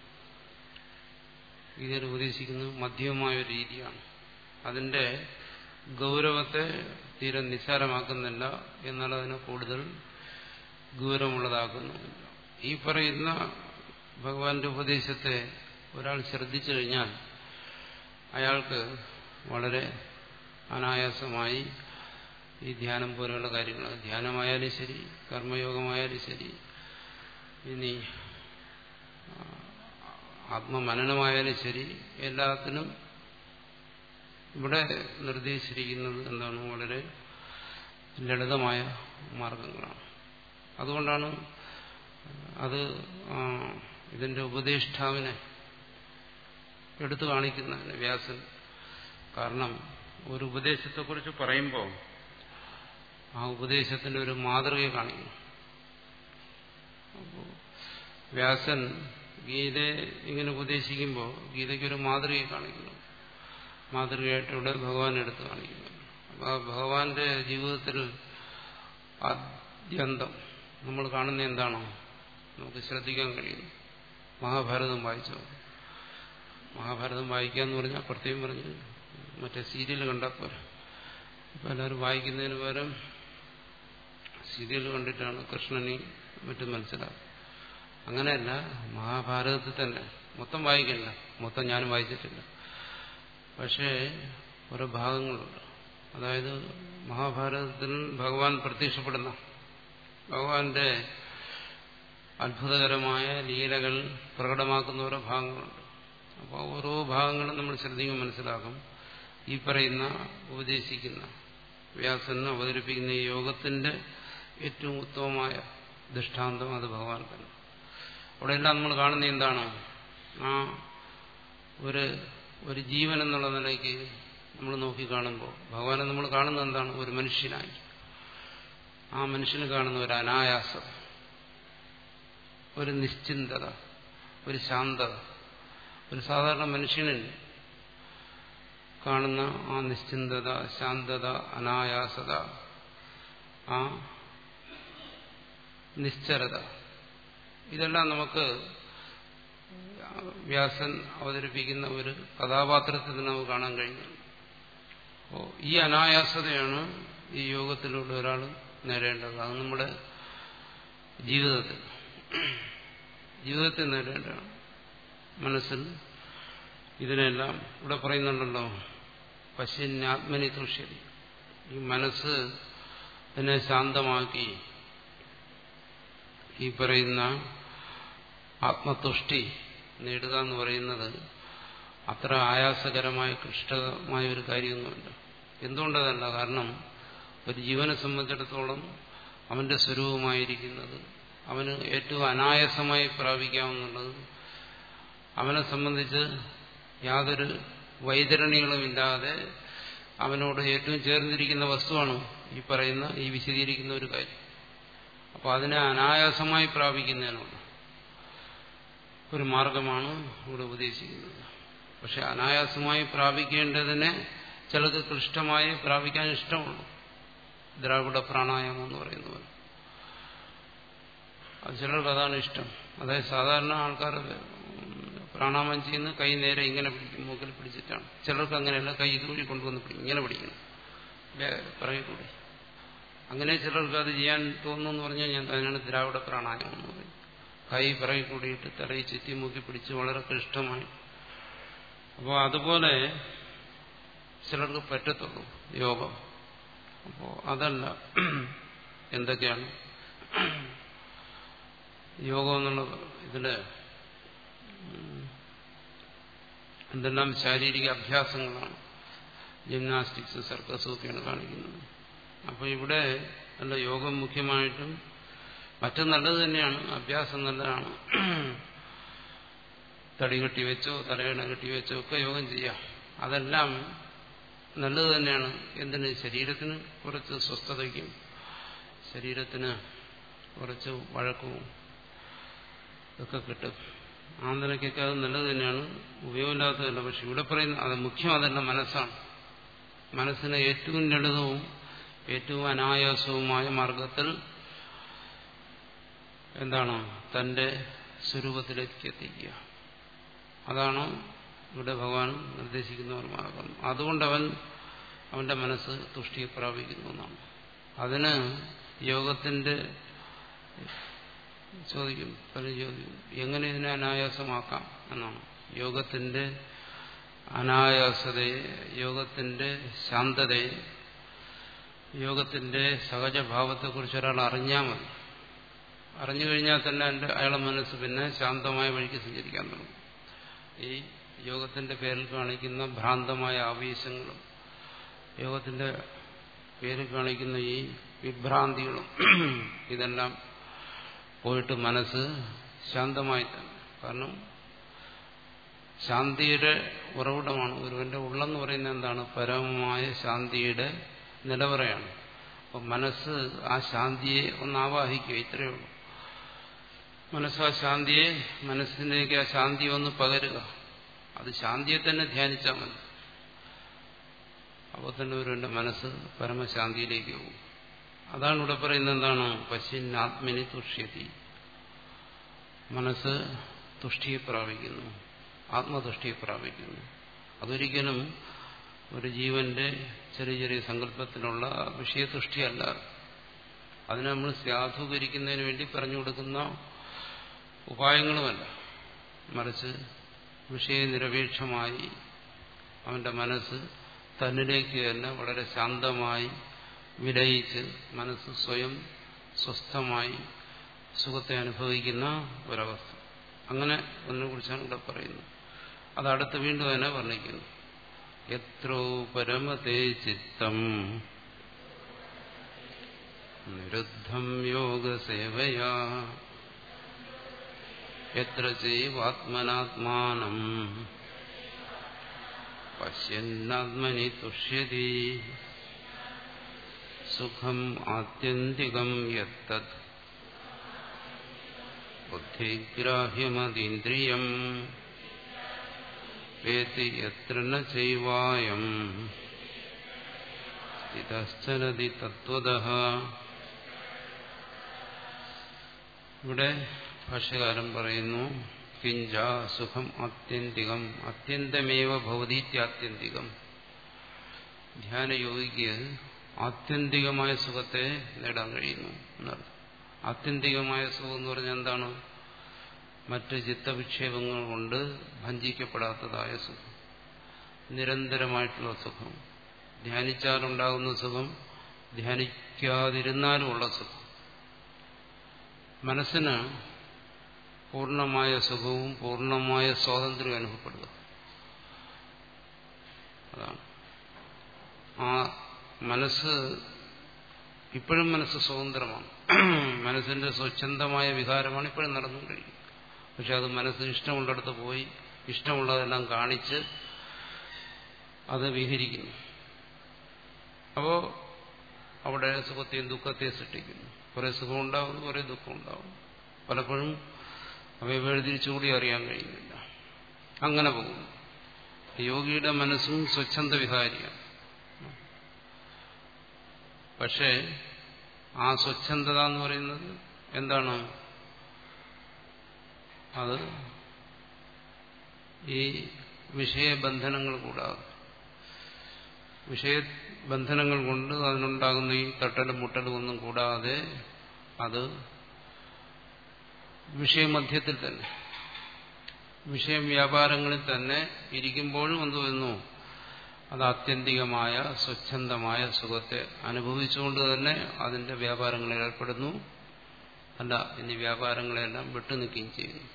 ഇതിൽ ഉപദേശിക്കുന്നത് മധ്യമമായ ഒരു രീതിയാണ് അതിന്റെ ഗൗരവത്തെ തീരെ നിസ്സാരമാക്കുന്നില്ല എന്നാൽ അതിനെ കൂടുതൽ ഗൗരവമുള്ളതാക്കുന്നുമില്ല ഈ പറയുന്ന ഭഗവാന്റെ ഉപദേശത്തെ ഒരാൾ ശ്രദ്ധിച്ചു കഴിഞ്ഞാൽ അയാൾക്ക് വളരെ അനായാസമായി ഈ ധ്യാനം പോലെയുള്ള കാര്യങ്ങൾ ധ്യാനമായാലും ശരി കർമ്മയോഗമായാലും ശരി ഇനി ആത്മമനനമായാലും ശരി എല്ലാത്തിനും ഇവിടെ നിർദ്ദേശിച്ചിരിക്കുന്നത് എന്താണ് വളരെ ലളിതമായ മാർഗങ്ങളാണ് അതുകൊണ്ടാണ് അത് ഇതിന്റെ ഉപദേഷ്ടാവിനെ എടുത്തു കാണിക്കുന്നതിന് വ്യാസൻ കാരണം ഒരു ഉപദേശത്തെക്കുറിച്ച് പറയുമ്പോൾ ആ ഉപദേശത്തിന്റെ ഒരു മാതൃകയെ കാണിക്കുന്നു അപ്പോൾ വ്യാസൻ ഗീതയെ ഇങ്ങനെ ഉപദേശിക്കുമ്പോൾ ഗീതയ്ക്കൊരു മാതൃകയെ കാണിക്കുന്നു മാതൃകയായിട്ട് ഇവിടെ ഭഗവാൻ എടുത്ത് കാണിക്കുന്നു അപ്പോൾ ആ ഭഗവാന്റെ ജീവിതത്തിൽ ആദ്യന്തം നമ്മൾ കാണുന്ന എന്താണോ നമുക്ക് ശ്രദ്ധിക്കാൻ കഴിയുന്നു മഹാഭാരതം വായിച്ചോ മഹാഭാരതം വായിക്കുക എന്ന് പറഞ്ഞാൽ പ്രത്യേകം പറഞ്ഞ് മറ്റേ സീരിയൽ കണ്ടാൽ പോരാ ഇപ്പം എല്ലാവരും വായിക്കുന്നതിന് പകരം സീരിയൽ കണ്ടിട്ടാണ് കൃഷ്ണനെ മറ്റും മനസ്സിലാക്കുക അങ്ങനെയല്ല മഹാഭാരതത്തിൽ തന്നെ മൊത്തം വായിക്കില്ല മൊത്തം ഞാനും വായിച്ചിട്ടില്ല പക്ഷേ ഓരോ ഭാഗങ്ങളുണ്ട് അതായത് മഹാഭാരതത്തിൽ ഭഗവാൻ പ്രത്യക്ഷപ്പെടുന്ന ഭഗവാന്റെ അത്ഭുതകരമായ ലീലകൾ പ്രകടമാക്കുന്ന ഓരോ ഭാഗങ്ങളുണ്ട് അപ്പോൾ ഓരോ ഭാഗങ്ങളും നമ്മൾ ശ്രദ്ധിക്കുമ്പോൾ മനസ്സിലാക്കും ഈ പറയുന്ന ഉപദേശിക്കുന്ന വ്യാസൻ അവതരിപ്പിക്കുന്ന ഈ യോഗത്തിന്റെ ഏറ്റവും ഉത്തമമായ ദൃഷ്ടാന്തം അത് ഭഗവാൻ തന്നെ അവിടെയെല്ലാം നമ്മൾ കാണുന്ന എന്താണ് ആ ഒരു ഒരു ജീവൻ എന്നുള്ള നിലയ്ക്ക് നമ്മൾ നോക്കി കാണുമ്പോൾ ഭഗവാനെ നമ്മൾ കാണുന്നത് എന്താണ് ഒരു മനുഷ്യനായി ആ മനുഷ്യന് കാണുന്ന ഒരു അനായാസം ഒരു നിശ്ചിന്തത ഒരു ശാന്തത ഒരു സാധാരണ മനുഷ്യനിൽ കാണുന്ന ആ നിശ്ചിന്തത ശാന്തത അനായാസത ആ നിശ്ചലത ഇതെല്ലാം നമുക്ക് വ്യാസൻ അവതരിപ്പിക്കുന്ന ഒരു കഥാപാത്രത്തിൽ നിന്ന് നമുക്ക് കാണാൻ കഴിയുന്നു അപ്പോൾ ഈ അനായാസതയാണ് ഈ യോഗത്തിലൂടെ ഒരാൾ നേടേണ്ടത് അത് നമ്മുടെ ജീവിതത്തിൽ ജീവിതത്തിൽ നേടേണ്ടതാണ് മനസ്സിൽ ഇതിനെല്ലാം ഇവിടെ പറയുന്നുണ്ടല്ലോ പശ്യന്യാത്മനി തുഷ്യതി ഈ മനസ്സ് ഇതിനെ ശാന്തമാക്കി ഈ പറയുന്ന ആത്മതുഷ്ടി നേടുക എന്ന് പറയുന്നത് അത്ര ആയാസകരമായ ക്ലിഷ്ടമായ ഒരു കാര്യമൊന്നുമില്ല എന്തുകൊണ്ടതല്ല കാരണം ഒരു ജീവനെ സംബന്ധിച്ചിടത്തോളം അവന്റെ സ്വരൂപമായിരിക്കുന്നത് അവന് ഏറ്റവും അനായാസമായി പ്രാപിക്കാമെന്നുള്ളത് അവനെ സംബന്ധിച്ച് യാതൊരു വൈതരണികളുമില്ലാതെ അവനോട് ഏറ്റവും ചേർന്നിരിക്കുന്ന വസ്തുവാണ് ഈ പറയുന്ന ഈ വിശദീകരിക്കുന്ന ഒരു കാര്യം അപ്പോൾ അതിനെ അനായാസമായി പ്രാപിക്കുന്നതിനുള്ള ഒരു മാർഗമാണ് ഇവിടെ ഉപദേശിക്കുന്നത് പക്ഷെ അനായാസമായി പ്രാപിക്കേണ്ടതിനെ ചിലർക്ക് ക്ലിഷ്ടമായി പ്രാപിക്കാൻ ഇഷ്ടമുള്ളൂ ദ്രാവിഡ പ്രാണായാമം എന്ന് പറയുന്ന പോലെ അത് ചിലർക്ക് അതാണ് ഇഷ്ടം അതായത് സാധാരണ ആൾക്കാർ പ്രാണാമം ചെയ്യുന്ന കൈ നേരെ ഇങ്ങനെ പിടിക്കും മൂക്കിൽ പിടിച്ചിട്ടാണ് ചിലർക്ക് അങ്ങനെയല്ല കൈ ഇതുവഴി കൊണ്ടുവന്ന് പിടിക്കും ഇങ്ങനെ പിടിക്കണം പറയ കൂടി അങ്ങനെ ചിലർക്ക് അത് ചെയ്യാൻ തോന്നുന്നു പറഞ്ഞാൽ ഞാൻ അതിനാണ് ദ്രാവിഡ പ്രാണായാമം എന്ന് പറയും കൈ പിറകെ കൂടിയിട്ട് തലയിൽ ചുറ്റി മൂക്കി പിടിച്ച് വളരെ ക്ലിഷ്ടമായി അപ്പോൾ അതുപോലെ ചിലർക്ക് പറ്റത്തുള്ളൂ യോഗം അപ്പോൾ അതല്ല എന്തൊക്കെയാണ് യോഗം എന്നുള്ള ഇതില് എന്തെല്ലാം ശാരീരിക അഭ്യാസങ്ങളാണ് ജിംനാസ്റ്റിക്സ് സർക്കസും ഒക്കെയാണ് കാണിക്കുന്നത് അപ്പോൾ ഇവിടെ അല്ല യോഗം മുഖ്യമായിട്ടും മറ്റും നല്ലത് തന്നെയാണ് അഭ്യാസം നല്ലതാണ് തടി കെട്ടി വെച്ചോ തലയണ കെട്ടി വെച്ചോ ഒക്കെ യോഗം ചെയ്യാം അതെല്ലാം നല്ലത് തന്നെയാണ് എന്തിന് ശരീരത്തിന് കുറച്ച് സ്വസ്ഥതയ്ക്കും ശരീരത്തിന് കുറച്ച് വഴക്കവും ഒക്കെ കിട്ടും ആ നിലയ്ക്കൊക്കെ അത് നല്ലത് തന്നെയാണ് ഉപയോഗമില്ലാത്തതല്ല പക്ഷെ ഇവിടെ പറയുന്ന അത് മുഖ്യം അതല്ല മനസ്സാണ് മനസ്സിന് ഏറ്റവും ലളിതവും ഏറ്റവും അനായാസവുമായ മാർഗത്തിൽ എന്താണ് തന്റെ സ്വരൂപത്തിലേക്ക് എത്തിക്കുക അതാണ് ഇവിടെ ഭഗവാൻ നിർദ്ദേശിക്കുന്ന ഒരു മാർഗം അതുകൊണ്ട് അവൻ അവന്റെ മനസ്സ് തുഷ്ടിയെ പ്രാപിക്കുന്നു എന്നാണ് അതിന് യോഗത്തിന്റെ ചോദിക്കും പലരും ചോദിക്കും എങ്ങനെ ഇതിനെ അനായാസമാക്കാം എന്നാണ് യോഗത്തിന്റെ അനായാസതയെ യോഗത്തിന്റെ ശാന്തതയെ യോഗത്തിന്റെ സഹജഭാവത്തെക്കുറിച്ച് ഒരാൾ അറിഞ്ഞാൽ മതി അറിഞ്ഞു കഴിഞ്ഞാൽ തന്നെ എൻ്റെ അയാളെ മനസ്സ് പിന്നെ ശാന്തമായ വഴിക്ക് സഞ്ചരിക്കാൻ തുടങ്ങും ഈ യോഗത്തിന്റെ പേരിൽ കാണിക്കുന്ന ഭ്രാന്തമായ ആവേശങ്ങളും യോഗത്തിന്റെ പേരിൽ കാണിക്കുന്ന ഈ വിഭ്രാന്തികളും ഇതെല്ലാം പോയിട്ട് മനസ്സ് ശാന്തമായി തന്നെ കാരണം ശാന്തിയുടെ ഉറവിടമാണ് ഒരുവന്റെ ഉള്ളെന്ന് പറയുന്നത് എന്താണ് പരമമായ ശാന്തിയുടെ നിലവറയാണ് അപ്പം മനസ്സ് ആ ശാന്തിയെ ഒന്ന് ആവാഹിക്കുക ഇത്രയേ ഉള്ളൂ മനസ്സ് ആ ശാന്തിയെ മനസ്സിലേക്ക് ആ ശാന്തി ഒന്ന് പകരുക അത് ശാന്തിയെ തന്നെ ധ്യാനിച്ചാൽ മതി അപ്പോൾ തന്നെ ഒരുവന്റെ മനസ്സ് പരമശാന്തിയിലേക്ക് പോകും അതാണ് ഇവിടെ പറയുന്നത് എന്താണ് പശ്ചിന്നാത്മനി തുഷ്യതി മനസ്സ് തുഷ്ടിയെ പ്രാപിക്കുന്നു ആത്മതുഷ്ടിയെ പ്രാപിക്കുന്നു അതൊരിക്കലും ഒരു ജീവന്റെ ചെറിയ ചെറിയ സങ്കല്പത്തിലുള്ള വിഷയതുഷ്ടിയല്ല അതിനെ നമ്മൾ സാധൂകരിക്കുന്നതിന് വേണ്ടി പറഞ്ഞു കൊടുക്കുന്ന ഉപായങ്ങളുമല്ല മറിച്ച് വിഷയനിരപേക്ഷമായി അവന്റെ മനസ്സ് തന്നിലേക്ക് തന്നെ വളരെ ശാന്തമായി വിലയിച്ച് മനസ്സ് സ്വയം സ്വസ്ഥമായി സുഖത്തെ അനുഭവിക്കുന്ന ഒരവസ്ഥ അങ്ങനെ ഒന്നിനെ കുറിച്ചാണ് ഇവിടെ പറയുന്നത് അതടുത്ത് വീണ്ടും തന്നെ വർണ്ണിക്കുന്നു എത്രോ പരമതേ ചിത്തം നിരുദ്ധം യോഗസേവയാ എത്ര ചെയ്വാത്മനാത്മാനം പശ്യന്നാത്മനി തുഷ്യതി സുഖം ആത്യന്തികം യത്തത് ബുദ്ധിഗ്രാഹ്യമതീന്ദ്രിയം വേത്തി എത്ര ന ചൈവായം സ്ഥിതശ്ചലതി തത്വത ഇവിടെ ഭാഷ്യകാരൻ പറയുന്നു കിഞ്ച സുഖം ആത്യന്തികം അത്യന്തമേവ ഭവതീത്യാത്യന്തികം ധ്യാനയോഗിക്ക് ആത്യന്തികമായ സുഖത്തെ നേടാൻ കഴിയുന്നു എന്നർത്ഥം ആത്യന്തികമായ സുഖം എന്ന് പറഞ്ഞാൽ എന്താണ് മറ്റ് ചിത്തവിക്ഷേപങ്ങൾ കൊണ്ട് ഭഞ്ചിക്കപ്പെടാത്തതായ സുഖം നിരന്തരമായിട്ടുള്ള സുഖം ധ്യാനിച്ചാലുണ്ടാകുന്ന സുഖം ധ്യാനിക്കാതിരുന്നാലുമുള്ള സുഖം മനസ്സിന് പൂർണ്ണമായ സുഖവും പൂർണ്ണമായ സ്വാതന്ത്ര്യവും അനുഭവപ്പെടുക അതാണ് ആ മനസ്സ് ഇപ്പോഴും മനസ്സ് സ്വതന്ത്രമാണ് മനസ്സിന്റെ സ്വച്ഛന്തമായ വികാരമാണ് ഇപ്പോഴും നടന്നുകൊണ്ടിരിക്കുന്നത് പക്ഷെ അത് മനസ്സ് ഇഷ്ടമുള്ളിടത്ത് പോയി ഇഷ്ടമുള്ളതെല്ലാം കാണിച്ച് അത് വിഹരിക്കുന്നു അപ്പോൾ അവിടെ സുഖത്തെയും ദുഃഖത്തെയും സൃഷ്ടിക്കുന്നു കുറെ സുഖം ഉണ്ടാവും കുറെ ദുഃഖം ഉണ്ടാവും പലപ്പോഴും അവയെ വേർതിരിച്ചുകൂടി അറിയാൻ കഴിയുന്നില്ല അങ്ങനെ പോകുന്നു യോഗിയുടെ മനസ്സും സ്വച്ഛന്ത വികാരിയാണ് പക്ഷേ ആ സ്വച്ഛന്തത എന്ന് പറയുന്നത് എന്താണ് അത് ഈ വിഷയബന്ധനങ്ങൾ കൂടാതെ വിഷയബന്ധനങ്ങൾ കൊണ്ട് അതിനുണ്ടാകുന്ന ഈ തട്ടലും മുട്ടലും ഒന്നും കൂടാതെ അത് വിഷയമധ്യത്തിൽ തന്നെ വിഷയം വ്യാപാരങ്ങളിൽ തന്നെ ഇരിക്കുമ്പോഴും എന്ത് വരുന്നു അത് ആത്യന്തികമായ സ്വച്ഛന്തമായ സുഖത്തെ അനുഭവിച്ചുകൊണ്ട് തന്നെ അതിന്റെ വ്യാപാരങ്ങളിൽ ഏർപ്പെടുന്നു അല്ല ഇനി വ്യാപാരങ്ങളെല്ലാം വിട്ടുനിൽക്കുകയും ചെയ്യുന്നു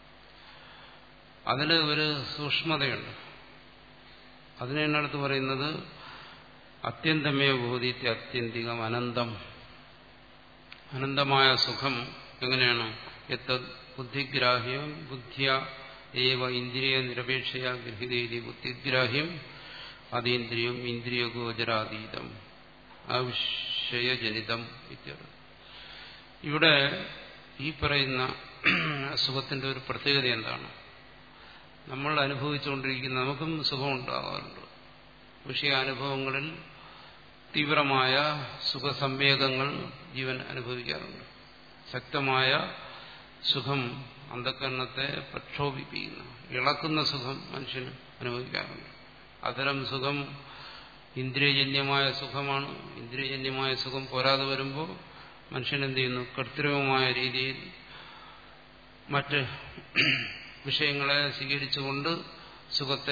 അതിൽ ഒരു സൂക്ഷ്മതയുണ്ട് അതിനെയാണ് അടുത്ത് പറയുന്നത് അത്യന്തമേ ബോധിത്യ അത്യന്തികം അനന്തം അനന്തമായ സുഖം എങ്ങനെയാണ് എത്ത ബുദ്ധിഗ്രാഹ്യം ബുദ്ധിയ ഏവ ഇന്ദ്രിയ നിരപേക്ഷയ ഗൃഹിതീതി ബുദ്ധിഗ്രാഹ്യം അതീന്ദ്രിയം ഇന്ദ്രിയഗോചരാതീതം അവിഷയജനിതം ഇത്യർത്ഥം ഇവിടെ ഈ പറയുന്ന സുഖത്തിന്റെ ഒരു പ്രത്യേകത എന്താണ് നമ്മൾ അനുഭവിച്ചുകൊണ്ടിരിക്കുന്ന നമുക്കും സുഖം ഉണ്ടാകാറുണ്ട് വിഷയാനുഭവങ്ങളിൽ തീവ്രമായ സുഖസംവേഗങ്ങൾ ജീവൻ അനുഭവിക്കാറുണ്ട് ശക്തമായ സുഖം അന്ധകരണത്തെ പ്രക്ഷോഭിപ്പിക്കുന്ന ഇളക്കുന്ന സുഖം മനുഷ്യന് അനുഭവിക്കാറുണ്ട് അത്തരം സുഖം ഇന്ദ്രിയജന്യമായ സുഖമാണ് ഇന്ദ്രിയജന്യമായ സുഖം പോരാതെ വരുമ്പോൾ മനുഷ്യൻ എന്ത് ചെയ്യുന്നു കൃത്രിമമായ രീതിയിൽ മറ്റ് വിഷയങ്ങളെ സ്വീകരിച്ചുകൊണ്ട് സുഖത്തെ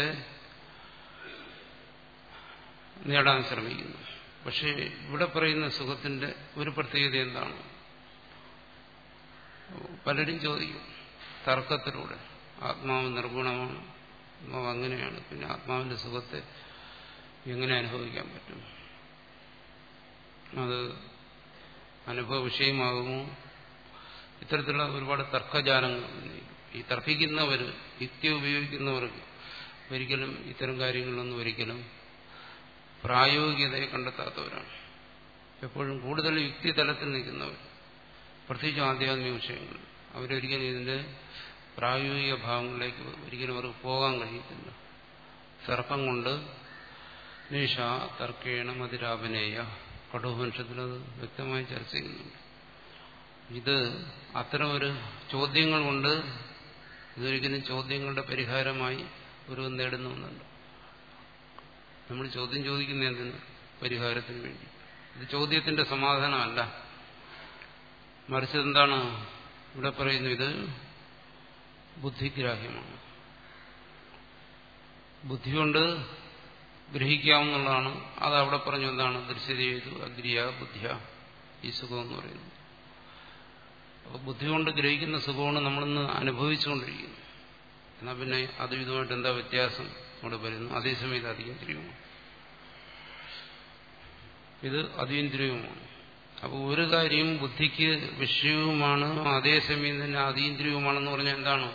നേടാൻ ശ്രമിക്കുന്നു പക്ഷേ ഇവിടെ പറയുന്ന സുഖത്തിന്റെ ഒരു പ്രത്യേകത എന്താണ് പലരും ചോദിക്കും തർക്കത്തിലൂടെ ആത്മാവ് നിർഗുണമാണ് ആത്മാവ് അങ്ങനെയാണ് പിന്നെ ആത്മാവിന്റെ സുഖത്തെ എങ്ങനെ അനുഭവിക്കാൻ പറ്റും അത് അനുഭവ വിഷയമാകുമോ ഇത്തരത്തിലുള്ള ഒരുപാട് തർക്കജാലങ്ങൾ ഈ തർക്കിക്കുന്നവർ യുക്തി ഉപയോഗിക്കുന്നവർക്ക് ഒരിക്കലും ഇത്തരം കാര്യങ്ങളിലൊന്നും ഒരിക്കലും പ്രായോഗികതയെ കണ്ടെത്താത്തവരാണ് എപ്പോഴും കൂടുതൽ യുക്തി തലത്തിൽ നിൽക്കുന്നവർ പ്രത്യേകിച്ച് ആധ്യാത്മിക വിഷയങ്ങൾ അവരൊരിക്കലും ഇതിന്റെ പ്രായോഗിക ഭാവങ്ങളിലേക്ക് ഒരിക്കലും അവർക്ക് പോകാൻ കഴിയത്തില്ല തർക്കം കൊണ്ട് നിഷ തർക്കേണ മതിരാപനേയ കഠോപനിഷത്തിൽ അത് വ്യക്തമായി ചർച്ച ചെയ്യുന്നുണ്ട് ഇത് അത്തരം ഒരു ചോദ്യങ്ങൾ കൊണ്ട് ഇതൊരിക്കലും ചോദ്യങ്ങളുടെ പരിഹാരമായി ഒരു നേടുന്ന ഒന്നുണ്ട് നമ്മൾ ചോദ്യം ചോദിക്കുന്ന എന്തിന് പരിഹാരത്തിന് വേണ്ടി ഇത് ചോദ്യത്തിന്റെ സമാധാനമല്ല മറിച്ച് എന്താണ് ഇവിടെ പറയുന്നു ഇത് ബുദ്ധിഗ്രാഹ്യമാണ് ബുദ്ധി കൊണ്ട് ഗ്രഹിക്കാവുന്നതാണ് അത് അവിടെ പറഞ്ഞു എന്താണ് ദൃശ്യത ചെയ്തു അഗ്രിയ ബുദ്ധിയ ഈ സുഖം എന്ന് പറയുന്നത് അപ്പോൾ ബുദ്ധി കൊണ്ട് ഗ്രഹിക്കുന്ന സുഖമാണ് നമ്മളിന്ന് അനുഭവിച്ചുകൊണ്ടിരിക്കുന്നത് എന്നാൽ പിന്നെ അതും ഇതുമായിട്ട് എന്താ വ്യത്യാസം അവിടെ പറയുന്നു അതേസമയം ഇത് അതീന്ദ്രിയമാണ് ഇത് അതീന്ദ്രിയവുമാണ് അപ്പോൾ ഒരു കാര്യം ബുദ്ധിക്ക് വിഷയവുമാണ് അതേസമയം തന്നെ അതീന്ദ്രിയവുമാണെന്ന് പറഞ്ഞാൽ എന്താണ്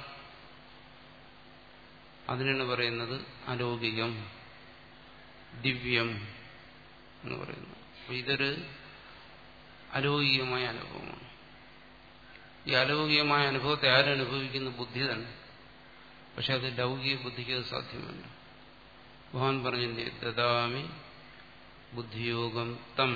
അതിനാണ് പറയുന്നത് അലൗകികം ദിവ്യം എന്ന് പറയുന്നത് അപ്പോൾ ഇതൊരു അലൗകികമായ അനുഭവമാണ് ഈ അലൗകികമായ അനുഭവത്തെ ആരനുഭവിക്കുന്ന ബുദ്ധി തന്നെ പക്ഷെ അത് ലൗകിക ബുദ്ധിക്ക് അത് സാധ്യമല്ല ഭഗവാൻ പറഞ്ഞില്ലേ ദദാമി ബുദ്ധിയോഗം തം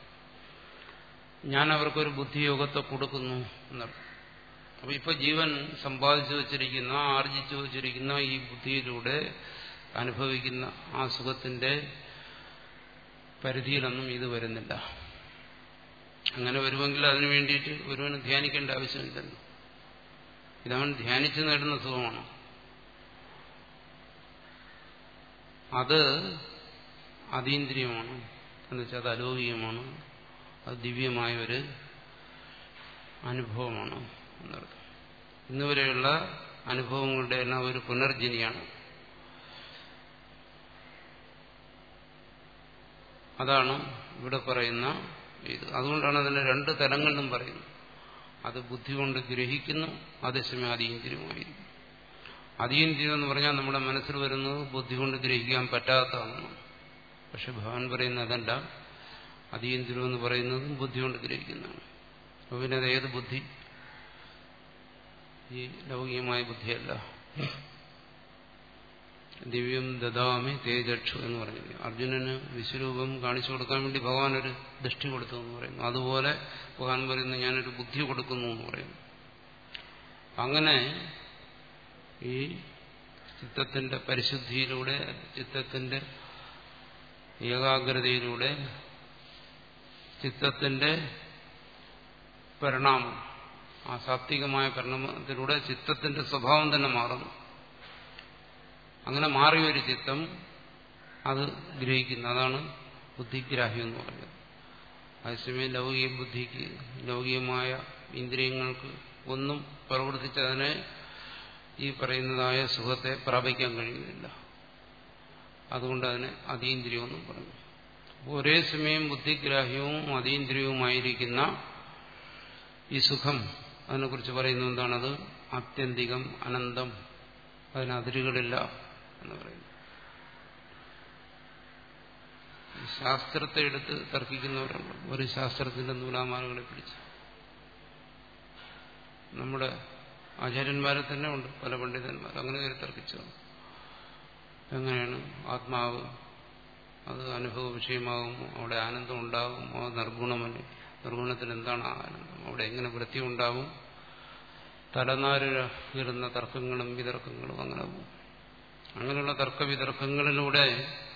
ഞാൻ അവർക്കൊരു ബുദ്ധിയോഗത്തെ കൊടുക്കുന്നു എന്നർത്ഥം അപ്പൊ ഇപ്പൊ ജീവൻ സമ്പാദിച്ചു വച്ചിരിക്കുന്ന ആർജിച്ചു വച്ചിരിക്കുന്ന ഈ ബുദ്ധിയിലൂടെ അനുഭവിക്കുന്ന ആ സുഖത്തിന്റെ പരിധിയിലൊന്നും ഇത് വരുന്നില്ല അങ്ങനെ വരുമെങ്കിൽ അതിനു വേണ്ടിയിട്ട് ഒരുവന് ധ്യാനിക്കേണ്ട ആവശ്യമില്ലല്ലോ ഇതവൻ ധ്യാനിച്ചു നേടുന്ന സുഖമാണ് അത് അതീന്ദ്രിയമാണ് എന്നുവെച്ചാൽ അത് അലൗകികമാണ് അത് ദിവ്യമായ ഒരു അനുഭവമാണ് എന്നർത്ഥം ഇന്നുവരെയുള്ള അനുഭവങ്ങളുടെ എല്ലാം ഒരു പുനർജനിയാണ് അതാണ് ഇവിടെ പറയുന്ന ഇത് അതുകൊണ്ടാണ് അതിന്റെ രണ്ട് തലങ്ങളിലും പറയുന്നത് അത് ബുദ്ധി കൊണ്ട് ഗ്രഹിക്കുന്നു അതേസമയം അതീന്ദ്രിയമായിരിക്കും അതീന്ദ്രിയം എന്ന് പറഞ്ഞാൽ നമ്മുടെ മനസ്സിൽ വരുന്നത് ബുദ്ധി കൊണ്ട് ഗ്രഹിക്കാൻ പറ്റാത്തതാണ് പക്ഷെ ഭഗവാൻ പറയുന്നത് അതല്ല അതീന്ദ്രിയം എന്ന് പറയുന്നതും ബുദ്ധി കൊണ്ട് ഗ്രഹിക്കുന്നതാണ് അപ്പൊ പിന്നെ അത് ഏത് ബുദ്ധി ഈ ലൗകികമായ ബുദ്ധിയല്ല ദിവ്യം ദദാമി തേജക്ഷു എന്ന് പറഞ്ഞു അർജുനന് വിശ്വരൂപം കാണിച്ചു കൊടുക്കാൻ വേണ്ടി ഭഗവാൻ ഒരു ദൃഷ്ടി കൊടുത്തു എന്ന് പറയുന്നു അതുപോലെ ഭഗവാൻ പറയുന്നു ഞാനൊരു ബുദ്ധി കൊടുക്കുന്നു എന്ന് പറയുന്നു അങ്ങനെ ഈ ചിത്തത്തിന്റെ പരിശുദ്ധിയിലൂടെ ചിത്തത്തിന്റെ ഏകാഗ്രതയിലൂടെ ചിത്തത്തിന്റെ പരിണാമം ആ സാത്വികമായ പരിണാമത്തിലൂടെ ചിത്തത്തിന്റെ സ്വഭാവം തന്നെ മാറുന്നു അങ്ങനെ മാറിയ ഒരു ചിത്തം അത് ഗ്രഹിക്കുന്നു അതാണ് ബുദ്ധിഗ്രാഹ്യം എന്ന് പറയുന്നത് അതേസമയം ലൗകിക ബുദ്ധിക്ക് ലൗകികമായ ഇന്ദ്രിയങ്ങൾക്ക് ഒന്നും പ്രവർത്തിച്ചതിനെ ഈ പറയുന്നതായ സുഖത്തെ പ്രാപിക്കാൻ കഴിയുന്നില്ല അതുകൊണ്ട് അതിനെ അതീന്ദ്രിയമെന്നും പറഞ്ഞു ഒരേ സമയം ബുദ്ധിഗ്രാഹ്യവും അതീന്ദ്രിയവുമായിരിക്കുന്ന ഈ സുഖം അതിനെക്കുറിച്ച് പറയുന്നത് എന്താണത് ആത്യന്തികം അനന്തം അതിന് അതിരുകളില്ല എന്ന് പറയുന്നു ശാസ്ത്രത്തെ എടുത്ത് തർക്കിക്കുന്നവരുണ്ട് ഒരു ശാസ്ത്രത്തിന്റെ നൂലാമാലകളെ പിടിച്ച് നമ്മുടെ ആചാര്യന്മാരെ തന്നെ ഉണ്ട് പല പണ്ഡിതന്മാർ അങ്ങനെ കയറി തർക്കിച്ചു എങ്ങനെയാണ് ആത്മാവ് അത് അനുഭവ വിഷയമാകുമോ അവിടെ ആനന്ദം ഉണ്ടാകുമോ അത് നിർഗുണമല്ലേ നിർഗുണത്തിൽ എന്താണ് ആനന്ദം അവിടെ എങ്ങനെ വൃത്തി ഉണ്ടാവും തലനാരിടുന്ന തർക്കങ്ങളും വിതർക്കങ്ങളും അങ്ങനെ പോകും അങ്ങനെയുള്ള തർക്ക വിതർക്കങ്ങളിലൂടെ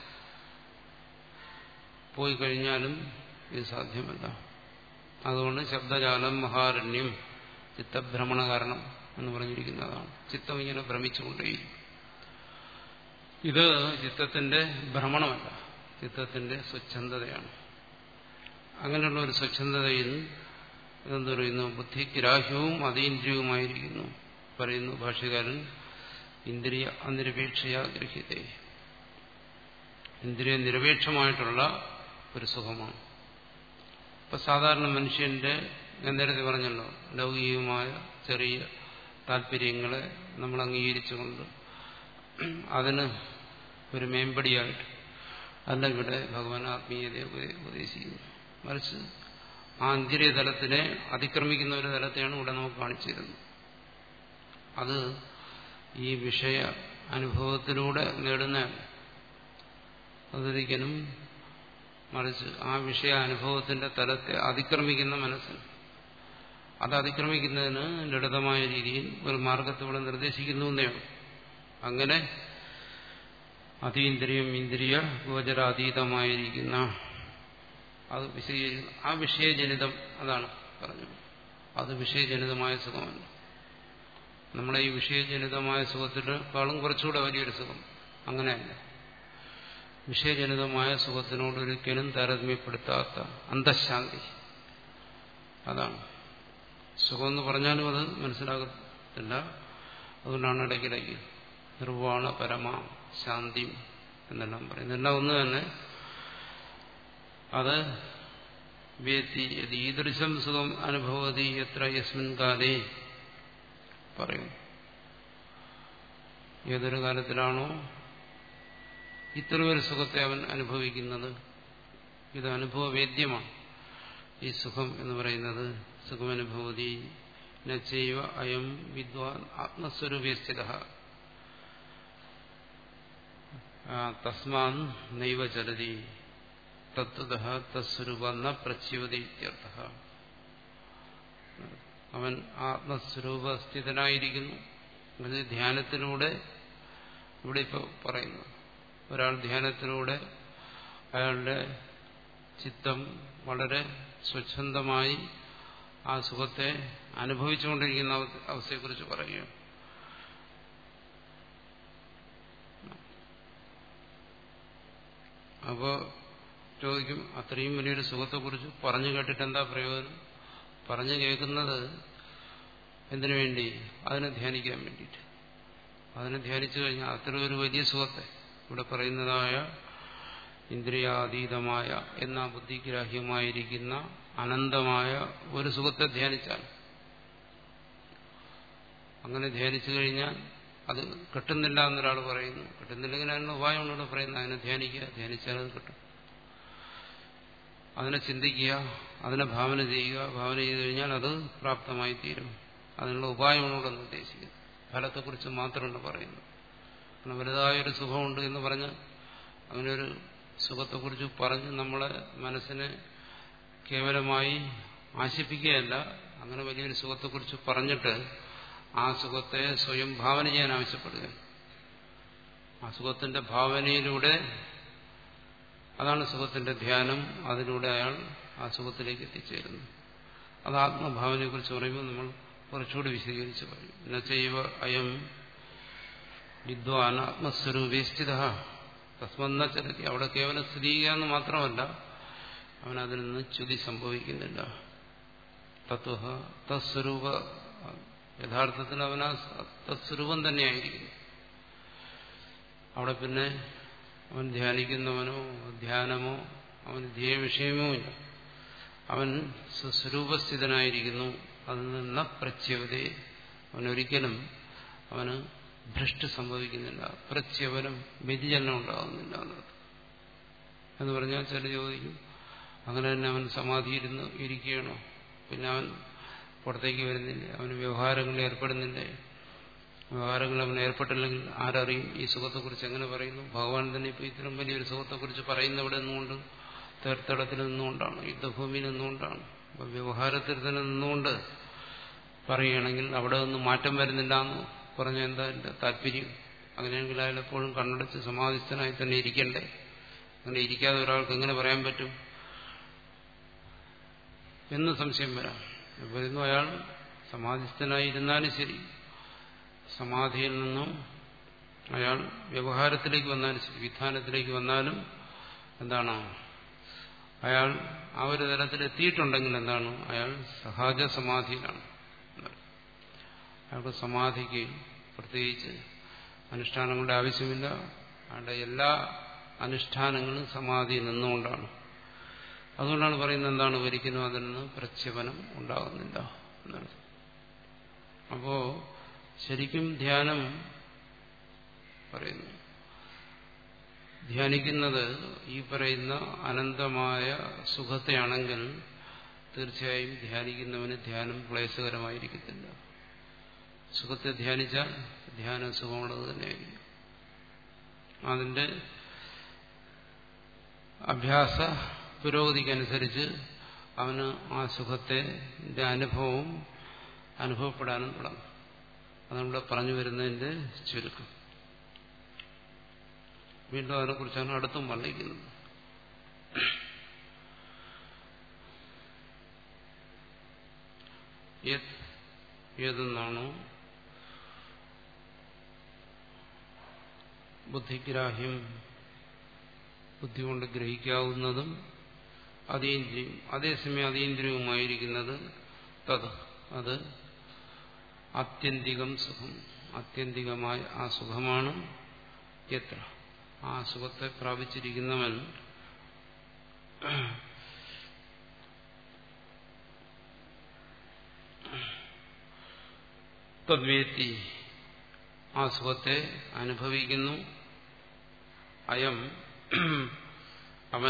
പോയി കഴിഞ്ഞാലും ഇത് സാധ്യമല്ല അതുകൊണ്ട് ശബ്ദജാലം മഹാരണ്യം ചിത്തഭ്രമണ കാരണം എന്ന് പറഞ്ഞിരിക്കുന്നതാണ് ചിത്തം ഇങ്ങനെ ഭ്രമിച്ചുകൊണ്ടേയിരിക്കും ഇത് ചിത്തത്തിന്റെ ഭ്രമണമല്ല ചിത്തത്തിന്റെ സ്വച്ഛന്തതയാണ് അങ്ങനെയുള്ള ഒരു സ്വച്ഛന്തതയിൽ ഇതെന്ത് പറയുന്നു ബുദ്ധിഗ്രാഹ്യവും അതീന്ദ്രിയവുമായിരിക്കുന്നു പറയുന്നു ഭാഷ്യകാരൻ ഇന്ദ്രിയ അനിരപേക്ഷയാ ഗ്രഹ്യത്തെ ഇന്ദ്രിയ നിരപേക്ഷമായിട്ടുള്ള ഒരു സുഖമാണ് ഇപ്പൊ സാധാരണ മനുഷ്യന്റെ ഞാൻ നേരത്തെ പറഞ്ഞല്ലോ ലൗകികമായ ചെറിയ താല്പര്യങ്ങളെ നമ്മൾ അംഗീകരിച്ചുകൊണ്ട് അതിന് ഒരു മേമ്പടിയായിട്ട് അല്ല ഇവിടെ ഭഗവാൻ ആത്മീയതയെ ഉപദേശിക്കുന്നു മറിച്ച് ആ ഇന്ദ്രിയ തലത്തിനെ അതിക്രമിക്കുന്ന ഒരു തലത്തെയാണ് ഇവിടെ നമുക്ക് കാണിച്ചു തരുന്നത് അത് ഈ വിഷയ അനുഭവത്തിലൂടെ നേടുന്ന അതൊരിക്കലും മറിച്ച് ആ വിഷയ അനുഭവത്തിന്റെ തലത്തെ അതിക്രമിക്കുന്ന മനസ്സിന് അത് അതിക്രമിക്കുന്നതിന് ലളിതമായ രീതിയിൽ ഒരു മാർഗത്തിലൂടെ നിർദ്ദേശിക്കുന്നു അങ്ങനെ അതീന്ദ്രിയം ഇന്ദ്രിയ ഗോചരാതീതമായിരിക്കുന്ന അത് വിശദീകരിക്കുന്നു ആ വിഷയജനിതം അതാണ് പറഞ്ഞത് അത് വിഷയജനിതമായ സുഖമല്ല നമ്മളെ ഈ വിഷയജനിതമായ സുഖത്തിനേക്കാളും കുറച്ചുകൂടെ വലിയൊരു സുഖം അങ്ങനെയല്ല വിഷയജനിതമായ സുഖത്തിനോട് ഒരിക്കലും താരതമ്യപ്പെടുത്താത്ത അന്തഃശാന്തി അതാണ് സുഖമെന്ന് പറഞ്ഞാലും അത് മനസ്സിലാകത്തില്ല അതുകൊണ്ടാണ് ഇടയ്ക്കിടയ്ക്ക് നിർവാണ പരമ ശാന്തി എന്നെല്ലാം പറയുന്നത് എല്ലാം ഒന്ന് തന്നെ അത് വേത്തി ഈദൃശം സുഖം അനുഭവതി എത്ര യസ്മിൻ കാലേ പറയും ഏതൊരു കാലത്തിലാണോ ഇത്തരമൊരു സുഖത്തെ അവൻ അനുഭവിക്കുന്നത് ഇത് അനുഭവവേദ്യമാണ് ഈ സുഖം എന്ന് പറയുന്നത് സുഖമനുഭവതി നച്ചൈവ അയം വിദ്വാൻ ആത്മസ്വരൂപേ സ്ഥിത തസ്മാൻ നൈവ ചലതി തത്വത തസ്വരൂപ ന പ്രച്യുവതി ഇത്യർത്ഥ അവൻ ആത്മസ്വരൂപസ്ഥിതനായിരിക്കുന്നു അത് ധ്യാനത്തിലൂടെ ഇവിടെ ഇപ്പോൾ പറയുന്നു ഒരാൾ ധ്യാനത്തിലൂടെ അയാളുടെ ചിത്തം വളരെ സ്വച്ഛന്തമായി ആ സുഖത്തെ അനുഭവിച്ചുകൊണ്ടിരിക്കുന്ന അവസ്ഥയെക്കുറിച്ച് പറയുകയാണ് അപ്പോൾ ചോദിക്കും അത്രയും വലിയൊരു സുഖത്തെക്കുറിച്ച് പറഞ്ഞു കേട്ടിട്ട് എന്താ പ്രയോജനം പറഞ്ഞു കേൾക്കുന്നത് എന്തിനു വേണ്ടി അതിനെ ധ്യാനിക്കാൻ വേണ്ടിയിട്ട് അതിനെ ധ്യാനിച്ചു കഴിഞ്ഞാൽ അത്ര ഒരു വലിയ സുഖത്തെ ഇവിടെ പറയുന്നതായ ഇന്ദ്രിയാതീതമായ എന്ന ബുദ്ധിഗ്രാഹ്യമായിരിക്കുന്ന അനന്തമായ ഒരു സുഖത്തെ ധ്യാനിച്ചാൽ അങ്ങനെ ധ്യാനിച്ചു കഴിഞ്ഞാൽ അത് കിട്ടുന്നില്ല എന്നൊരാൾ പറയുന്നു കിട്ടുന്നില്ലെങ്കിൽ അതിനുള്ള ഉപായമാണ് ഇവിടെ പറയുന്നത് അതിനെ ധ്യാനിക്കുക ധ്യാനിച്ചാൽ അത് കിട്ടും അതിനെ ചിന്തിക്കുക അതിനെ ഭാവന ചെയ്യുക ഭാവന ചെയ്തു കഴിഞ്ഞാൽ അത് പ്രാപ്തമായി തീരും അതിനുള്ള ഉപായമാണ് ഇവിടെ നിർദ്ദേശിക്കുന്നത് ഫലത്തെക്കുറിച്ച് മാത്രമാണ് പറയുന്നത് കാരണം വലുതായൊരു സുഖമുണ്ട് എന്ന് പറഞ്ഞ് അങ്ങനെ ഒരു സുഖത്തെക്കുറിച്ച് പറഞ്ഞ് നമ്മളെ മനസ്സിനെ കേവലമായി ആശിപ്പിക്കുകയല്ല അങ്ങനെ വലിയൊരു സുഖത്തെക്കുറിച്ച് പറഞ്ഞിട്ട് ആ സുഖത്തെ സ്വയം ഭാവന ചെയ്യാൻ ആവശ്യപ്പെടുക ആ സുഖത്തിന്റെ ഭാവനയിലൂടെ അതാണ് സുഖത്തിന്റെ ധ്യാനം അതിലൂടെ അയാൾ ആ സുഖത്തിലേക്ക് എത്തിച്ചേരുന്നു അത് ആത്മഭാവനയെക്കുറിച്ച് പറയുമ്പോൾ നമ്മൾ കുറച്ചുകൂടി വിശദീകരിച്ച് പറയും എന്നുവെച്ചൈവ അയം വിദ്വാൻ ആത്മസ്വരൂപേ സ്ഥിത തസ്മന്ന ചലത്തി അവിടെ കേവലം സ്ഥിരീക എന്ന് മാത്രമല്ല അവൻ അതിൽ നിന്ന് ച്യുതി സംഭവിക്കുന്നില്ല തത്വ തസ്വരൂപ യഥാർത്ഥത്തിൽ അവൻ ആ തത്സ്വരൂപം തന്നെയായിരിക്കുന്നു അവിടെ പിന്നെ അവൻ ധ്യാനിക്കുന്നവനോ ധ്യാനമോ അവന് ധ്യേയ വിഷയമോ ഇല്ല അവൻ സ്വസ്വരൂപസ്ഥിതനായിരിക്കുന്നു അതിൽ നിന്ന് പ്രച്യവതേ അവനൊരിക്കലും അവന് ഭ്രഷ്ട് സംഭവിക്കുന്നില്ല പ്രച്യവനം വ്യതിചലനം ഉണ്ടാകുന്നില്ല എന്നത് എന്ന് പറഞ്ഞാൽ ചില ചോദിക്കും അങ്ങനെ തന്നെ അവൻ സമാധിയിരുന്ന് ഇരിക്കുകയാണോ പിന്നെ അവൻ പുറത്തേക്ക് വരുന്നില്ലേ അവന് വ്യവഹാരങ്ങളിൽ ഏർപ്പെടുന്നില്ലേ വ്യവഹാരങ്ങൾ അവൻ ഏർപ്പെട്ടില്ലെങ്കിൽ ആരറിയും ഈ സുഖത്തെക്കുറിച്ച് എങ്ങനെ പറയുന്നു ഭഗവാൻ തന്നെ ഇപ്പോൾ ഇത്തരം വലിയൊരു സുഖത്തെക്കുറിച്ച് പറയുന്ന ഇവിടെ നിന്നുകൊണ്ട് തീർത്ഥടത്തിൽ നിന്നുകൊണ്ടാണ് യുദ്ധഭൂമിയിൽ നിന്നുകൊണ്ടാണ് അപ്പോൾ വ്യവഹാരത്തിൽ തന്നെ നിന്നുകൊണ്ട് പറയുകയാണെങ്കിൽ അവിടെ ഒന്നും മാറ്റം വരുന്നില്ല എന്ന് പറഞ്ഞ എന്താ എൻ്റെ താല്പര്യം അങ്ങനെയെങ്കിൽ അയാൾ എപ്പോഴും കണ്ണടച്ച് സമാധിസ്ഥനായി തന്നെ ഇരിക്കണ്ടേ അങ്ങനെ ഇരിക്കാതെ ഒരാൾക്ക് എങ്ങനെ പറയാൻ പറ്റും എന്ന് സംശയം വരാം പറയുന്നു അയാൾ സമാധിസ്ഥനായി ഇരുന്നാലും ശരി സമാധിയിൽ നിന്നും അയാൾ വ്യവഹാരത്തിലേക്ക് വന്നാലും ശരി വിധാനത്തിലേക്ക് വന്നാലും എന്താണ് അയാൾ ആ ഒരു തലത്തിൽ എത്തിയിട്ടുണ്ടെങ്കിൽ എന്താണ് അയാൾ സഹജ സമാധിയിലാണ് അയാൾക്ക് സമാധിക്ക് പ്രത്യേകിച്ച് അനുഷ്ഠാനങ്ങളുടെ ആവശ്യമില്ല അയാളുടെ എല്ലാ അനുഷ്ഠാനങ്ങളും സമാധിയിൽ നിന്നുകൊണ്ടാണ് അതുകൊണ്ടാണ് പറയുന്നത് എന്താണ് ഒരിക്കലും അതിൽ നിന്ന് പ്രച്ഛപനം ഉണ്ടാകുന്നില്ല എന്നാണ് അപ്പോ ശരിക്കും ധ്യാനം പറയുന്നു ധ്യാനിക്കുന്നത് ഈ പറയുന്ന അനന്തമായ സുഖത്തെയാണെങ്കിൽ തീർച്ചയായും ധ്യാനിക്കുന്നവന് ധ്യാനം ക്ലേശകരമായിരിക്കത്തില്ല സുഖത്തെ ധ്യാനിച്ചാൽ ധ്യാനം സുഖമുള്ളത് തന്നെയായിരിക്കും അതിന്റെ അഭ്യാസ പുരോഗതിക്കനുസരിച്ച് അവന് ആ സുഖത്തെ അനുഭവം അനുഭവപ്പെടാനും തുടങ്ങും അതിവിടെ പറഞ്ഞു വരുന്നതിന്റെ ചുരുക്കം വീണ്ടും അതിനെക്കുറിച്ചാണ് അടുത്തും വർണ്ണിക്കുന്നത് ഏതെന്നാണോ ബുദ്ധിഗ്രാഹ്യം ബുദ്ധി കൊണ്ട് ഗ്രഹിക്കാവുന്നതും അതീന്ദ്രിയം അതേസമയം അതീന്ദ്രിയവുമായിരിക്കുന്നത് തത് അത് ആത്യന്തികം സുഖം ആത്യന്തികമായ ആ സുഖമാണ് എത്ര ആ സുഖത്തെ പ്രാപിച്ചിരിക്കുന്നവൻ തദ്വേത്തി ആ സുഖത്തെ അനുഭവിക്കുന്നു അയം അവൻ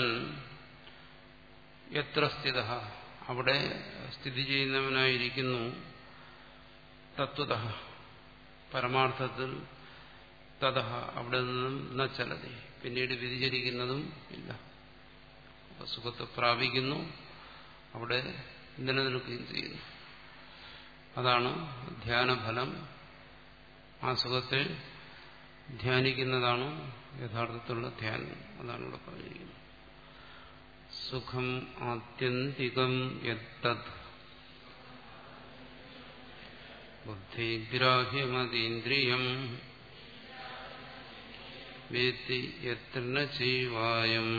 എത്ര സ്ഥിത അവിടെ സ്ഥിതി ചെയ്യുന്നവനായിരിക്കുന്നു തത്വത പരമാർത്ഥത്തിൽ തത അവിടെ നിന്നും ന ചലതി പിന്നീട് വ്യതിചരിക്കുന്നതും ഇല്ല സുഖത്തെ പ്രാപിക്കുന്നു അവിടെ നിലനിൽക്കുകയും ചെയ്യുന്നു അതാണ് ധ്യാനഫലം ആ സുഖത്തെ ധ്യാനിക്കുന്നതാണ് യഥാർത്ഥത്തിലുള്ള ധ്യാനം അതാണ് ഇവിടെ പറഞ്ഞിരിക്കുന്നത് സുഖം ആത്യന്തികം യത്തത് ബുദ്ധിഗ്രാഹ്യമതീന്ദ്രിയം വേത്തി എത്ര ചൈവായം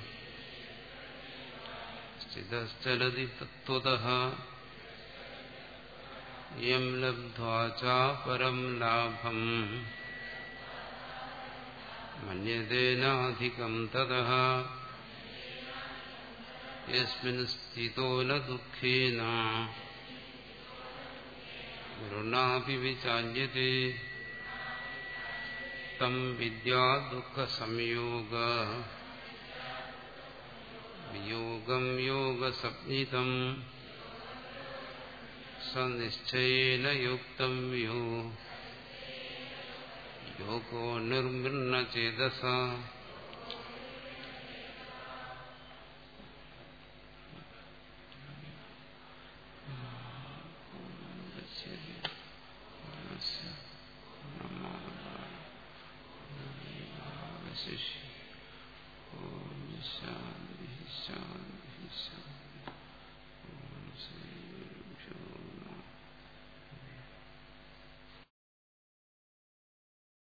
സ്ഥിതശ്ചലതി തത്വത യം ലബ്ധ്വാ പരം ലാഭം മന്യതേനാധികം തതഃ യസ്മിൻ സ്ഥിതോ ന ദുഃഖേന ഗുരുണാപി വിചാല്യത്തെ തം വിദ്യാ ദുഃഖ സംയോഗ വിയോഗം യോഗസപ്നിതം സനിശ്ചയേന യുക്തവ്യോ യോഗോ നിർമൃണ്ണ ചേതസ ശിഷ്യ ഓം ശാന്തി ശാന്തി ശാന്തി ഓം ശ്രീ